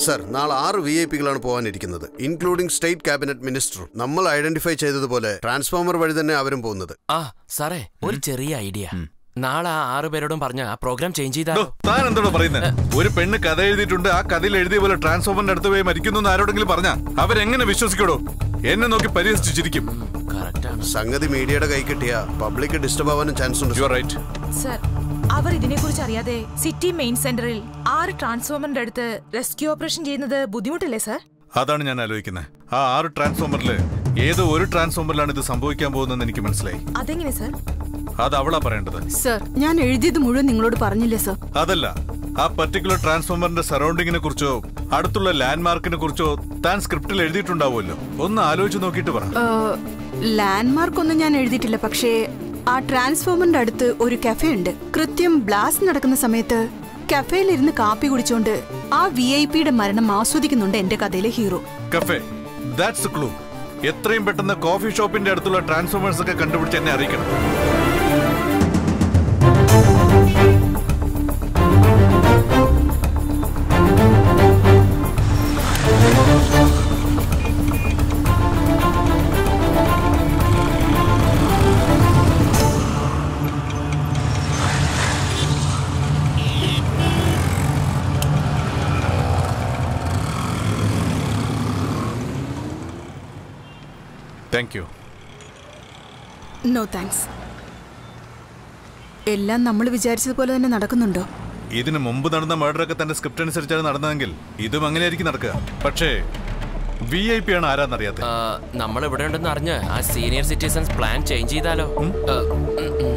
Speaker 11: സർ നാളെ ആറ് വി ഐ പികളാണ് പോകാനിരിക്കുന്നത് ഇൻക്ലൂഡിംഗ് സ്റ്റേറ്റ് ക്യാബിനറ്റ് മിനിസ്റ്ററും നമ്മൾ ഐഡന്റിഫൈ ചെയ്തതുപോലെ ട്രാൻസ്ഫോമർ വഴി തന്നെ അവരും പോകുന്നത്
Speaker 4: ആ സാറേ ഒരു ചെറിയ ഐഡിയ നാളെ ആ ആറു പേരോടും പറഞ്ഞ ആ പ്രോഗ്രാം ചേഞ്ച് ചെയ്താലോ
Speaker 8: താൻ എന്തോടാ പറയുന്നത് ഒരു പെണ്ണ് കഥ എഴുതിയിട്ടുണ്ട് ആ കഥയിൽ എഴുതിയ പോലെ ട്രാൻസ്ഫോമറിന്റെ അടുത്ത് പോയി മരിക്കുന്നു എന്ന് ആരോടെങ്കിലും പറഞ്ഞ അവരെങ്ങനെ വിശ്വസിക്കടോ എന്നെ നോക്കി പരിഹസിച്ച് ചിരിക്കും
Speaker 11: സംഗതി മീഡിയയുടെ കൈ കിട്ടിയ പബ്ലിക് ഡിസ്റ്റർബ് ആവാനും ചാൻസ് ഉണ്ട്
Speaker 8: യു റൈറ്റ്
Speaker 5: സർ അവർ ഇതിനെക്കുറിച്ച് അറിയാതെ സിറ്റി മെയിൻ സെന്ററിൽ ആറ് ട്രാൻസ്ഫോമറിന്റെ അടുത്ത് റെസ്ക്യൂ ഓപ്പറേഷൻ ചെയ്യുന്നത് ബുദ്ധിമുട്ടില്ലേ സർ
Speaker 8: അതാണ് ഞാൻ ആലോചിക്കുന്നത് ആ ആറ് ട്രാൻസ്ഫോമറിൽ ഏതോ ഒരു ട്രാൻസ്ഫോമറിലാണ് ഇത് സംഭവിക്കാൻ പോകുന്നതെന്ന് എനിക്ക് മനസ്സിലായി
Speaker 5: അതെങ്ങനെ സർ
Speaker 8: അത് അവളാ പറയേണ്ടത്
Speaker 3: സർ ഞാൻ എഴുതിയത് മുഴുവൻ നിങ്ങളോട് പറഞ്ഞില്ലേ സർ
Speaker 8: അതല്ല ആ പർട്ടിക്കുലർ ട്രാൻസ്ഫോമറിന്റെ സറൗണ്ടിങ്ങിനെ കുറിച്ചോ അടുത്തുള്ള ലാൻഡ്മാർക്കിനെ കുറിച്ചോ താൻ സ്ക്രിപ്റ്റിൽ എഴുതിയിട്ടുണ്ടാവുമല്ലോ ഒന്ന് ആലോചിച്ച് നോക്കിയിട്ട് പറ
Speaker 3: ലാൻഡ്മാർക്ക് ഒന്നും ഞാൻ എഴുതിയിട്ടില്ല പക്ഷേ ആ ട്രാൻസ്ഫോമറിന്റെ അടുത്ത് ഒരു കഫേ ഉണ്ട് കൃത്യം ബ്ലാസ്റ്റ് നടക്കുന്ന സമയത്ത് കഫേലിരുന്ന് കാപ്പി കുടിച്ചോണ്ട് ആ വി ഐ പിയുടെ മരണം ആസ്വദിക്കുന്നുണ്ട് എന്റെ കഥയിലെ ഹീറോ
Speaker 8: കഫേ ദാറ്റ്സ് ക്ലൂ എത്രയും പെട്ടെന്ന് കോഫി ഷോപ്പിന്റെ അടുത്തുള്ള ട്രാൻസ്ഫോമേഴ്സ് ഒക്കെ കണ്ടുപിടിച്ച് എന്നെ അറിയിക്കണം താങ്ക് യു
Speaker 3: നോ താങ്ക്സ് എല്ലാം നമ്മൾ വിചാരിച്ചതുപോലെ തന്നെ നടക്കുന്നുണ്ടോ
Speaker 8: ഇതിനു മുമ്പ് നടന്ന മർഡറൊക്കെ തന്റെ സ്ക്രിപ്റ്റ് അനുസരിച്ചാണ് നടന്നതെങ്കിൽ ഇതും അങ്ങനെയായിരിക്കും നടക്കുക പക്ഷേ വി ഐ പി ആണ് ആരാന്നറിയാത്ത
Speaker 4: നമ്മൾ ഇവിടെ ഉണ്ടെന്ന് അറിഞ്ഞ് ആ സീനിയർ സിറ്റിസൺസ് പ്ലാൻ ചേഞ്ച് ചെയ്താലോ ആ, ഉം, ഉം.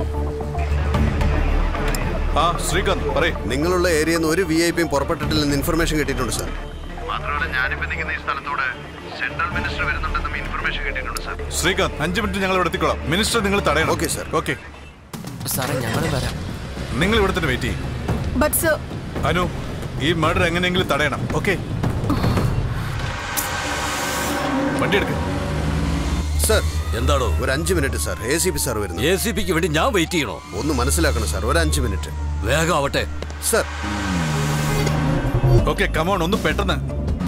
Speaker 8: ആ ശ്രീകാന്ത് പറയേ
Speaker 11: നിങ്ങളുള്ള ഏരിയയിൽ നിന്ന് ഒരു വി ഐ പിയും പുറപ്പെട്ടിട്ടില്ലെന്ന് ഇൻഫർമേഷൻ കിട്ടിയിട്ടുണ്ട് സാർ
Speaker 14: മാത്രമല്ല ഞാനിപ്പോ നിൽക്കുന്ന ഈ സ്ഥലത്തൂടെ സെൻട്രൽ മിനിസ്റ്റർ വരുന്നുണ്ടെന്നും ഇൻഫർമേഷൻ കിട്ടിയിട്ടുണ്ട് സാർ
Speaker 8: ശ്രീകാന്ത് അഞ്ച് മിനിറ്റ് ഞങ്ങൾ ഇവിടെ എത്തിക്കോളാം മിനിസ്റ്റർ നിങ്ങൾ തടയണം
Speaker 11: ഓക്കെ സാർ
Speaker 8: ഓക്കെ
Speaker 4: സാറേ ഞങ്ങൾ വരാം
Speaker 8: നിങ്ങൾ ഇവിടെ തന്നെ വെയിറ്റ് ചെയ്യും
Speaker 3: ബട്ട് സർ
Speaker 8: അനു ഈ മർഡർ എങ്ങനെയെങ്കിലും തടയണം ഓക്കെ വണ്ടി എടുക്ക
Speaker 11: സാർ
Speaker 12: എന്താണോ
Speaker 11: ഒരു അഞ്ച് minute sir A C P sir വരുന്നു
Speaker 12: എ സി പിക്ക് വേണ്ടി ഞാൻ വെയിറ്റ് ചെയ്യണോ
Speaker 11: ഒന്ന് മനസ്സിലാക്കണം സാർ ഒരു അഞ്ച് മിനിറ്റ്
Speaker 12: വേഗം ആവട്ടെ
Speaker 11: സാർ
Speaker 8: ഓക്കെ കമോൺ ഒന്ന് പെട്ടെന്ന്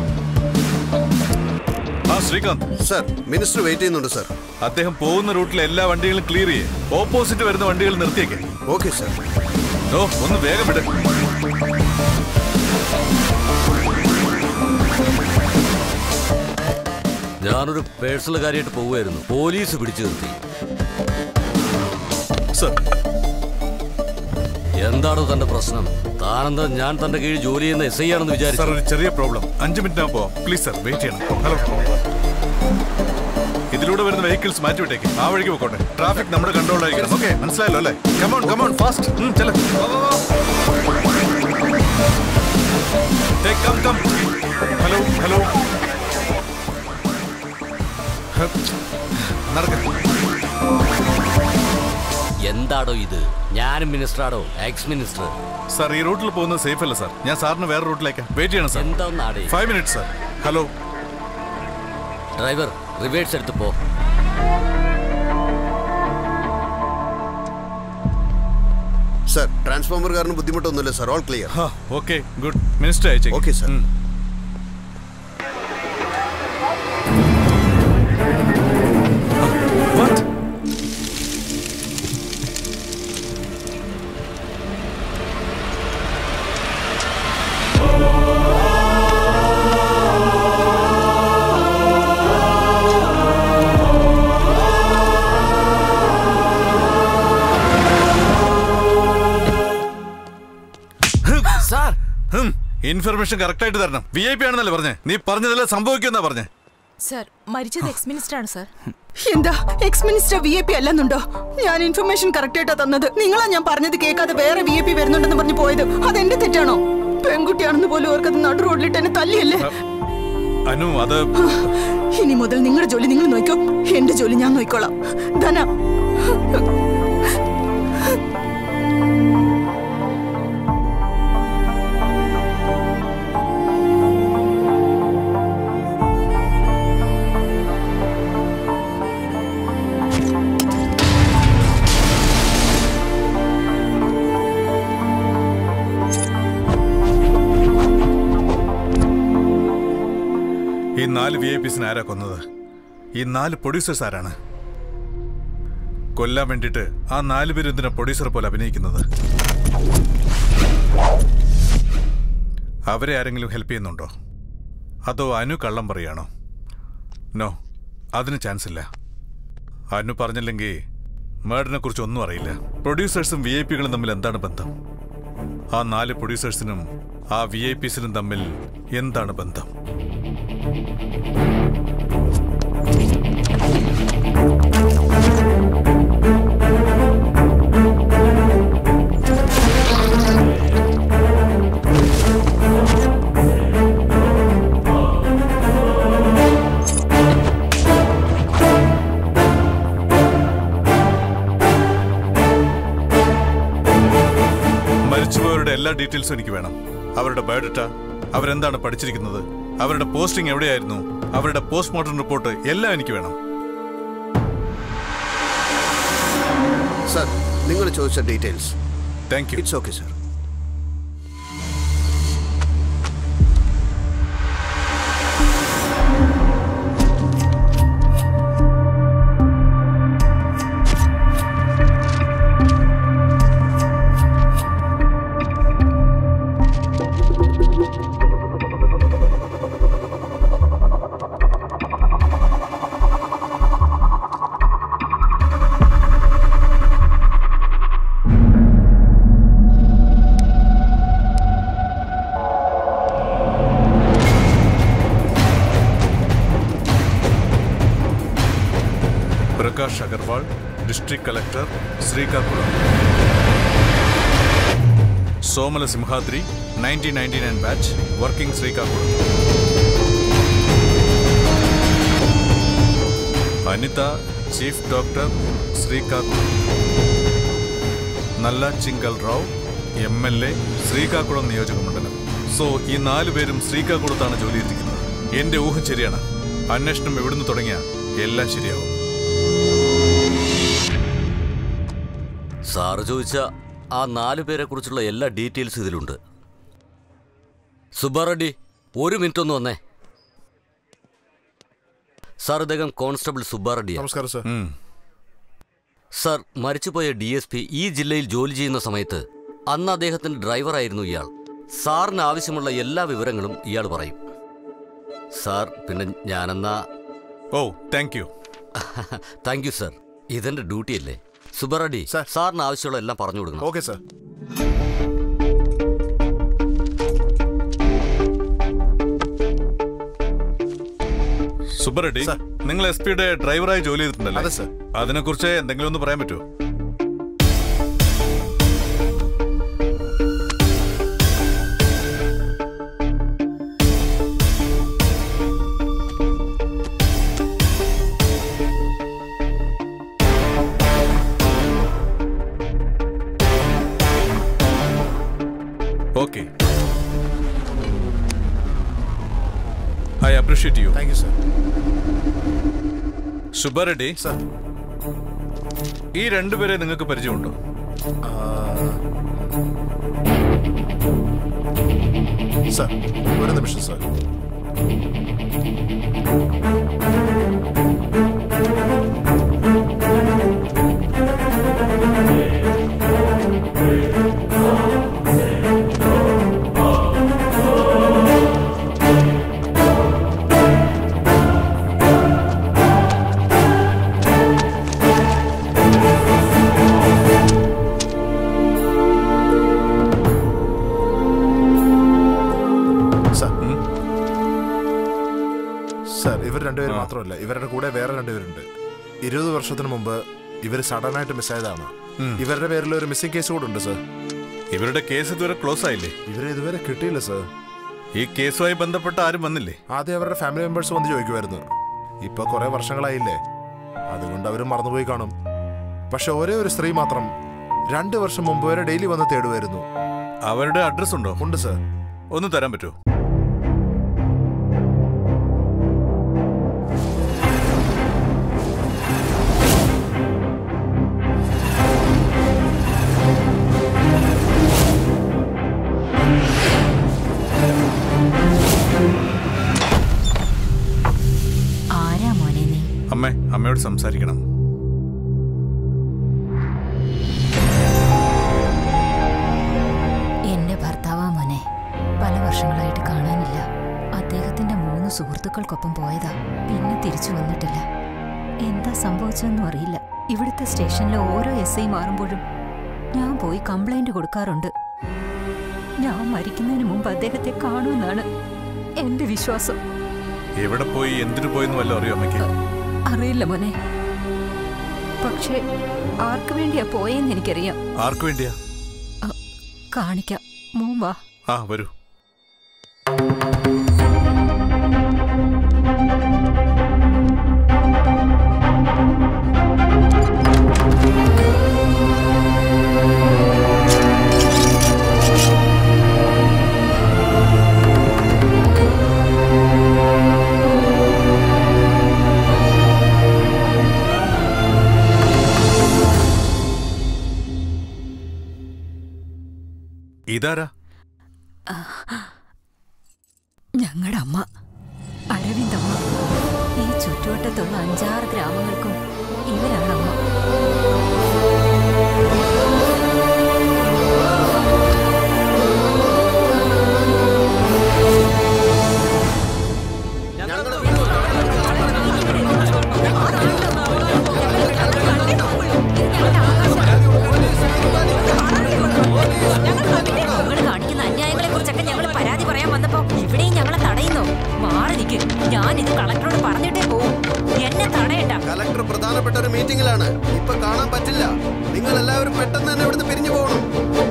Speaker 8: ആ ശ്രീകാന്ത്
Speaker 11: സാർ മിനിസ്റ്റർ വെയിറ്റ് ചെയ്യുന്നുണ്ട് സാർ
Speaker 8: അദ്ദേഹം പോകുന്ന റൂട്ടിലെ എല്ലാ വണ്ടികളും ക്ലിയർ ചെയ്യേ ഓപ്പോസിറ്റ് വരുന്ന വണ്ടികൾ നിർത്തിയേക്കെ
Speaker 11: ഓക്കെ സാർ
Speaker 8: ഓ ഒന്ന് വേഗം വിട്
Speaker 12: ഞാനൊരു പേഴ്സണൽ കാര്യമായിട്ട് പോവുമായിരുന്നു പോലീസ് പിടിച്ചു നിർത്തി
Speaker 8: സർ
Speaker 12: എന്താണോ തന്റെ പ്രശ്നം താനെന്താ ഞാൻ തന്റെ കീഴിൽ ജോലി ചെയ്യുന്ന എസ് ഐ ആണെന്ന്
Speaker 8: സാർ
Speaker 12: വിചാരിച്ചു
Speaker 8: ഒരു ചെറിയ പ്രോബ്ലം അഞ്ച് മിനിറ്റ് ആകുമ്പോ പ്ലീസ് സാർ വെയിറ്റ് ചെയ്യണം ഹലോ ഇതിലൂടെ വരുന്ന വെഹിക്കിൾസ് മാറ്റിവിട്ടേക്ക് ആ വഴിക്ക് പോയിക്കോട്ടെ ട്രാഫിക് നമ്മുടെ കൺട്രോളിലായിരിക്കണം ഓക്കെ മനസ്സിലായല്ലോ അല്ലേ കമോൺ കമോൺ ഫാസ്റ്റ് ചെല കം കം ഹലോ ഹലോ നടക്ക
Speaker 12: എന്താടോ ഇത് ഞാനും മിനിസ്റ്ററാടോ എക്സ് മിനിസ്റ്റർ
Speaker 8: സാർ ഈ റൂട്ടിൽ പോകുന്നത് സേഫ് അല്ല സാർ ഞാൻ സാറിന് വേറെ റൂട്ടിലേക്ക് വെയിറ്റ് ചെയ്യണം സാർ
Speaker 12: എന്താ നാടേ
Speaker 8: five minutes sir hello
Speaker 12: driver reverse എടുത്ത് പോ
Speaker 11: സാർ ട്രാൻസ്ഫോമർ കാരണം ബുദ്ധിമുട്ടൊന്നുമില്ല sir all clear
Speaker 8: okay good minister അയച്ചേ
Speaker 11: okay sir
Speaker 4: sir
Speaker 8: information correct ആയിട്ട് തരണം വി ഐ പി ആണെന്നല്ലേ പറഞ്ഞേ നീ പറഞ്ഞതല്ലേ സംഭവിക്കുമെന്നാ പറഞ്ഞേ
Speaker 5: സർ മരിച്ചത് എക്സ് മിനിസ്റ്റർ ആണ് സർ
Speaker 3: എന്താ ex minister V I P അല്ലെന്നുണ്ടോ ഞാൻ ഇൻഫർമേഷൻ കറക്റ്റ് ആയിട്ടാ തന്നത് നിങ്ങളാ ഞാൻ പറഞ്ഞത് കേൾക്കാതെ വേറെ വി ഐ പി വരുന്നുണ്ടെന്ന് പറഞ്ഞു പോയത് അതെന്റെ തെറ്റാണോ പെൺകുട്ടിയാണെന്ന് പോലും ഓർക്കത് നടു റോഡിലിട്ട് എന്നെ തല്ലിയല്ലേ
Speaker 8: അനു അത്
Speaker 3: ഇനി മുതൽ നിങ്ങളുടെ ജോലി നിങ്ങൾ നോക്കോ എന്റെ ജോലി ഞാൻ നോക്കിക്കോളാം ധന
Speaker 8: നാല് വി ഐ പിസിന് ആരാ കൊന്നത് ഈ നാല് പ്രൊഡ്യൂസേഴ്സ് ആരാണ് കൊല്ലാൻ വേണ്ടിയിട്ട് ആ നാല് പേര് എന്തിനാ പ്രൊഡ്യൂസർ പോലെ അഭിനയിക്കുന്നത് അവരെ ആരെങ്കിലും ഹെൽപ്പ് ചെയ്യുന്നുണ്ടോ അതോ അനു കള്ളം പറയാണോ നോ അതിന് ചാൻസ് ഇല്ല അനു പറഞ്ഞില്ലെങ്കിൽ മേഡറിനെ കുറിച്ച് ഒന്നും അറിയില്ല പ്രൊഡ്യൂസേഴ്സും വി ഐ പികളും തമ്മിൽ എന്താണ് ബന്ധം ആ നാല് പ്രൊഡ്യൂസേഴ്സിനും ആ വി ഐ പിസിനും തമ്മിൽ എന്താണ് ബന്ധം മരിച്ചുപോയവരുടെ എല്ലാ ഡീറ്റെയിൽസും എനിക്ക് വേണം അവരുടെ ബയോഡേറ്റ അവരെന്താണ് പഠിച്ചിരിക്കുന്നത് അവരുടെ പോസ്റ്റിംഗ് എവിടെയായിരുന്നു അവരുടെ പോസ്റ്റ്മോർട്ടം റിപ്പോർട്ട് എല്ലാം എനിക്ക് വേണം
Speaker 11: സർ നിങ്ങൾ ചോദിച്ച details
Speaker 8: thank you
Speaker 11: it's okay sir
Speaker 8: Prakash Agarwal district collector Srikakulam Somala Simhadri nineteen ninety nine batch working Srikakulam Anita chief doctor Srikakulam Nalla Chinkal Rao M L A Srikakulam നിയോജക മണ്ഡലം സോ ഈ നാലു പേരും ശ്രീകാകുളത്താണ് ജോലി ചെയ്തിരിക്കുന്നത് എന്റെ ഊഹം ശരിയാണ് അന്വേഷണം എവിടുന്ന് തുടങ്ങിയ എല്ലാം ശരിയാവും
Speaker 12: സാറ് ചോദിച്ച ആ നാലു പേരെ കുറിച്ചുള്ള എല്ലാ ഡീറ്റെയിൽസ് ഇതിലുണ്ട് സുബ്ബാറെഡ്ഡി ഒരു മിനിറ്റ് ഒന്ന് വന്നേ സാർ ഇദ്ദേഹം കോൺസ്റ്റബിൾ സുബ്ബാറെഡ്ഡി
Speaker 9: നമസ്കാരം സർ
Speaker 12: സാർ മരിച്ചുപോയ ഡി എസ് പി ഈ ജില്ലയിൽ ജോലി ചെയ്യുന്ന സമയത്ത് അന്ന് അദ്ദേഹത്തിന്റെ ഡ്രൈവറായിരുന്നു ഇയാൾ സാറിന് ആവശ്യമുള്ള എല്ലാ വിവരങ്ങളും ഇയാൾ പറയും സാർ പിന്നെ ഞാനെന്നാ
Speaker 8: oh thank you
Speaker 12: thank you sir ഇതെന്റെ ഡ്യൂട്ടി അല്ലേ സുബ്ബറെഡ്ഡി സാറിന് ആവശ്യമുള്ള എല്ലാം പറഞ്ഞു കൊടുക്കണം
Speaker 9: ഓക്കെ സാർ
Speaker 8: സുബ്ബറെഡ്ഡി നിങ്ങൾ എസ് പിയുടെ ഡ്രൈവറായി ജോലി ചെയ്തിട്ടുണ്ടല്ലോ
Speaker 9: അതെ, സർ.
Speaker 8: അതിനെക്കുറിച്ച് എന്തെങ്കിലും ഒന്ന് പറയാൻ പറ്റുമോ okay I appreciate you
Speaker 9: thank you sir
Speaker 8: Subbareddy ഈ രണ്ടുപേരെ നിങ്ങൾക്ക് പരിചയമുണ്ടോ
Speaker 9: സർ ഒരു നിമിഷം സർ സർ സർ ഇവർ രണ്ടുപേരും മാത്രമല്ല ഇവരുടെ കൂടെ വേറെ രണ്ടുപേരുണ്ട് ഇരുപത് വർഷത്തിന് മുമ്പ് ഇവർ സഡനായിട്ട് മിസ്സായതാണ്
Speaker 8: ഉം.
Speaker 9: ഇവരുടെ പേരിൽ ഒരു മിസ്സിംഗ് കേസ് കൂടെ ഉണ്ട് സർ
Speaker 8: ഇവരുടെ കേസ് ഇതുവരെ ക്ലോസ് ആയില്ലേ
Speaker 9: ഇവരെ ഇതുവരെ കിട്ടിയില്ല സർ
Speaker 8: ഈ കേസുമായി ബന്ധപ്പെട്ട ആരും വന്നില്ലേ
Speaker 9: ആദ്യം അവരുടെ ഫാമിലി മെമ്പേഴ്സ് വന്ന് ചോദിക്കുമായിരുന്നു ഇപ്പൊ കുറെ വർഷങ്ങളായില്ലേ അതുകൊണ്ട് അവർ മറന്നുപോയി കാണും പക്ഷെ ഒരേ ഒരു സ്ത്രീ മാത്രം രണ്ട് വർഷം മുമ്പ് വരെ ഡെയിലി വന്ന് തേടുമായിരുന്നു
Speaker 8: അവരുടെ അഡ്രസ് ഉണ്ടോ
Speaker 9: ഉണ്ട് സർ
Speaker 8: ഒന്ന് തരാൻ പറ്റുമോ അമ്മയോട് സംസാരിക്കണം
Speaker 2: എന്റെ ഭർത്താവാ മോനെ പല വർഷങ്ങളായിട്ട് കാണാനില്ല അദ്ദേഹത്തിന്റെ മൂന്ന് സുഹൃത്തുക്കൾക്കൊപ്പം പോയതാ പിന്നെ തിരിച്ചു വന്നിട്ടില്ല എന്താ സംഭവിച്ചതെന്നും അറിയില്ല ഇവിടുത്തെ സ്റ്റേഷനിലെ ഓരോ എസ് ഐ മാറുമ്പോഴും ഞാൻ പോയി കംപ്ലൈന്റ് കൊടുക്കാറുണ്ട് ഞാൻ മരിക്കുന്നതിന് മുമ്പ് അദ്ദേഹത്തെ കാണുമെന്നാണ് എന്റെ വിശ്വാസം
Speaker 8: എവിടെ പോയി എന്തിനു പോയെന്ന് വല്ലതും അറിയോ അമ്മയ്ക്ക്
Speaker 2: അറിയില്ല മോനെ പക്ഷേ ആർക്കു വേണ്ടിയാ പോയെന്ന് എനിക്കറിയാം
Speaker 8: ആർക്കു വേണ്ടിയാ
Speaker 2: കാണിക്കാം മോൻ വാ
Speaker 8: ആ വരൂ ഇതാരാ
Speaker 2: ഞങ്ങളുടെ അമ്മ അരവിന്ദമ്മ ഈ ചുറ്റുവട്ടത്തുള്ള അഞ്ചാറ് ഗ്രാമങ്ങൾക്കും ഇവരാണ് അമ്മ നിങ്ങൾ കാണിക്കുന്ന അന്യായങ്ങളെ കുറിച്ചൊക്കെ ഞങ്ങൾ പരാതി പറയാൻ വന്നപ്പോ ഇവിടെയും ഞങ്ങളെ തടയുന്നു മാറി നിൽക്ക് ഞാൻ ഇത് കളക്ടറോട് പറഞ്ഞിട്ടേ പോവും എന്നെ തടയണ്ട
Speaker 11: കലക്ടർ പ്രധാനപ്പെട്ട ഒരു മീറ്റിംഗിലാണ് ഇപ്പൊ കാണാൻ പറ്റില്ല നിങ്ങൾ എല്ലാവരും പെട്ടെന്ന് തന്നെ ഇവിടുന്ന് പിരിഞ്ഞു പോകണം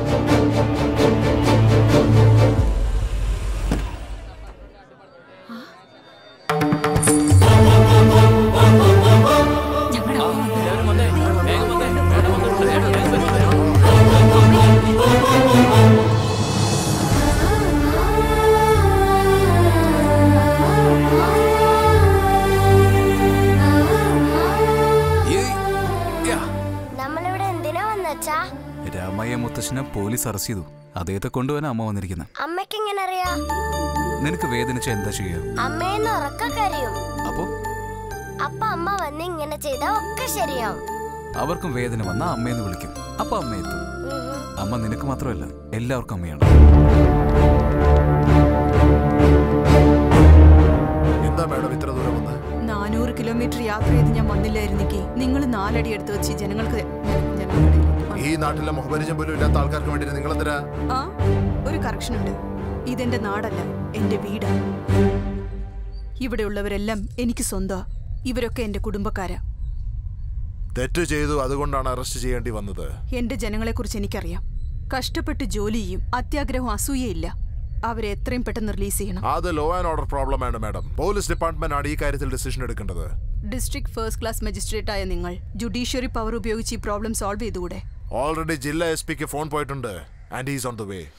Speaker 15: നമ്മളിവിടെ എന്തിനാ വന്നച്ചാ
Speaker 16: രാമയ്യ മുത്തശ്ശനെ പോലീസ് അറസ്റ്റ് ചെയ്തു അദ്ദേഹത്തെ കൊണ്ടുപോകാൻ അമ്മ വന്നിരിക്കുന്നത്
Speaker 15: അമ്മയ്ക്ക് എങ്ങനെ അറിയാ
Speaker 16: നിനക്ക് വേദനിച്ച എന്താ ചെയ്യുക
Speaker 15: അമ്മയെന്ന് ഉറക്ക കരയും
Speaker 16: അപ്പോ
Speaker 15: അപ്പൊ അമ്മ വന്ന് ഇങ്ങനെ ചെയ്താ ഒക്കെ ശരിയാവും
Speaker 16: അവർക്കും വേദന വന്ന അമ്മയെന്ന് വിളിക്കും അപ്പൊ അമ്മ എത്തും അമ്മ നിനക്ക് മാത്രമല്ല എല്ലാവർക്കും അമ്മയാണ്
Speaker 9: എന്താ മാഡം ഇത്ര ദൂരം വന്ന്
Speaker 3: നാനൂറ് കിലോമീറ്റർ യാത്ര ചെയ്ത് ഞാൻ വന്നില്ലായിരുന്നെങ്കിൽ നിങ്ങൾ നാലടി എടുത്ത് വെച്ച് ജനങ്ങൾക്ക്
Speaker 9: ഈ നാട്ടിലെ മുഖപരിചയം പോലും ഇല്ലാത്ത ആൾക്കാർക്ക് വേണ്ടി നിങ്ങൾ എന്തിനാ
Speaker 3: ആ ഒരു കറക്ഷൻ ഉണ്ട് ഇതെന്റെ നാടല്ല എന്റെ വീടാ ഇവിടെയുള്ളവരെല്ലാം എനിക്ക് സ്വന്തമാ ഇവരൊക്കെ എന്റെ കുടുംബക്കാരാ
Speaker 9: തെറ്റ് ചെയ്തു അതുകൊണ്ടാണ് അറസ്റ്റ് ചെയ്യേണ്ടി വന്നത്
Speaker 3: എന്റെ ജനങ്ങളെക്കുറിച്ച് എനിക്കറിയാം കഷ്ടപ്പെട്ട് ജോലി ചെയ്യും അത്യാഗ്രഹവും അസൂയയില്ല അവരെ എത്രയും പെട്ടെന്ന് റിലീസ് ചെയ്യണം
Speaker 9: അത് ലോ ആൻഡ് ഓർഡർ പ്രോബ്ലം ആണ് മാഡം പോലീസ് ഡിപ്പാർട്ട്മെന്റ് ആണ് ഈ കാര്യത്തിൽ ഡിസിഷൻ എടുക്കേണ്ടത്
Speaker 3: ഡിസ്ട്രിക്ട് ഫസ്റ്റ് ക്ലാസ് മജിസ്ട്രേറ്റ് ആയ നിങ്ങൾ ജുഡീഷ്യറി പവർ ഉപയോഗിച്ച് ഈ പ്രോബ്ലം സോൾവ് ചെയ്തുകൂടെ
Speaker 9: ഓൾറെഡി ജില്ലാ എസ് പിക്ക് ഫോൺ പോയിട്ടുണ്ട് and is on the way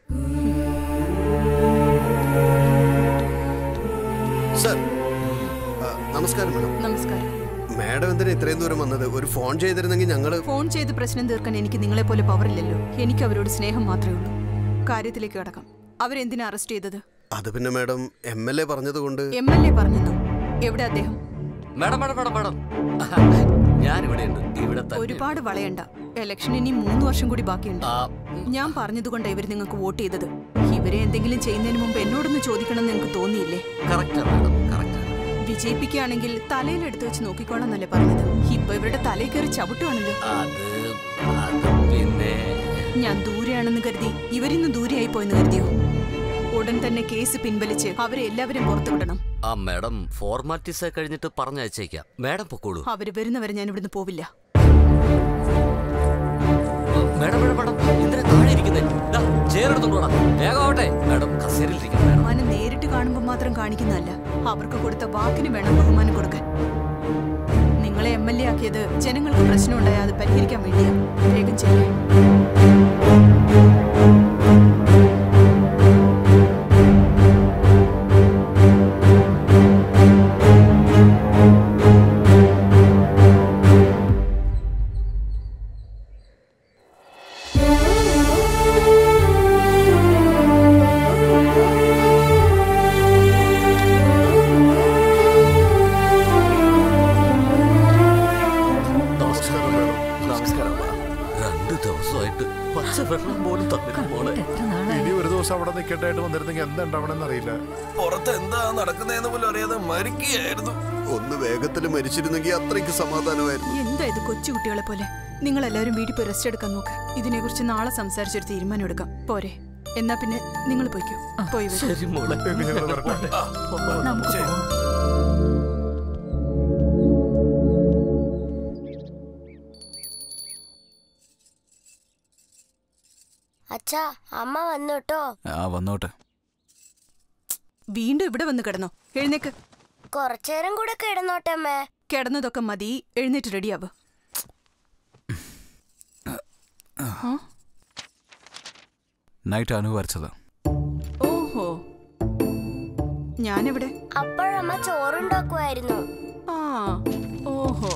Speaker 11: sir ആ, നമസ്കാരം മാഡം
Speaker 3: നമസ്കാരം
Speaker 11: മാഡം എന്തിനാ ഇത്രയും ദൂരം വന്നത് ഒരു ഫോൺ ചെയ്തിരുന്നെങ്കിൽ ഞങ്ങള്
Speaker 3: ഫോൺ ചെയ്ത് പ്രശ്നം തീർക്കാൻ എനിക്ക് നിങ്ങളെ പോലെ പവറില്ലല്ലോ എനിക്ക് അവരോട് സ്നേഹം മാത്രമേ ഉള്ളൂ കാര്യത്തിലേക്ക് കടക്കാം അവരെന്തിനാ അറസ്റ്റ് ചെയ്തത്
Speaker 11: അത് പിന്നെ മാഡം എം എൽ എ പറഞ്ഞതുകൊണ്ട്
Speaker 3: എം എൽ എ പറഞ്ഞെന്നോ എവിടെ അദ്ദേഹം
Speaker 12: മാഡം മാഡം മാഡം മാഡം ഞാൻ ഇവിടെ ഉണ്ട് ഇവിടെ തന്നെ
Speaker 3: ഒരുപാട് വളയണ്ട ഇലക്ഷൻ ഇനി മൂന്ന് വർഷം കൂടി ബാക്കിയുണ്ട് ഞാൻ പറഞ്ഞതുകൊണ്ട് ഇവർ നിങ്ങൾക്ക് വോട്ട് ചെയ്തത് ഇവരെ എന്തെങ്കിലും ചെയ്യുന്നതിന് മുമ്പ് എന്നോടൊന്ന് ചോദിക്കണം എന്ന് നിങ്ങൾക്ക് തോന്നിയില്ലേ വിജയിപ്പിക്കുകയാണെങ്കിൽ തലയിലെടുത്ത് വെച്ച് നോക്കിക്കോളാന്നല്ലേ പറഞ്ഞത് ഇപ്പൊ ഇവരുടെ തലയിൽ കയറി ചവിട്ടുവാണല്ലോ
Speaker 12: അത് അത് പിന്നെ
Speaker 3: ഞാൻ ദൂരെയാണെന്ന് കരുതി ഇവരിന്ന് ദൂരെയായി പോയെന്ന് കരുതിയോ ഉടൻ തന്നെ കേസ് പിൻവലിച്ച് അവരെ എല്ലാവരും പുറത്തു വിടണം
Speaker 12: ആ മാഡം ഫോർമാലിറ്റീസ് കഴിഞ്ഞിട്ട് പറഞ്ഞയച്ചേക്കാം മാഡം പൊക്കോളൂ
Speaker 3: അവര് വരുന്നവരെ ഞാൻ ഇവിടുന്ന് പോവില്ല
Speaker 12: മാഡം മാഡം മാഡം എന്തിനാ താഴെ ഇരിക്കുന്നേ ചേരെടുത്തോണ്ട് വേണം വേഗമാവട്ടെ മാഡം കസേരയിലിരിക്കണം മാഡം
Speaker 3: ബഹുമാനം നേരിട്ട് കാണുമ്പോൾ മാത്രം കാണിക്കുന്നതല്ല അവർക്ക് കൊടുത്ത വാക്കിന് വേണം ബഹുമാനം കൊടുക്കാൻ നിങ്ങളെ എം എൽ എ ആക്കിയത് ജനങ്ങൾക്ക് പ്രശ്നമുണ്ടായാൽ അത് പരിഹരിക്കാൻ വേണ്ടിയാ വേഗം ചെയ്യേ
Speaker 15: ആ
Speaker 12: വെള്ളം പോലും തന്നില്ല മോളെ
Speaker 9: ഇനി ഒരു ദിവസം അവിടെ നിൽക്കേണ്ടതായിട്ട് വന്നിരുന്നെങ്കിൽ എന്താ ഉണ്ടാവണമെന്ന് അറിയില്ല
Speaker 10: പുറത്ത് എന്താ നടക്കുന്നതെന്ന് പോലും അറിയാതെ മരിക്കുകയായിരുന്നു
Speaker 11: ഒന്ന് വേഗത്തിൽ മരിച്ചിരുന്നെങ്കിൽ അത്രയ്ക്ക് സമാധാനമായിരുന്നു
Speaker 3: എന്താ ഇത് കൊച്ചുകുട്ടികളെ പോലെ നിങ്ങൾ എല്ലാവരും വീട്ടിൽ പോയി റെസ്റ്റ് എടുക്കാൻ നോക്ക് ഇതിനെക്കുറിച്ച് നാളെ സംസാരിച്ചൊരു തീരുമാനം എടുക്കാം പോരെ എന്നാ പിന്നെ നിങ്ങൾ പോയിക്കോ പോയി വരൂ.
Speaker 12: ശരി മോളെ
Speaker 2: നമുക്ക് പോവാം.
Speaker 15: അച്ഛാ അമ്മ വന്നു കേട്ടോ
Speaker 16: ആ വന്നോട്ടെ
Speaker 3: വീണ്ടും ഇവിടെ വന്ന് കിടന്നോ എഴുന്നേക്ക്
Speaker 15: കുറച്ചേരം കൂടെ കിടന്നോട്ടെ അമ്മേ
Speaker 3: കിടന്നതൊക്കെ മതി എഴുന്നേറ്റ് റെഡിയാവ്
Speaker 16: നൈറ്റ് അനു വരച്ചത്
Speaker 3: ഓഹോ ഞാനെവിടെ
Speaker 15: അപ്പോഴമ്മ ചോറുണ്ടാക്കുമായിരുന്നു
Speaker 3: ആ ഓഹോ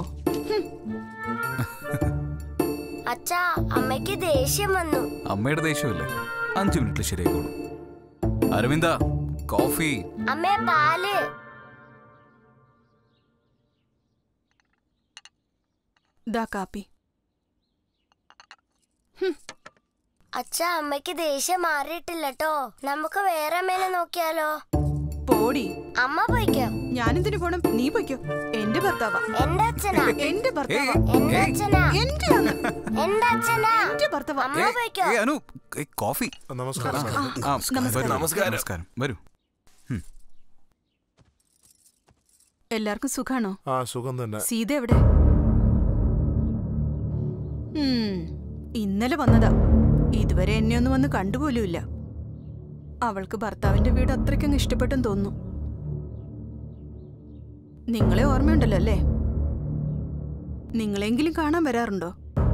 Speaker 15: അച്ഛാ അമ്മയ്ക്ക് ദേഷ്യം വന്നു
Speaker 16: അമ്മയുടെ ദേഷ്യമല്ലേ അഞ്ചു മിനിറ്റിൽ ശരിയായിക്കോളും അരവിന്ദ കോഫി
Speaker 15: അമ്മേ പാല്
Speaker 3: ദാ കാപ്പി
Speaker 15: അച്ഛാ അമ്മയ്ക്ക് ദേഷ്യം മാറിയിട്ടില്ല ട്ടോ നമുക്ക് വേറെ അമ്മേനെ നോക്കിയാലോ
Speaker 3: പോടി
Speaker 15: അമ്മ പോയിക്കോ
Speaker 3: ഞാനെന്തിനു പോണം നീ പോയിക്കോ എന്റെ ഭർത്താവാ
Speaker 15: എന്റെ അച്ഛനാ
Speaker 3: എന്റെ ഭർത്താവാ
Speaker 15: എന്റെ അച്ഛനാ
Speaker 3: എന്റെയാണ്
Speaker 15: എന്റെ അച്ഛനാ
Speaker 3: എന്റെ ഭർത്താവാ
Speaker 15: അമ്മ പോയിക്കോ
Speaker 16: ഏ അനു ഏ, കോഫി
Speaker 9: നമസ്കാരം
Speaker 16: ആ,
Speaker 9: madam.
Speaker 16: ആ,
Speaker 3: നമസ്കാരം.
Speaker 16: വരൂ.
Speaker 10: നമസ്കാരം.
Speaker 16: നമസ്കാരം വരൂ
Speaker 3: എല്ലാവർക്കും സുഖാണോ
Speaker 9: ആ സുഖം തന്നെ
Speaker 3: സീത എവിടെ ഉം, ഇന്നലെ വന്നതാ ഇതുവരെ എന്നെ ഒന്ന് വന്ന് കണ്ടുപോലുമില്ല അവൾക്ക് ഭർത്താവിന്റെ വീട് അത്രയ്ക്കങ്ങ് ഇഷ്ടപ്പെട്ടെന്ന് തോന്നുന്നു നിങ്ങളെ ഓർമ്മയുണ്ടല്ലോ അല്ലേ നിങ്ങളെങ്കിലും കാണാൻ വരാറുണ്ടോ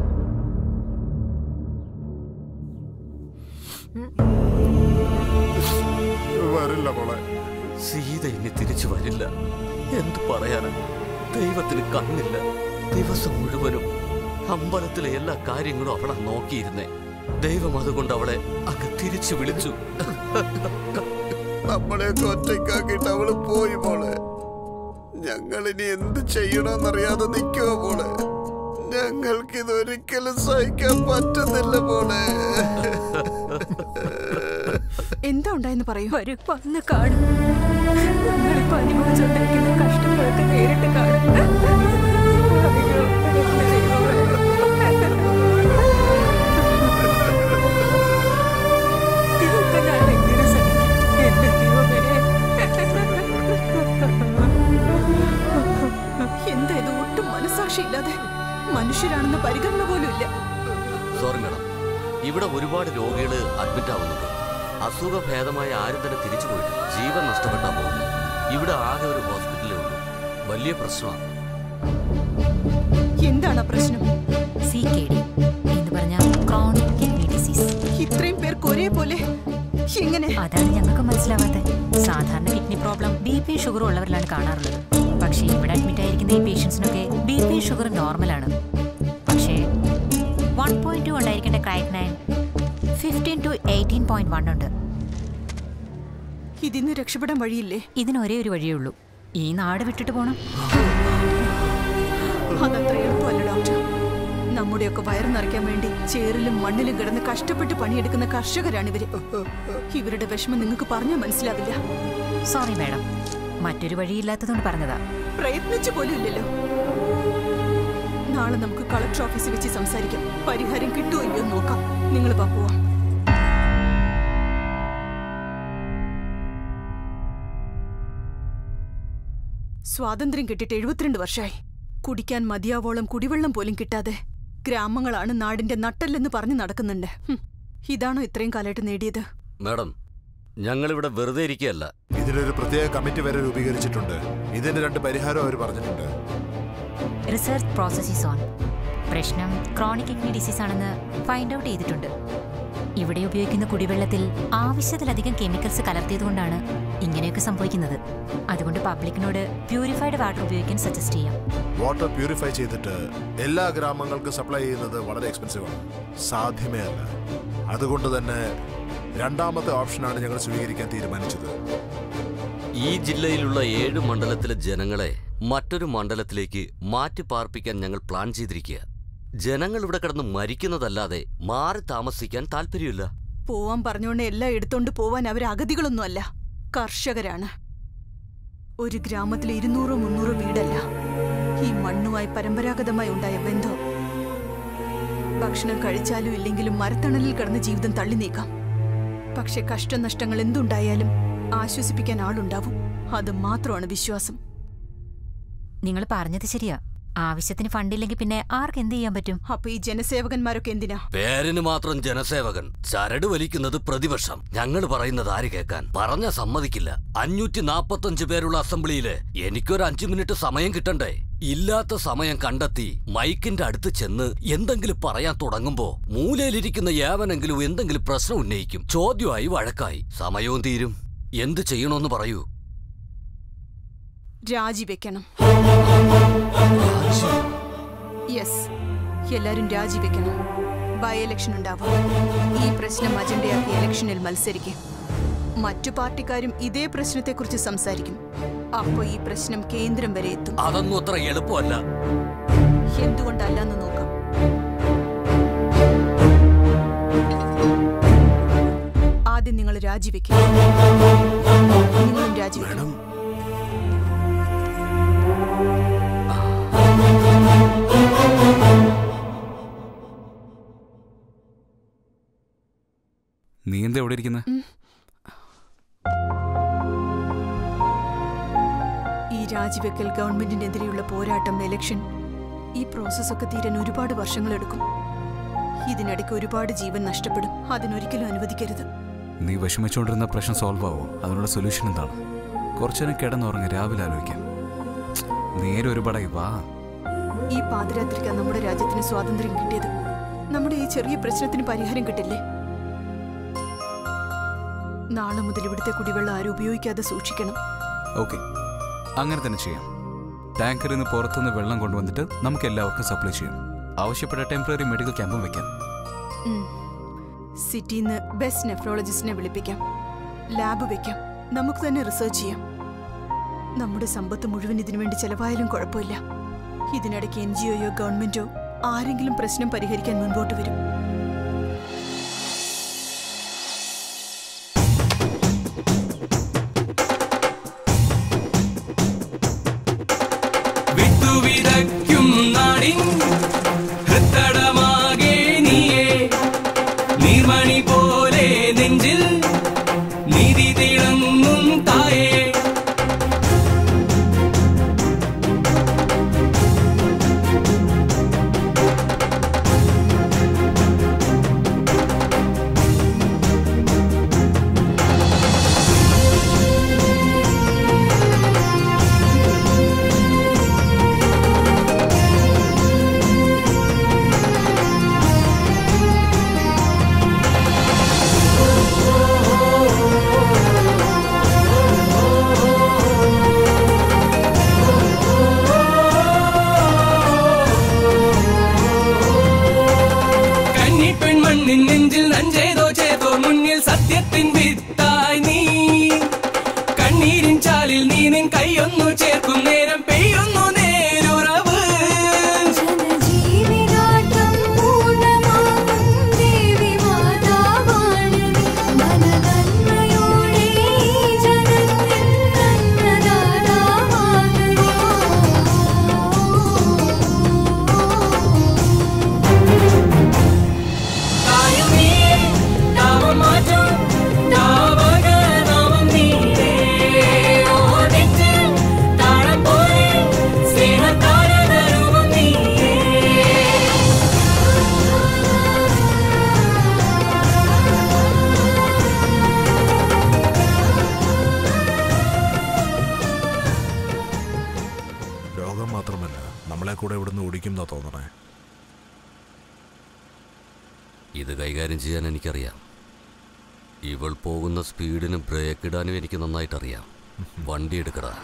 Speaker 9: വരില്ല മോളെ
Speaker 12: സീത ഇനി തിരിച്ചു വരില്ല എന്തു പറയാനാ ദൈവത്തിന് കണ്ണില്ല ദിവസം മുഴുവനും അമ്പലത്തിലെ എല്ലാ കാര്യങ്ങളും അവളെ നോക്കിയിരുന്നേ ദൈവം അതുകൊണ്ട് അവളെ അങ്ങ് തിരിച്ചു വിളിച്ചു
Speaker 11: നമ്മളെയൊക്കെ ഒറ്റയ്ക്കാക്കിയിട്ട് അവള് പോയി മോളെ ഞങ്ങൾ ഇനി എന്ത് ചെയ്യണമെന്നറിയാതെ നിൽക്കുവോ മോളെ ഞങ്ങൾക്ക് ഇതൊരിക്കലും സഹിക്കാൻ പറ്റുന്നില്ല മോളെ
Speaker 3: എന്താ ഉണ്ടായെന്ന് പറയൂ
Speaker 2: വരൂ വന്ന് കാണും നിങ്ങളിപ്പോ അനുഭവിച്ചുകൊണ്ടിരിക്കുന്ന കഷ്ടങ്ങളൊക്കെ നേരിട്ട് കാണും അയ്യോ, എന്റെ ദൈവമേ. ഇതൊക്കെ ഞാൻ എങ്ങനെ സഹിക്കും? എന്റെ ദൈവമേ.
Speaker 3: എന്താ ഇത് ഒട്ടും മനസാക്ഷിയില്ലാതെ മനുഷ്യരാണെന്ന് പരിഗണന പോലും ഇല്ല
Speaker 12: സോറി മേഡം ഇവിടെ ഒരുപാട് രോഗികൾ അഡ്മിറ്റ് ആവുന്നുണ്ട് അസുഖഭേദമായ ആരും തന്നെ തിരിച്ചു പോയിട്ടില്ല ജീവൻ നഷ്ടപ്പെട്ടാ പോകുന്നത് ഇവിടെ ആകെ ഒരു ഹോസ്പിറ്റലേ ഉള്ളൂ വലിയ പ്രശ്നമാണ്
Speaker 3: എന്താണ് ആ പ്രശ്നം
Speaker 2: സി കെ ഡി എന്ന് പറഞ്ഞ ക്രോണിക് കിഡ്നി ഡിസീസ്
Speaker 3: ഇത്രയും പേർക്ക് ഒരേപോലെ എങ്ങനെ
Speaker 2: അതാണ് ഞങ്ങൾക്ക് മനസ്സിലാവാത്തത് സാധാരണ കിഡ്നി പ്രോബ്ലം ബി പി ഷുഗറും ഉള്ളവരിലാണ് കാണാറുള്ളത് പക്ഷേ ഇവിടെ അഡ്മിറ്റ് ആയിരിക്കുന്ന ഈ പേഷ്യൻസിനൊക്കെ ബി പി ഷുഗർ നോർമലാണ് പക്ഷേ വൺ പോയിന്റ് ടു ഉണ്ടായിരിക്കേണ്ട ക്രൈറ്റ് nine fifteen two eighteen point one ഉണ്ട്
Speaker 3: ഇതിന്ന് രക്ഷപ്പെടാൻ വഴിയില്ലേ
Speaker 2: ഇതിന് ഒരേ ഒരു വഴിയേ ഉള്ളൂ ഈ നാട് വിട്ടിട്ട് പോണം
Speaker 3: അതത്ര എളുപ്പമല്ല ഡോക്ടർ നമ്മുടെയൊക്കെ വയറ് നിറയ്ക്കാൻ വേണ്ടി ചേറിലും മണ്ണിലും കിടന്ന് കഷ്ടപ്പെട്ട് പണിയെടുക്കുന്ന കർഷകരാണിവര് ഇവരുടെ വിഷമം നിങ്ങൾക്ക് പറഞ്ഞാൽ മനസ്സിലാവില്ല
Speaker 2: സോറി മാഡം മറ്റൊരു വഴിയില്ലാത്തതുകൊണ്ട് പറഞ്ഞതാ
Speaker 3: പ്രയത്നിച്ചു പോലും ഇല്ലല്ലോ നാളെ നമുക്ക് കളക്ടർ ഓഫീസിൽ വെച്ച് സംസാരിക്കാം പരിഹാരം കിട്ടുമോ ഇല്ലയോ എന്ന് നോക്കാം നിങ്ങൾ പോവാ സ്വാതന്ത്ര്യം കിട്ടിയിട്ട് എഴുപത്തിരണ്ട് വർഷമായി കുടിക്കാൻ മതിയാവോളം കുടിവെള്ളം പോലും കിട്ടാതെ ഗ്രാമങ്ങളാണ് നാടിന്റെ നട്ടല്ലെന്ന് പറഞ്ഞു നടക്കുന്നുണ്ട് ഹും, ഇതാണോ ഇത്രയും കാലമായിട്ട് നേടിയത്
Speaker 12: മാഡം ഞങ്ങളിവിടെ വെറുതെ ഇരിക്കുകയല്ല
Speaker 9: ഇതിലൊരു പ്രത്യേക കമ്മിറ്റി വരെ രൂപീകരിച്ചിട്ടുണ്ട് ഇതിന് രണ്ട് പരിഹാരം അവർ പറഞ്ഞിട്ടുണ്ട്
Speaker 2: റിസർച്ച് പ്രോസസ് ഈസ് ഓൺ പ്രശ്നം ക്രോണിക് കിഡ്നി ഡിസീസ് ആണെന്ന് ഫൈൻഡ് ഔട്ട് ചെയ്തിട്ടുണ്ട് ഇവിടെ ഉപയോഗിക്കുന്ന കുടിവെള്ളത്തിൽ ആവശ്യത്തിലധികം കെമിക്കൽസ് കലർത്തിയതുകൊണ്ടാണ് ഇങ്ങനെയൊക്കെ സംഭവിക്കുന്നത് അതുകൊണ്ട് പബ്ലിക്കിനോട് പ്യൂരിഫൈഡ് വാട്ടർ ഉപയോഗിക്കാൻ സജസ്റ്റ് ചെയ്യാം
Speaker 9: വാട്ടർ പ്യൂരിഫൈ ചെയ്തിട്ട് എല്ലാ ഗ്രാമങ്ങൾക്കും സപ്ലൈ ചെയ്യുന്നത് വളരെ എക്സ്പെൻസീവ് ആണ് സാധ്യമേ അല്ല അതുകൊണ്ട് തന്നെ രണ്ടാമത്തെ ഓപ്ഷനാണ് ഞങ്ങൾ സ്വീകരിക്കാൻ തീരുമാനിച്ചത്
Speaker 12: ഈ ജില്ലയിലുള്ള ഏഴ് മണ്ഡലത്തിലെ ജനങ്ങളെ മറ്റൊരു മണ്ഡലത്തിലേക്ക് മാറ്റി പാർപ്പിക്കാൻ ഞങ്ങൾ പ്ലാൻ ചെയ്തിരിക്കുക ജനങ്ങൾ ഇവിടെ കിടന്ന് മരിക്കുന്നതല്ലാതെ മാറി താമസിക്കാൻ താല്പര്യമില്ല
Speaker 3: പോവാൻ പറഞ്ഞോണ്ട് എല്ലാം എടുത്തോണ്ട് പോവാൻ അവർ അഗതികളൊന്നുമല്ല കർഷകരാണ് ഒരു ഗ്രാമത്തിൽ ഇരുന്നൂറോ മുന്നൂറോ വീടല്ല ഈ മണ്ണുമായി പരമ്പരാഗതമായി ഉണ്ടായ ബന്ധം ഭക്ഷണം കഴിച്ചാലും ഇല്ലെങ്കിലും മരത്തണലിൽ കിടന്ന് ജീവിതം തള്ളി നീക്കാം പക്ഷെ കഷ്ടനഷ്ടങ്ങൾ എന്തുണ്ടായാലും ആശ്വസിപ്പിക്കാൻ ആളുണ്ടാവും അത് മാത്രമാണ് വിശ്വാസം
Speaker 2: നിങ്ങൾ പറഞ്ഞത് ശരിയാ ആവശ്യത്തിന് ഫണ്ടില്ലെങ്കിൽ പിന്നെ ആർക്ക് എന്ത് ചെയ്യാൻ പറ്റും
Speaker 3: അപ്പൊ ഈ ജനസേവകന്മാരൊക്കെ എന്തിനാ
Speaker 12: പേരിന് മാത്രം ജനസേവകൻ ചരട് വലിക്കുന്നത് പ്രതിപക്ഷം ഞങ്ങൾ പറയുന്നത് ആര് കേൾക്കാൻ പറഞ്ഞ സമ്മതിക്കില്ല അഞ്ഞൂറ്റി നാപ്പത്തഞ്ച് പേരുള്ള അസംബ്ലിയില് എനിക്കൊരു അഞ്ചു മിനിറ്റ് സമയം കിട്ടണ്ടേ ഇല്ലാത്ത സമയം കണ്ടെത്തി മൈക്കിന്റെ അടുത്ത് ചെന്ന് എന്തെങ്കിലും പറയാൻ തുടങ്ങുമ്പോ മൂലയിലിരിക്കുന്ന ഏവനെങ്കിലും എന്തെങ്കിലും പ്രശ്നം ഉന്നയിക്കും ചോദ്യമായി വഴക്കായി സമയവും തീരും എന്ത് ചെയ്യണമെന്ന് പറയൂ
Speaker 3: രാജിവെക്കണം യെസ് എല്ലാരും രാജിവെക്കണം ബൈ ഇലക്ഷൻ ഉണ്ടാവും ഈ പ്രശ്നം അജണ്ടയാക്കി ഇലക്ഷനിൽ മത്സരിക്കും മറ്റു പാർട്ടിക്കാരും ഇതേ പ്രശ്നത്തെക്കുറിച്ച് സംസാരിക്കും അപ്പൊ ഈ പ്രശ്നം കേന്ദ്രം വരെ എത്തും
Speaker 12: അതൊന്നും അത്ര എളുപ്പമല്ല
Speaker 3: എന്തുകൊണ്ടല്ലെന്ന് നോക്കാം ആദ്യം നിങ്ങൾ രാജിവെക്കും നിങ്ങളും രാജിവെക്കണം
Speaker 16: നീ എന്താ എവിടെ ഇരിക്കുന്നത്
Speaker 3: ഈ രാജിവെക്കൽ ഗവൺമെന്റിനെതിരെയുള്ള പോരാട്ടം ഇലക്ഷൻ ഈ പ്രോസസ്സൊക്കെ തീരാൻ ഒരുപാട് വർഷങ്ങളെടുക്കും ഇതിനിടയ്ക്ക് ഒരുപാട് ജീവൻ നഷ്ടപ്പെടും അതിനൊരിക്കലും അനുവദിക്കരുത്
Speaker 16: നീ വിഷമിച്ചുകൊണ്ടിരുന്ന പ്രശ്നം സോൾവ് ആവോ അതിനുള്ള സൊല്യൂഷൻ എന്താണ് കുറച്ചേരം കിടന്നുറങ്ങി രാവിലെ ആലോചിക്കാം നേരെ ഒരുപാടായി വാ
Speaker 3: ഈ പാതിരാത്രിക്ക് നമ്മുടെ രാജ്യത്തിന് സ്വാതന്ത്ര്യം കിട്ടിയത് നമ്മുടെ ഈ ചെറിയ പ്രശ്നത്തിന് പരിഹാരം കിട്ടില്ലേ നാളെ മുതൽ ഇവിടുത്തെ കുടിവെള്ളം ആരും ഉപയോഗിക്കാതെ സൂക്ഷിക്കണം
Speaker 16: ഓക്കെ അങ്ങനെ തന്നെ ചെയ്യാം ടാങ്കറിൽ നിന്ന് പുറത്തുനിന്ന് വെള്ളം കൊണ്ടുവന്നിട്ട് നമുക്ക് എല്ലാവർക്കും സപ്ലൈ ചെയ്യാം ആവശ്യപ്പെട്ട ടെമ്പററി മെഡിക്കൽ ക്യാമ്പും വെക്കാം
Speaker 3: ഉം. സിറ്റിന്ന് ബെസ്റ്റ് നെഫ്രോളജിസ്റ്റിനെ വിളിപ്പിക്കാം ലാബ് വെക്കാം നമുക്ക് തന്നെ റിസർച്ച് ചെയ്യാം നമ്മുടെ സമ്പത്ത് മുഴുവൻ ഇതിനു വേണ്ടി ചെലവായാലും കുഴപ്പമില്ല ഇതിനിടയ്ക്ക് എൻ ജി ഒയോ ഗവൺമെന്റോ ആരെങ്കിലും പ്രശ്നം പരിഹരിക്കാൻ മുൻപോട്ട് വരും
Speaker 17: വിത്തുവിതയ്ക്കും നാടിൻ ഹൃത്തടമാകെ നീയേ നീർമണി പോലെ നെഞ്ചിൽ നീതി തിളങ്ങും തായേ കന്നിപ്പെൺ മണ്ണിൻ നെഞ്ചിൽ നഞ്ചേതോ ചേതോ മുന്നിൽ സത്യത്തിൻ വിത്തായി നീ കണ്ണീരിൻ ചാലിൽ നീ നിൻ കൈയൊന്നു ചേർക്കും നേരം പെയ്യുന്നു നേരുറവ്
Speaker 18: ജീവിതാട്ടം പൂർണ്ണമാകും ദേവി മാതാവാണ് നീ. മനനന്മയോടെ ഈ ജനത്തിൻ അന്നദാതാവാണ് നീ.
Speaker 17: തായുമേ, താവം മാറ്റും താവകനാമം നീയേ. ഓ നെഞ്ചിൽ താളം പോലെ സ്നേഹത്താരകരൂപം നീയേ.
Speaker 9: രോഗം മാത്രമല്ല നമ്മളെ കൂടെ ഇവിടുന്ന് ഓടിക്കുന്ന തോന്നണേ
Speaker 12: ഇത് കൈകാര്യം ചെയ്യാൻ എനിക്കറിയാം ഇവൾ പോകുന്ന സ്പീഡിന് ബ്രേക്ക് ഇടാനും എനിക്ക് നന്നായിട്ടറിയാം വണ്ടി എടുക്കടാ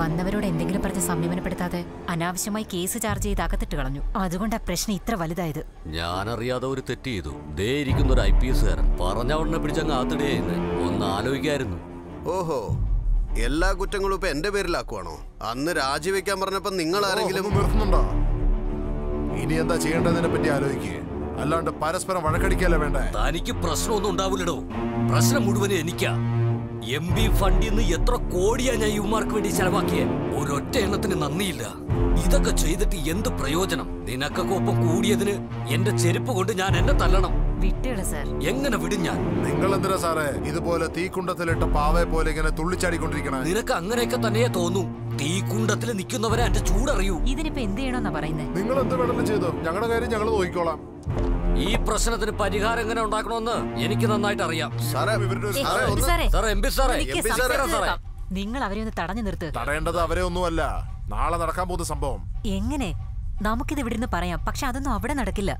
Speaker 2: വന്നവരോട് എന്തെങ്കിലും പറഞ്ഞ് സംയമനപ്പെടുത്താതെ അനാവശ്യമായി കേസ് ചാർജ് ചെയ്ത് അകത്തിട്ട് കളഞ്ഞു അതുകൊണ്ടാ പ്രശ്നം ഇത്ര വലുതായത്
Speaker 12: ഞാനറിയാതെ ഒരു തെറ്റ് ചെയ്തു ദേ ഇരിക്കുന്ന ഒരു ഐ പി എസ് കാരൻ പറഞ്ഞ ഉടനെ പിടിച്ചങ്ങ് ആത്തിടുകയെന്ന് ഒന്ന് ആലോചിക്കായിരുന്നു
Speaker 11: ഓഹോ എല്ലാ കുറ്റങ്ങളും ഇപ്പൊ എന്റെ പേരിലാക്കുവാണോ അന്ന് രാജിവെക്കാൻ പറഞ്ഞപ്പോ നിങ്ങൾ ആരെങ്കിലും
Speaker 9: നിർത്തുന്നുണ്ടോ ഇനി എന്താ ചെയ്യേണ്ടതിനെ പറ്റി ആലോചിക്കുക അല്ലാണ്ട് പരസ്പരം വഴക്കടിക്കല്ലേ വേണ്ടേ
Speaker 12: തനിക്ക് പ്രശ്നമൊന്നും ഉണ്ടാവില്ലടോ പ്രശ്നം മുഴുവനും എനിക്കാ എം ബി ഫണ്ടിൽ നിന്ന് എത്ര കോടിയാ ഞാൻ യുവമാർക്ക് വേണ്ടി ചെലവാക്കിയ ഒരൊറ്റ എണ്ണത്തിന് നന്ദിയില്ല ഇതൊക്കെ ചെയ്തിട്ട് എന്ത് പ്രയോജനം നിനക്കൊക്കെ ഒപ്പം കൂടിയതിന് എന്റെ ചെരുപ്പ് കൊണ്ട് ഞാൻ എന്നെ തല്ലണം
Speaker 2: വിട്ടുകള സാർ
Speaker 12: എങ്ങനെ വിടും ഞാൻ
Speaker 9: നിങ്ങൾ എന്തിനാ സാറേ ഇതുപോലെ തീക്കുണ്ടത്തിലിട്ട പാവയെ പോലെ ഇങ്ങനെ തുള്ളിച്ചാടിക്കൊണ്ടിരിക്കണേ
Speaker 12: നിനക്ക് അങ്ങനെയൊക്കെ തന്നെയേ തോന്നൂ തീക്കുണ്ടത്തിൽ നിൽക്കുന്നവരെ എന്റെ ചൂടറിയൂ
Speaker 2: ഇതിനിപ്പോ എന്ത് ചെയ്യണമെന്നാ പറയുന്നത്
Speaker 9: നിങ്ങൾ എന്ത് വേണമെങ്കിലും ചെയ്തോ ഞങ്ങളുടെ കാര്യം ഞങ്ങൾ നോക്കിക്കോളാം
Speaker 12: ഈ പ്രശ്നത്തിന് പരിഹാരം എങ്ങനെ ഉണ്ടാക്കണമെന്ന് എനിക്ക് നന്നായിട്ട് അറിയാം
Speaker 11: സാറേ
Speaker 2: ഏയ്, എം.പി. സാറേ,
Speaker 12: സാറേ എം പി സാറേ
Speaker 2: എനിക്ക്
Speaker 12: എം പി സാറേ
Speaker 2: സംസാരിച്ച്
Speaker 12: സാറേ
Speaker 2: തീർക്കാം. നിങ്ങൾ അവരെ ഒന്ന് തടഞ്ഞു നിർത്ത്
Speaker 9: തടയേണ്ടത് അവരെ ഒന്നുമല്ല നാളെ നടക്കാൻ പോകുന്ന സംഭവം
Speaker 2: എങ്ങനെ നമുക്കിത് ഇവിടുന്ന് പറയാം പക്ഷെ അതൊന്നും അവിടെ നടക്കില്ല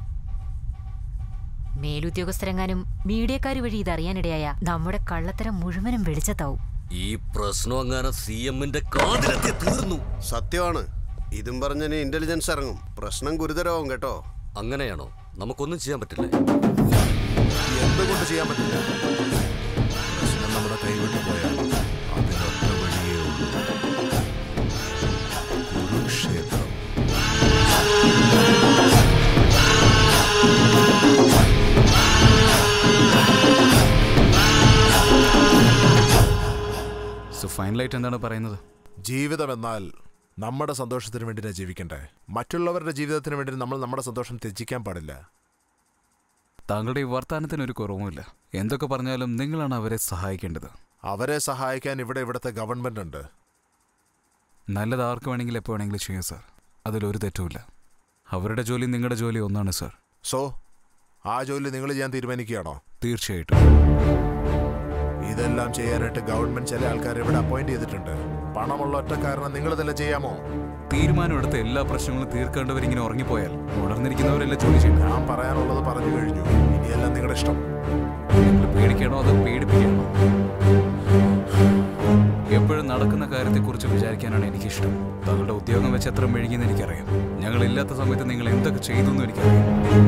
Speaker 2: മേലുദ്യോഗസ്ഥരെങ്ങാനും മീഡിയക്കാർ വഴി ഇതറിയാനിടയായ നമ്മുടെ കള്ളത്തരം മുഴുവനും വെളിച്ചത്താവും
Speaker 12: ഈ പ്രശ്നം അങ്ങനെ സി എമ്മിന്റെ കാതിലെത്തി തീർന്നു
Speaker 11: സത്യമാണ് ഇതും പറഞ്ഞതിന് ഇന്റലിജൻസ് ഇറങ്ങും പ്രശ്നം ഗുരുതരമാവും കേട്ടോ
Speaker 12: അങ്ങനെയാണോ നമുക്കൊന്നും ചെയ്യാൻ പറ്റില്ലേ
Speaker 9: എന്തുകൊണ്ട് ചെയ്യാൻ പറ്റില്ല പ്രശ്നം നമ്മുടെ കൈവിട്ട് പോയാൽ അതിനൊറ്റ വഴിയേ ഉള്ളൂ കുരുക്ഷേത്രം
Speaker 16: സോ ഫൈനലായിട്ട് എന്താണ് പറയുന്നത്
Speaker 9: ജീവിതം എന്നാൽ നമ്മുടെ സന്തോഷത്തിന് വേണ്ടിയാണ് ജീവിക്കണ്ടേ മറ്റുള്ളവരുടെ ജീവിതത്തിന് വേണ്ടി നമ്മൾ നമ്മുടെ സന്തോഷം ത്യജിക്കാൻ പാടില്ല
Speaker 16: താങ്കളുടെ ഈ വർത്തമാനത്തിന് ഒരു കുറവുമില്ല എന്തൊക്കെ പറഞ്ഞാലും നിങ്ങളാണ് അവരെ സഹായിക്കേണ്ടത്
Speaker 9: അവരെ സഹായിക്കാൻ ഇവിടെ ഇവിടുത്തെ ഗവൺമെന്റ് ഉണ്ട്
Speaker 16: നല്ലത് ആർക്ക് വേണമെങ്കിലും എപ്പോൾ വേണമെങ്കിലും ചെയ്യാം സാർ അതിലൊരു തെറ്റുമില്ല അവരുടെ ജോലി നിങ്ങളുടെ ജോലി ഒന്നാണ് സാർ
Speaker 9: സോ ആ ജോലി നിങ്ങൾ ചെയ്യാൻ തീരുമാനിക്കുകയാണോ
Speaker 16: തീർച്ചയായിട്ടും
Speaker 9: ഇതെല്ലാം ചെയ്യാനായിട്ട് ഗവൺമെന്റ് ചില ആൾക്കാരെ ഇവിടെ അപ്പോയിന്റ് ചെയ്തിട്ടുണ്ട് പണമുള്ള ഒറ്റ കാരണം നിങ്ങൾ ഇതെല്ലാം ചെയ്യാമോ
Speaker 16: തീരുമാനമെടുത്ത് എല്ലാ പ്രശ്നങ്ങളും തീർക്കേണ്ടവരിങ്ങനെ ഉറങ്ങിപ്പോയാൽ ഉണർന്നിരിക്കുന്നവരെല്ലാം ജോലി ചെയ്യണം
Speaker 9: ഞാൻ പറയാനുള്ളത് പറഞ്ഞു കഴിഞ്ഞു ഇനിയെല്ലാം നിങ്ങളുടെ ഇഷ്ടം
Speaker 16: നിങ്ങൾ പേടിക്കണോ അതോ പേടിപ്പിക്കണോ എപ്പോഴും നടക്കുന്ന കാര്യത്തെക്കുറിച്ച് വിചാരിക്കാനാണ് എനിക്കിഷ്ടം താങ്കളുടെ ഉദ്യോഗം വെച്ച് എത്ര മെഴുകിയെന്ന് എനിക്കറിയാം ഞങ്ങൾ ഇല്ലാത്ത സമയത്ത് നിങ്ങൾ എന്തൊക്കെ ചെയ്തു എന്ന് എനിക്കറിയാം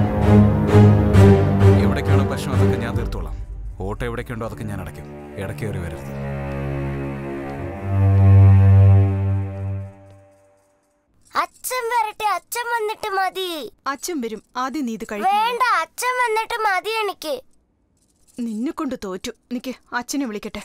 Speaker 16: എവിടേക്കാണ് പ്രശ്നം അതൊക്കെ ഞാൻ തീർത്തോളാം ഓട്ടോ എവിടേക്കുണ്ടോ അതൊക്കെ ഞാൻ അടയ്ക്കും ഇടയ്ക്ക് കയറി വരരുത്
Speaker 15: അച്ഛൻ വരട്ടെ അച്ഛൻ വന്നിട്ട് മതി
Speaker 3: അച്ഛൻ വരും ആദ്യം നീ ഇത് കഴിക്കും
Speaker 15: വേണ്ട അച്ഛൻ വന്നിട്ട് മതി എനിക്ക്
Speaker 3: നിന്നെ കൊണ്ട് തോറ്റു നിക്ക് അച്ഛനെ വിളിക്കട്ടെ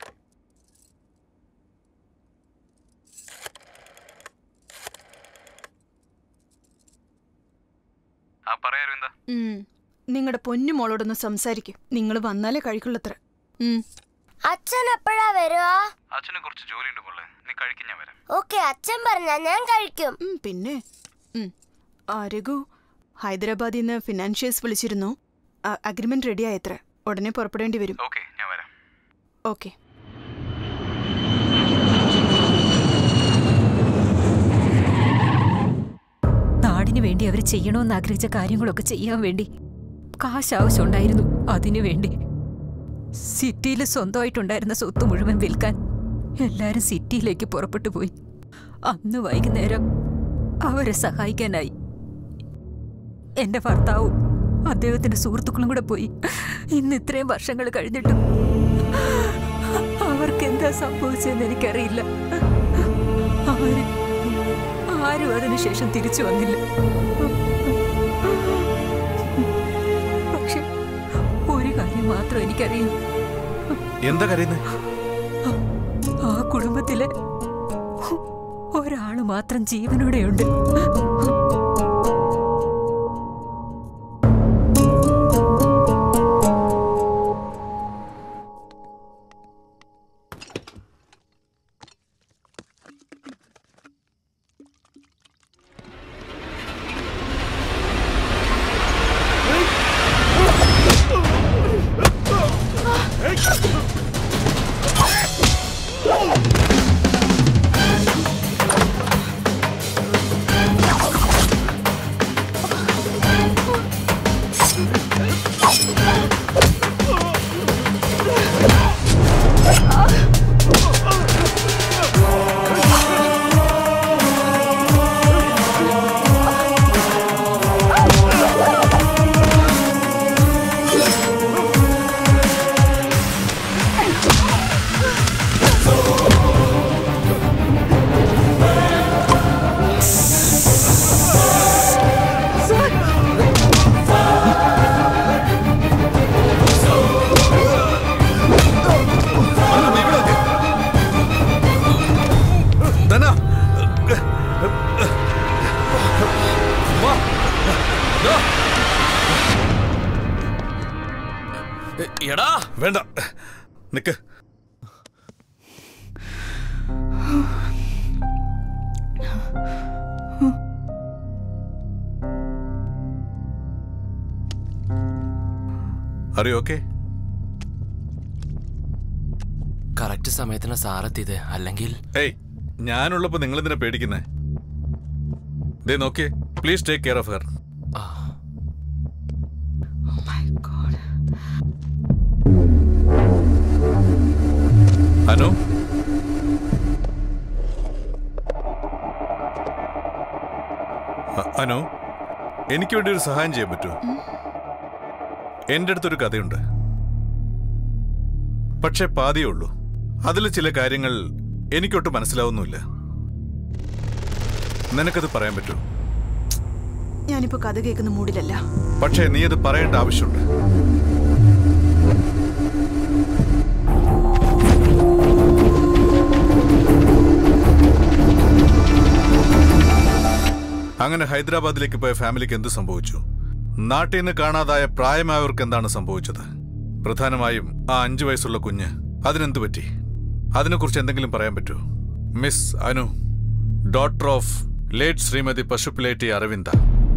Speaker 16: ആ പറയാരും എന്താ
Speaker 3: നിങ്ങളുടെ പൊന്നു മോളോടൊന്ന് സംസാരിക്കും നിങ്ങൾ വന്നാലേ കഴിക്കുള്ളത്ര ഉം.
Speaker 15: അച്ഛൻ എപ്പോഴാ വരുവാ
Speaker 16: അച്ഛന് കുറച്ച് ജോലിയുണ്ട് മോളെ നീ കഴിക്കും ഞാൻ വരാം
Speaker 15: ഓക്കെ അച്ഛൻ പറഞ്ഞ ഞാൻ കഴിക്കും
Speaker 3: ഉം, പിന്നെ ഉം. ആ രഘു ഹൈദരാബാദിൽ നിന്ന് ഫിനാൻഷ്യൽസ് വിളിച്ചിരുന്നു അഗ്രിമെന്റ് റെഡിയായത്ര ഉടനെ പുറപ്പെടേണ്ടി വരും
Speaker 16: ഓക്കെ ഞാൻ വരാം
Speaker 3: ഓക്കെ
Speaker 2: നാടിനു വേണ്ടി അവർ ചെയ്യണമെന്ന് ആഗ്രഹിച്ച കാര്യങ്ങളൊക്കെ ചെയ്യാൻ വേണ്ടി കാശ് ആവശ്യമുണ്ടായിരുന്നു അതിനു വേണ്ടി സിറ്റിയിൽ സ്വന്തമായിട്ടുണ്ടായിരുന്ന സ്വത്ത് മുഴുവൻ വിൽക്കാൻ എല്ലാരും സിറ്റിയിലേക്ക് പുറപ്പെട്ടു പോയി അന്ന് വൈകുന്നേരം അവരെ സഹായിക്കാനായി എന്റെ ഭർത്താവും അദ്ദേഹത്തിന്റെ സുഹൃത്തുക്കളും കൂടെ പോയി ഇന്ന് ഇത്രയും വർഷങ്ങൾ കഴിഞ്ഞിട്ടും അവർക്ക് എന്താ സംഭവിച്ചതെന്ന് എനിക്കറിയില്ല ആരും ആരും അതിനുശേഷം തിരിച്ചു വന്നില്ല പക്ഷെ ഒരു കാര്യം മാത്രം എനിക്കറിയാം
Speaker 8: എന്താ കരയുന്നേ
Speaker 2: ആ കുടുംബത്തിലെ ഒരാള് മാത്രം ജീവനോടെയുണ്ട്
Speaker 18: ആ
Speaker 4: എടാ
Speaker 8: വേണ്ട നിക്ക് അറിയോ ഓക്കെ
Speaker 4: കറക്റ്റ് സമയത്തിന് സാറെത്തിയത് അല്ലെങ്കിൽ
Speaker 8: ഏയ് ഞാനുള്ളപ്പോ നിങ്ങൾ എന്തിനാ പേടിക്കുന്നേ ദേ നോക്കിയേ please take care of her Anu അ- അനു എനിക്ക് വേണ്ടി ഒരു സഹായം ചെയ്യാൻ പറ്റുമോ എന്റെ അടുത്തൊരു കഥയുണ്ട് പക്ഷെ പാതിയേ ഉള്ളൂ അതിൽ ചില കാര്യങ്ങൾ എനിക്കൊട്ട് മനസ്സിലാവുന്നുമില്ല നിനക്കത് പറയാൻ പറ്റുമോ
Speaker 3: ഞാനിപ്പോ കഥ കേൾക്കുന്ന മൂഡിലല്ല
Speaker 8: പക്ഷേ നീ അത് പറയേണ്ട ആവശ്യമുണ്ട് അങ്ങനെ ഹൈദരാബാദിലേക്ക് പോയ ഫാമിലിക്ക് എന്ത് സംഭവിച്ചു നാട്ടിൽ നിന്ന് കാണാതായ പ്രായമായവർക്ക് എന്താണ് സംഭവിച്ചത് പ്രധാനമായും ആ അഞ്ചു വയസ്സുള്ള കുഞ്ഞ് അതിനെന്ത് പറ്റി അതിനെക്കുറിച്ച് എന്തെങ്കിലും പറയാൻ പറ്റുമോ miss Anu daughter of late Shrimati Pasupuleti Aravinda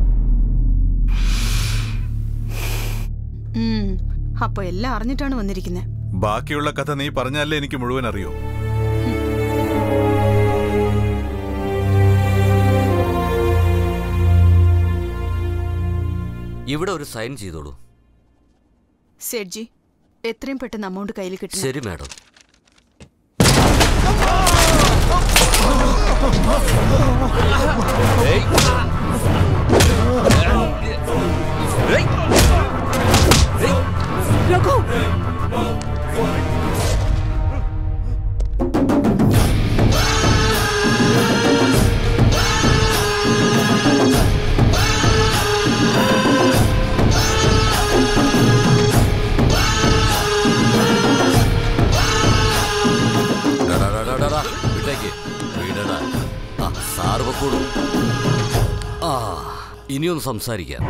Speaker 3: ഉം, അപ്പൊ എല്ലാം അറിഞ്ഞിട്ടാണ് വന്നിരിക്കുന്നത്
Speaker 8: ബാക്കിയുള്ള കഥ നീ പറഞ്ഞാലേ എനിക്ക് മുഴുവൻ അറിയൂ
Speaker 12: ഇവിടെ ഒരു സൈൻ ചെയ്തോളൂ
Speaker 3: സേഠ്ജി എത്രയും പെട്ടെന്ന് അമൗണ്ട് കയ്യിൽ കിട്ടണം
Speaker 12: ശരി മാഡം
Speaker 3: രഘു
Speaker 12: ഡാ, ഡാ, ഡാ, ഡാ, ഡാ, ഡാ, വിട്ടേക്ക് വിടടാ ആ സാറ് പൊക്കോളൂ ആ ഇനിയൊന്ന് സംസാരിക്കാം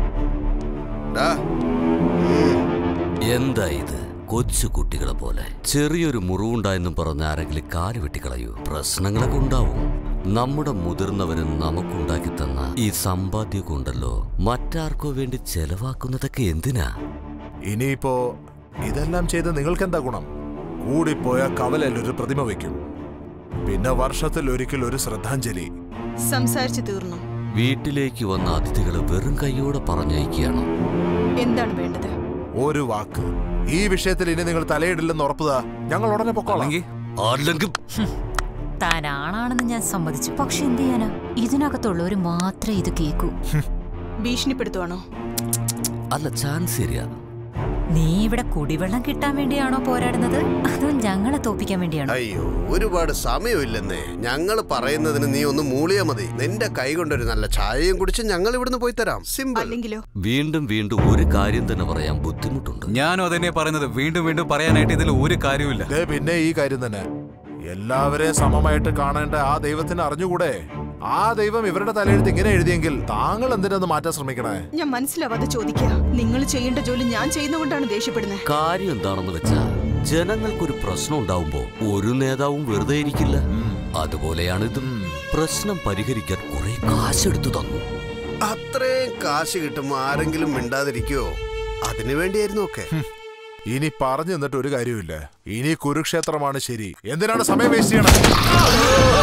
Speaker 12: എന്താ ഇത് കൊച്ചു കുട്ടികളെ പോലെ ചെറിയൊരു മുറിവുണ്ടായെന്നും പറഞ്ഞ് ആരെങ്കിലും കാല് വെട്ടിക്കളയൂ പ്രശ്നങ്ങളൊക്കെ ഉണ്ടാവും നമ്മുടെ മുതിർന്നവരും നമുക്കുണ്ടാക്കി തന്ന ഈ സമ്പാദ്യമൊക്കെ ഉണ്ടല്ലോ മറ്റാർക്കോ വേണ്ടി ചെലവാക്കുന്നതൊക്കെ എന്തിനാ
Speaker 9: ഇനിയിപ്പോ ഇതെല്ലാം ചെയ്ത് നിങ്ങൾക്ക് എന്താ ഗുണം കൂടിപ്പോയ കവലയിൽ ഒരു പ്രതിമ വയ്ക്കും പിന്നെ വർഷത്തിൽ ഒരിക്കൽ ഒരു ശ്രദ്ധാഞ്ജലി
Speaker 3: സംസാരിച്ചു തീർന്നു
Speaker 12: വീട്ടിലേക്ക് വന്ന അതിഥികളെ വെറും കൈയോടെ പറഞ്ഞയക്കുകയാണോ
Speaker 3: എന്താണ് വേണ്ടത്
Speaker 9: ഒരു വാക്ക് ഈ വിഷയത്തിൽ ഇനി നിങ്ങൾ തലയിടില്ലെന്ന് ഉറപ്പുതാ ഞങ്ങൾ ഉടനെ പൊക്കോളാം
Speaker 12: അല്ലെങ്കിൽ
Speaker 2: താൻ ആണാണെന്ന് ഞാൻ സമ്മതിച്ചു പക്ഷെ എന്ത് ചെയ്യാനാ ഇതിനകത്തുള്ളവര് മാത്രമേ ഇത് കേൾക്കൂ
Speaker 3: ഭീഷണിപ്പെടുത്തുവാണോ
Speaker 12: അല്ല ചാൻസ് ശരിയാ
Speaker 2: നീ ഇവിടെ കുടിവെള്ളം കിട്ടാൻ വേണ്ടിയാണോ പോരാടുന്നത് അതോ ഞങ്ങളെ തോപ്പിക്കാൻ വേണ്ടിയാണോ
Speaker 11: അയ്യോ ഒരുപാട് സമയമില്ലെന്നേ ഞങ്ങൾ പറയുന്നതിന് നീ ഒന്ന് മൂളിയാ മതി നിന്റെ കൈ കൊണ്ടൊരു നല്ല ചായയും കുടിച്ച് ഞങ്ങൾ ഇവിടുന്ന് പോയി തരാം സിമ്പിൾ
Speaker 3: അല്ലെങ്കിലോ
Speaker 12: വീണ്ടും വീണ്ടും ഒരു കാര്യം തന്നെ പറയാൻ ബുദ്ധിമുട്ടുണ്ട്
Speaker 16: ഞാനും അതന്നെ പറയുന്നത് വീണ്ടും വീണ്ടും പറയാനായിട്ട് ഇതിൽ ഒരു കാര്യമില്ല
Speaker 9: ദേ പിന്നെ ഈ കാര്യം തന്നെ എല്ലാവരെയും സമമായിട്ട് കാണേണ്ട ആ ദൈവത്തിന് അറിഞ്ഞുകൂടെ ആ ദൈവം ഇവരുടെ തലയെഴുത്ത് ഇങ്ങനെ എഴുതിയെങ്കിൽ താങ്കൾ എന്തിനത് മാറ്റാൻ ശ്രമിക്കണേ
Speaker 3: ഞാൻ മനസ്സിലാവാതെ ചോദിക്കുക നിങ്ങൾ ചെയ്യേണ്ട ജോലി ഞാൻ ചെയ്യുന്നതുകൊണ്ടാണ് ദേഷ്യപ്പെടുന്നത്
Speaker 12: കാര്യം എന്താണെന്ന് വെച്ചാ ജനങ്ങൾക്കൊരു പ്രശ്നം ഉണ്ടാവുമ്പോ ഒരു നേതാവും വെറുതെ ഇരിക്കില്ല അതുപോലെയാണ് ഇതും പ്രശ്നം പരിഹരിക്കാൻ കുറെ കാശെടുത്തു തന്നു
Speaker 11: അത്രയും കാശ് കിട്ടുമ്പോ ആരെങ്കിലും മിണ്ടാതിരിക്കോ അതിനു വേണ്ടിയായിരുന്നു ഒക്കെ
Speaker 9: ഇനി പറഞ്ഞു നിന്നിട്ട് ഒരു കാര്യമില്ല ഇനി കുരുക്ഷേത്രമാണ് ശരി എന്തിനാണ് സമയം വേസ്റ്റ് ചെയ്യണം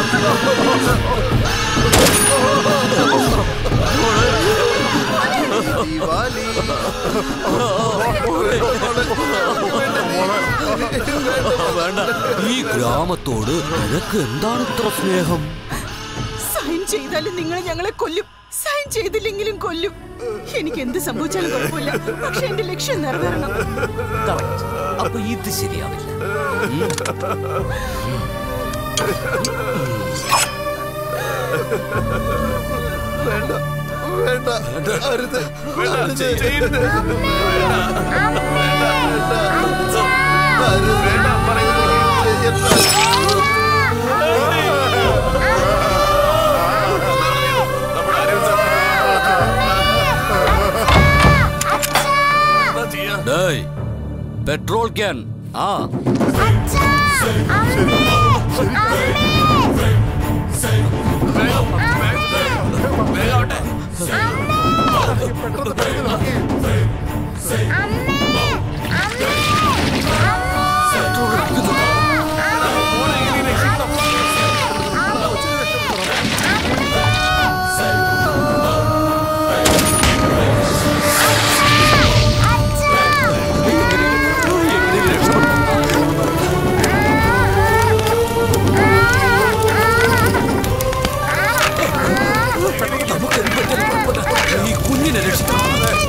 Speaker 11: ദിവാലി
Speaker 12: വേണ്ട ഈ ഗ്രാമത്തോട് നിനക്ക് എന്താണ് ഇത്ര സ്നേഹം
Speaker 3: സൈൻ ചെയ്താലും നിങ്ങൾ ഞങ്ങളെ കൊല്ലും സൈൻ ചെയ്തില്ലെങ്കിലും കൊല്ലും എനിക്ക് എന്ത് സംഭവിച്ചാലും കുഴപ്പമില്ല പക്ഷെ എന്റെ ലക്ഷ്യം നിറവേറണം
Speaker 12: Correct. അപ്പൊ ഇത് ശരിയാവില്ല
Speaker 11: വേണ്ട വേണ്ട അരുത് അരുത്
Speaker 8: ചെയ്യരുത്.
Speaker 4: എന്താ ചെയ്യാ
Speaker 12: ഡേയ് പെട്രോൾ ക്യാൻ ആ
Speaker 6: ഈ കുഞ്ഞിനെ രക്ഷിക്കണം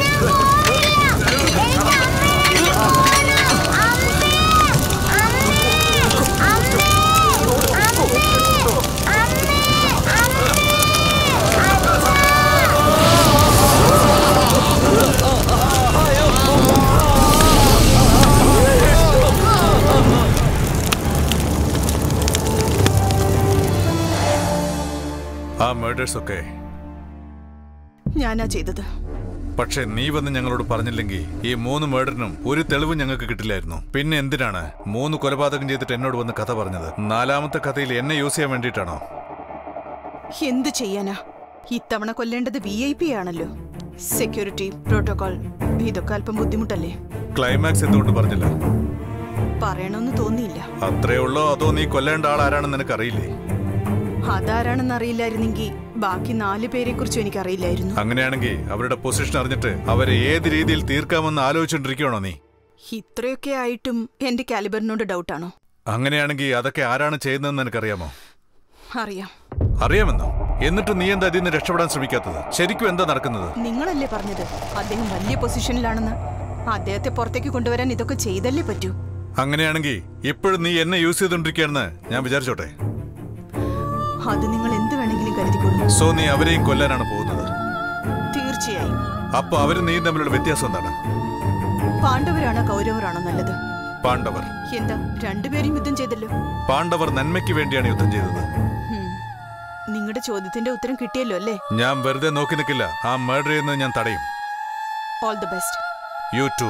Speaker 8: ആ മേഡേഴ്സ് ഒക്കെ
Speaker 3: ഞാനാ ചെയ്തത്
Speaker 8: പക്ഷെ നീ വന്ന് ഞങ്ങളോട് പറഞ്ഞില്ലെങ്കിൽ ഈ മൂന്ന് മേഡറിനും ഒരു തെളിവും ഞങ്ങൾക്ക് കിട്ടില്ലായിരുന്നു പിന്നെ എന്തിനാണ് മൂന്ന് കൊലപാതകം ചെയ്തിട്ട് എന്നോട് വന്ന് കഥ പറഞ്ഞത് നാലാമത്തെ കഥയിൽ എന്നെ യൂസ് ചെയ്യാൻ വേണ്ടിയിട്ടാണോ
Speaker 3: എന്ത് ചെയ്യാനാ ഇത്തവണ കൊല്ലേണ്ടത് വി ഐ പി ആണല്ലോ സെക്യൂരിറ്റി പ്രോട്ടോകോൾ ഇതൊക്കെ അല്പം ബുദ്ധിമുട്ടല്ലേ
Speaker 8: ക്ലൈമാക്സ് എന്തുകൊണ്ട് പറഞ്ഞില്ല
Speaker 3: പറയണമെന്ന് തോന്നിയില്ല
Speaker 8: അത്രേ ഉള്ളോ അതോ നീ കൊല്ലേണ്ട ആൾ ആരാണെന്ന് നിനക്കറിയില്ലേ
Speaker 3: അതാരാണെന്ന് അറിയില്ലായിരുന്നെങ്കിൽ ബാക്കി നാല് പേരെ കുറിച്ചും എനിക്കറിയില്ലായിരുന്നു
Speaker 8: അങ്ങനെയാണെങ്കിൽ അവരുടെ പൊസിഷൻ അറിഞ്ഞിട്ട് അവരെ ഏത് രീതിയിൽ തീർക്കാമെന്ന് ആലോചിച്ചുകൊണ്ടിരിക്കുകയാണോ നീ
Speaker 3: ഇത്രയൊക്കെ ആയിട്ടും എന്റെ കാലിബറിനോട് ഡൗട്ടാണോ
Speaker 8: അങ്ങനെയാണെങ്കിൽ അതൊക്കെ ആരാണ് ചെയ്യുന്നതെന്ന് നിനക്കറിയാമോ
Speaker 3: അറിയാം
Speaker 8: അറിയാമെന്നോ എന്നിട്ട് നീ എന്താ ഇതിൽ നിന്ന് രക്ഷപ്പെടാൻ ശ്രമിക്കാത്തത് ശരിക്കും എന്താ നടക്കുന്നത്
Speaker 3: നിങ്ങളല്ലേ പറഞ്ഞത് അദ്ദേഹം വലിയ പൊസിഷനിലാണെന്ന് അദ്ദേഹത്തെ പുറത്തേക്ക് കൊണ്ടുവരാൻ ഇതൊക്കെ ചെയ്തല്ലേ പറ്റൂ
Speaker 8: അങ്ങനെയാണെങ്കിൽ ഇപ്പോഴും നീ എന്നെ യൂസ് ചെയ്തോണ്ടിരിക്കുകയാണെന്ന് ഞാൻ വിചാരിച്ചോട്ടെ
Speaker 3: അത് നിങ്ങൾ എന്ത് വേണമെങ്കിലും കരുതിക്കൊള്ളൂ
Speaker 8: സോ നീ അവരെയും കൊല്ലാനാണ് പോകുന്നത്
Speaker 3: തീർച്ചയായും
Speaker 8: അപ്പൊ അവരും നീയും തമ്മിലുള്ള വ്യത്യാസം എന്താണ്
Speaker 3: പാണ്ഡവരാണോ കൗരവരാണോ നല്ലത്
Speaker 8: പാണ്ഡവർ
Speaker 3: എന്താ രണ്ടുപേരും യുദ്ധം ചെയ്തല്ലോ
Speaker 8: പാണ്ഡവർ നന്മയ്ക്ക് വേണ്ടിയാണ് യുദ്ധം ചെയ്തത്
Speaker 3: നിങ്ങളുടെ ചോദ്യത്തിന്റെ ഉത്തരം കിട്ടിയല്ലോ അല്ലേ
Speaker 8: ഞാൻ വെറുതെ നോക്കി നിൽക്കില്ല ആ മർഡർ ചെയ്യുന്നത് ഞാൻ തടയും
Speaker 3: all the best
Speaker 8: you to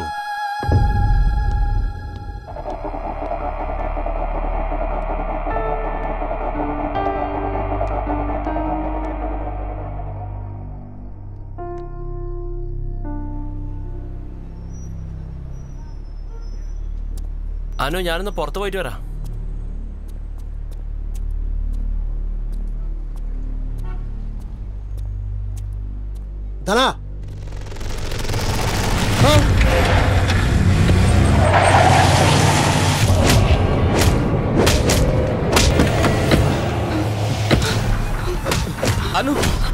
Speaker 4: Anu ഞാനൊന്ന് പുറത്ത് പോയിട്ട് വരാം
Speaker 19: ധന
Speaker 6: അനു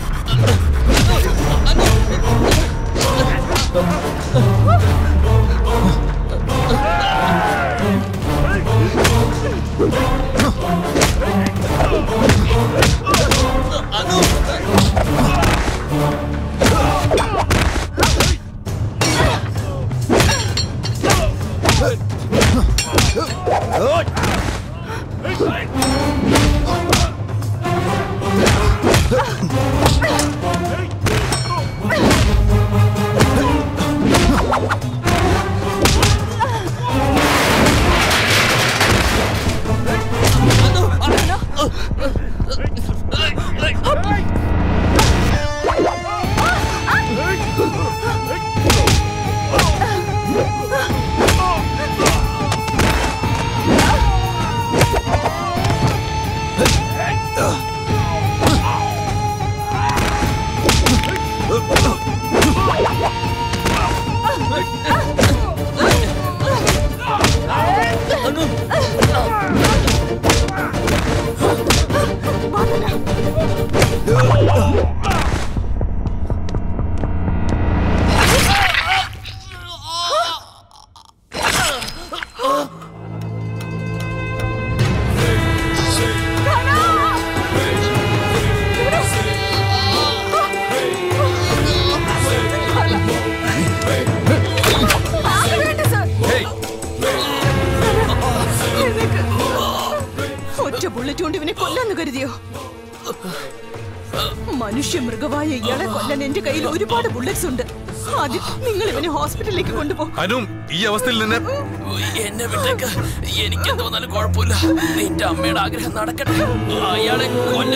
Speaker 3: ഒറ്റ ബുള്ളറ്റ് കൊണ്ട് ഇവനെ കൊല്ലാന്ന് കരുതിയോ മനുഷ്യ മൃഗമായ ഇയാളെ കൊല്ലാൻ എന്റെ കയ്യിൽ ഒരുപാട് ബുള്ളറ്റ്സ് ഉണ്ട് ആദ്യം നിങ്ങൾ ഇവനെ ഹോസ്പിറ്റലിലേക്ക് കൊണ്ടുപോകും
Speaker 8: അനു ഈ അവസ്ഥയിൽ നിന്നെ
Speaker 4: എന്നെ വിട്ടേക്ക് എനിക്ക് എന്ത് വന്നാലും കുഴപ്പമില്ല നിന്റെ അമ്മയുടെ ആഗ്രഹം നടക്കട്ടെ അയാളെ കൊല്ല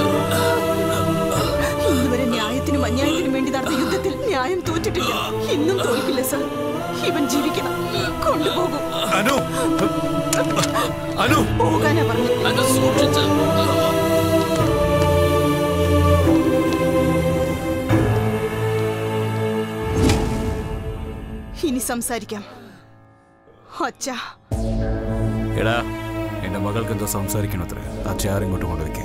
Speaker 3: ഇന്നുവരെ ന്യായത്തിനും അന്യായത്തിനും വേണ്ടി നടന്ന യുദ്ധത്തിൽ ന്യായം തോറ്റിട്ടില്ല ഇന്നും തോൽക്കില്ല സർ ഇവൻ ജീവിക്കണം കൊണ്ടുപോകും
Speaker 8: അനു അനു
Speaker 3: പോകാനാ പറഞ്ഞു
Speaker 4: അനു സൂക്ഷിച്ച്
Speaker 3: ഇനി സംസാരിക്കാം അച്ഛാ
Speaker 16: എടാ എന്റെ മകൾക്ക് എന്തോ സംസാരിക്കണത്രേ ആ ചെയർ ഇങ്ങോട്ട് കൊണ്ടുവയ്ക്കേ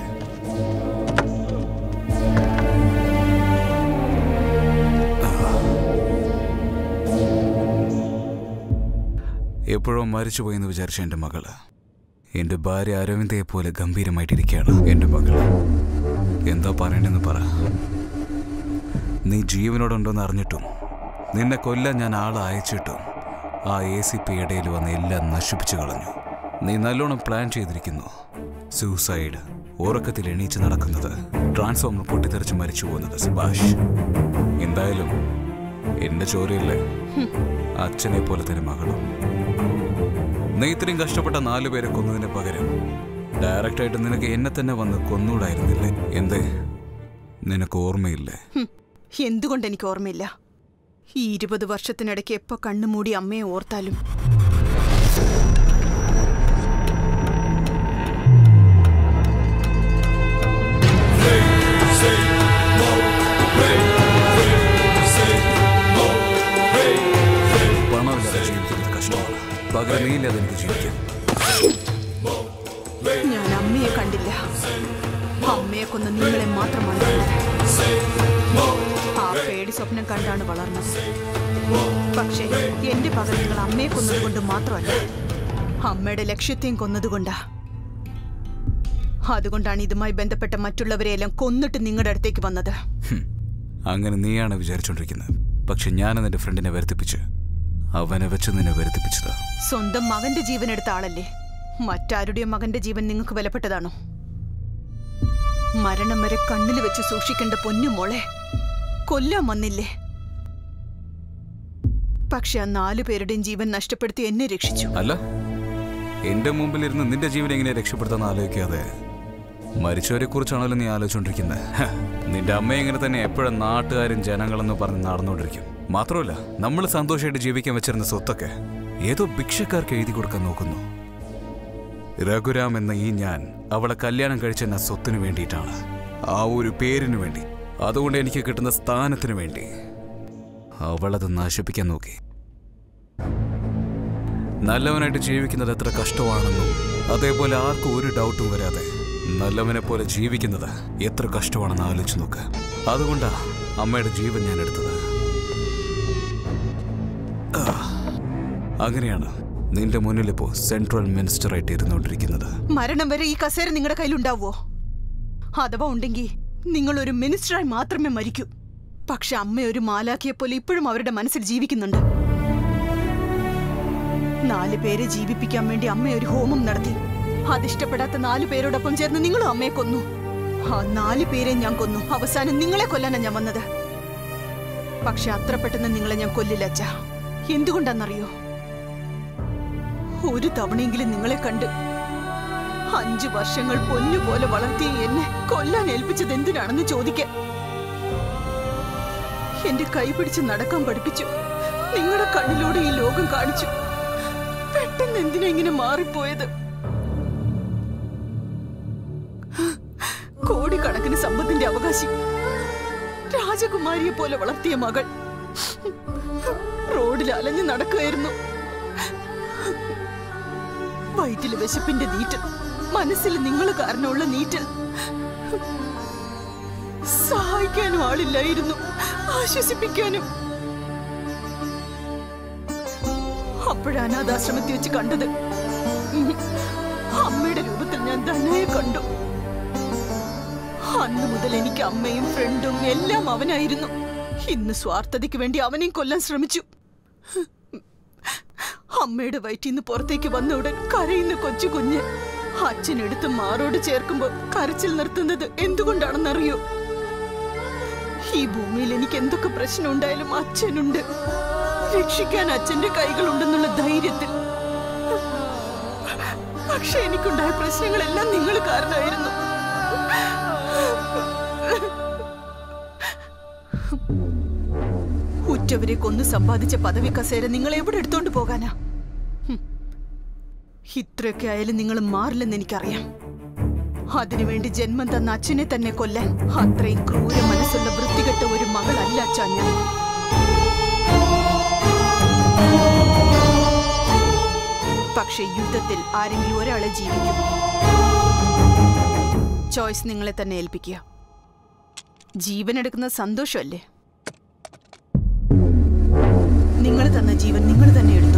Speaker 16: എപ്പോഴോ മരിച്ചുപോയെന്ന് വിചാരിച്ച എൻ്റെ മകള് എൻ്റെ ഭാര്യ അരവിന്ദയെ പോലെ ഗംഭീരമായിട്ടിരിക്കുകയാണ് എൻ്റെ മകള് എന്താ പറയണ്ടെന്ന് പറ നീ ജീവനോടുണ്ടോന്ന് അറിഞ്ഞിട്ടും നിന്നെ കൊല്ലാൻ ഞാൻ ആളെ അയച്ചിട്ടും ആ എ സി പി ഇടയിൽ വന്ന് എല്ലാം നശിപ്പിച്ചു കളഞ്ഞു നീ നല്ലോണം പ്ലാൻ ചെയ്തിരിക്കുന്നു സൂസൈഡ് ഉറക്കത്തിൽ എണീച്ച് നടക്കുന്നത് ട്രാൻസ്ഫോമർ പൊട്ടിത്തെറിച്ച് മരിച്ചു പോകുന്നത് സുഭാഷ് എന്തായാലും എന്റെ ചോരയില്ലേ അച്ഛനെ പോലെ തന്നെ മകളും നീ ഇത്രയും കഷ്ടപ്പെട്ട നാലു പേരെ കൊന്നതിന് പകരം ഡയറക്റ്റായിട്ട് നിനക്ക് എന്നെ തന്നെ വന്ന് കൊന്നൂടായിരുന്നില്ലേ എന്തേ നിനക്ക് ഓർമ്മയില്ലേ
Speaker 3: ഹും, എന്തുകൊണ്ട് എനിക്ക് ഓർമ്മയില്ല ഈ ഇരുപത് വർഷത്തിനിടയ്ക്ക് എപ്പോ കണ്ണുമൂടി അമ്മയെ ഓർത്താലും
Speaker 16: പണമില്ലാതെ ജീവിക്കുന്നത് കഷ്ടമാണ് പകരം നീയില്ലാതെ എനിക്ക് ജീവിക്കാം
Speaker 3: ഞാൻ അമ്മയെ കണ്ടില്ല അമ്മയെ കൊന്ന നിങ്ങളെ മാത്രമാണ് കണ്ടത്. ആ പേടി സ്വപ്നം കണ്ടാണ് വളർന്നത് പക്ഷേ എന്റെ പകൽ നിങ്ങൾ അമ്മയെ കൊന്നതുകൊണ്ട് മാത്രമല്ല അമ്മയുടെ ലക്ഷ്യത്തെയും കൊന്നതുകൊണ്ടാ അതുകൊണ്ടാണ് ഇതുമായി ബന്ധപ്പെട്ട മറ്റുള്ളവരെയെല്ലാം കൊന്നിട്ട് നിങ്ങളുടെ അടുത്തേക്ക് വന്നത്
Speaker 16: അങ്ങനെ നീയാണ് വിചാരിച്ചോണ്ടിരിക്കുന്നത് പക്ഷെ ഞാൻ എന്റെ ഫ്രണ്ടിനെ വരുത്തിപ്പിച്ച് അവനെ വെച്ച് നിന്നെ വരുത്തിപ്പിച്ചതാ
Speaker 3: സ്വന്തം മകന്റെ ജീവൻ എടുത്ത ആളല്ലേ മറ്റാരുടെയും മകന്റെ ജീവൻ നിങ്ങൾക്ക് വിലപ്പെട്ടതാണോ മരണം വരെ കണ്ണിൽ വെച്ച് സൂക്ഷിക്കേണ്ട പൊന്നു മോളെ കൊല്ലാൻ വന്നില്ലേ പക്ഷെ ആ നാലു പേരുടെയും ജീവൻ നഷ്ടപ്പെടുത്തി എന്നെ രക്ഷിച്ചു
Speaker 16: അല്ല എന്റെ മുമ്പിലിരുന്ന് നിന്റെ ജീവൻ എങ്ങനെ രക്ഷപ്പെടുത്താന്ന് ആലോചിക്കാതെ മരിച്ചവരെ കുറിച്ചാണല്ലോ നീ ആലോചിച്ചോണ്ടിരിക്കുന്നത് ഹ, നിന്റെ അമ്മ എങ്ങനെ തന്നെ എപ്പോഴും നാട്ടുകാരും ജനങ്ങളെന്ന് പറഞ്ഞ് നടന്നുകൊണ്ടിരിക്കും മാത്രമല്ല നമ്മൾ സന്തോഷമായിട്ട് ജീവിക്കാൻ വെച്ചിരുന്ന സ്വത്തൊക്കെ ഏതോ ഭിക്ഷക്കാർക്ക് എഴുതി കൊടുക്കാൻ നോക്കുന്നു രഘുരാം എന്ന ഈ ഞാൻ അവളെ കല്യാണം കഴിച്ചെന്ന സ്വത്തിനു വേണ്ടിയിട്ടാണ് ആ ഒരു പേരിനു വേണ്ടി അതുകൊണ്ട് എനിക്ക് കിട്ടുന്ന സ്ഥാനത്തിനു വേണ്ടി അവളത് നശിപ്പിക്കാൻ നോക്കി നല്ലവനായിട്ട് ജീവിക്കുന്നത് എത്ര കഷ്ടമാണെന്നും അതേപോലെ ആർക്കും ഒരു ഡൗട്ടും വരാതെ നല്ലവനെ പോലെ ജീവിക്കുന്നത് എത്ര കഷ്ടമാണെന്ന് ആലോചിച്ച് നോക്ക് അതുകൊണ്ടാ അമ്മയുടെ ജീവൻ ഞാൻ എടുത്തത് ആ, അങ്ങനെയാണ് നിന്റെ മുന്നിലിപ്പോ സെൻട്രൽ മിനിസ്റ്റർ ആയിട്ട് ഇരുന്നുകൊണ്ടിരിക്കുന്നത്
Speaker 3: മരണം വരെ ഈ കസേര നിങ്ങളുടെ കയ്യിലുണ്ടാവോ അഥവാ ഉണ്ടെങ്കിൽ നിങ്ങൾ ഒരു മിനിസ്റ്ററായി മാത്രമേ മരിക്കൂ പക്ഷെ അമ്മ ഒരു മാലാഖിയെ പോലെ ഇപ്പോഴും അവരുടെ മനസ്സിൽ ജീവിക്കുന്നുണ്ട് നാല് പേരെ ജീവിപ്പിക്കാൻ വേണ്ടി അമ്മ ഒരു ഹോമം നടത്തി അതിഷ്ടപ്പെടാത്ത നാല് പേരോടൊപ്പം ചേർന്ന് നിങ്ങളും അമ്മയെ കൊന്നു ആ നാല് പേരെ ഞാൻ കൊന്നു അവസാനം നിങ്ങളെ കൊല്ലാനാ ഞാൻ വന്നത് പക്ഷെ അത്ര പെട്ടെന്ന് നിങ്ങളെ ഞാൻ കൊല്ലില്ല അച്ഛാ എന്തുകൊണ്ടാന്നറിയോ ഒരു തവണയെങ്കിലും നിങ്ങളെ കണ്ട് അഞ്ചു വർഷങ്ങൾ പൊന്നുപോലെ വളർത്തിയ എന്നെ കൊല്ലാൻ ഏൽപ്പിച്ചത് എന്തിനാണെന്ന് ചോദിക്കാൻ എന്റെ കൈ പിടിച്ച് നടക്കാൻ പഠിപ്പിച്ചു നിങ്ങളുടെ കണ്ണിലൂടെ ഈ ലോകം കാണിച്ചു പെട്ടെന്ന് എന്തിനാ ഇങ്ങനെ മാറിപ്പോയത് കോടിക്കണക്കിന് സമ്പത്തിന്റെ അവകാശി രാജകുമാരിയെ പോലെ വളർത്തിയ മകൾ റോഡിൽ അലഞ്ഞു നടക്കുകയായിരുന്നു വയറ്റില് വിശപ്പിന്റെ നീറ്റൽ മനസ്സിൽ നിങ്ങൾ കാരണമുള്ള നീറ്റൽ സഹായിക്കാനും ആളില്ലായിരുന്നു ആശ്വസിപ്പിക്കാനും അപ്പോഴാണ് അനാഥാശ്രമത്തിൽ വെച്ച് കണ്ടത് ഉം. അമ്മയുടെ രൂപത്തിൽ ഞാൻ ധനയെ കണ്ടു അന്ന് മുതൽ എനിക്ക് അമ്മയും ഫ്രണ്ടും എല്ലാം അവനായിരുന്നു ഇന്ന് സ്വാർത്ഥതയ്ക്ക് വേണ്ടി അവനെയും കൊല്ലാൻ ശ്രമിച്ചു അമ്മയുടെ വയറ്റിൽ നിന്ന് പുറത്തേക്ക് വന്ന ഉടൻ കരയുന്ന കൊച്ചു കുഞ്ഞ് അച്ഛനെടുത്ത് മാറോട് ചേർക്കുമ്പോൾ കരച്ചിൽ നിർത്തുന്നത് എന്തുകൊണ്ടാണെന്നറിയോ ഈ ഭൂമിയിൽ എനിക്ക് എന്തൊക്കെ പ്രശ്നം ഉണ്ടായാലും അച്ഛനുണ്ട് രക്ഷിക്കാൻ അച്ഛന്റെ കൈകളുണ്ടെന്നുള്ള ധൈര്യത്തിൽ പക്ഷെ എനിക്കുണ്ടായ പ്രശ്നങ്ങളെല്ലാം നിങ്ങൾ കാരണമായിരുന്നു ഉറ്റവരെ കൊന്നു സമ്പാദിച്ച പദവി കസേര നിങ്ങൾ എവിടെ എടുത്തോണ്ട് പോകാനാ ഹും. ഇത്രയൊക്കെ ആയാലും നിങ്ങൾ മാറില്ലെന്ന് എനിക്കറിയാം അതിനുവേണ്ടി ജന്മം തന്ന അച്ഛനെ തന്നെ കൊല്ലാൻ അത്രയും ക്രൂര മനസ്സുള്ള വൃത്തികെട്ട ഒരു മകളല്ല അച്ഛാ ഞാൻ പക്ഷെ യുദ്ധത്തിൽ ആരെങ്കിലും ഒരാളെ ജീവിക്കും ചോയ്സ് നിങ്ങളെ തന്നെ ഏൽപ്പിക്കുക ജീവൻ എടുക്കുന്ന സന്തോഷമല്ലേ നിങ്ങൾ തന്ന ജീവൻ നിങ്ങൾ തന്നെ എടുത്തു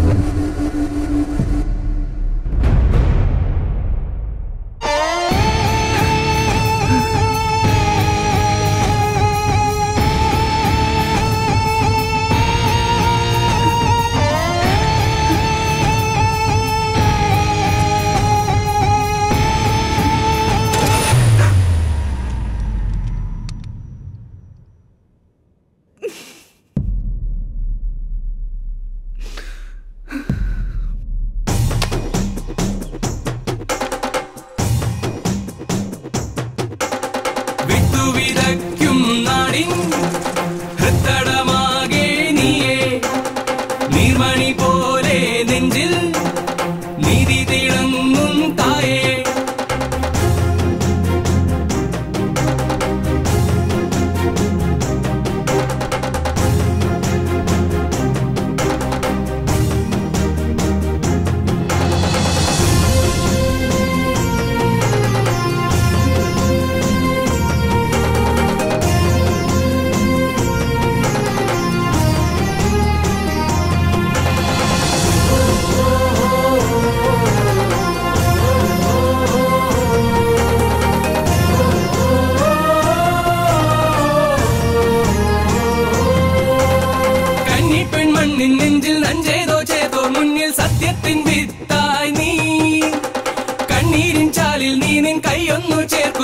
Speaker 17: വിത്തു വിതയ്ക്കും നാടിൻ ഹൃത്തടമാകെ നീയേ നീർമണി പോലെ നെഞ്ചിൽ നീതി തിളങ്ങും തായേ കന്നിപ്പെൺ മണ്ണിൻ നെഞ്ചിൽ നഞ്ചേതോ ചേതോ മുന്നിൽ സത്യത്തിൻ വിത്തായി നീ കണ്ണീരിൻ ചാലിൽ നീ നിൻ കൈയൊന്നു ചേർക്കു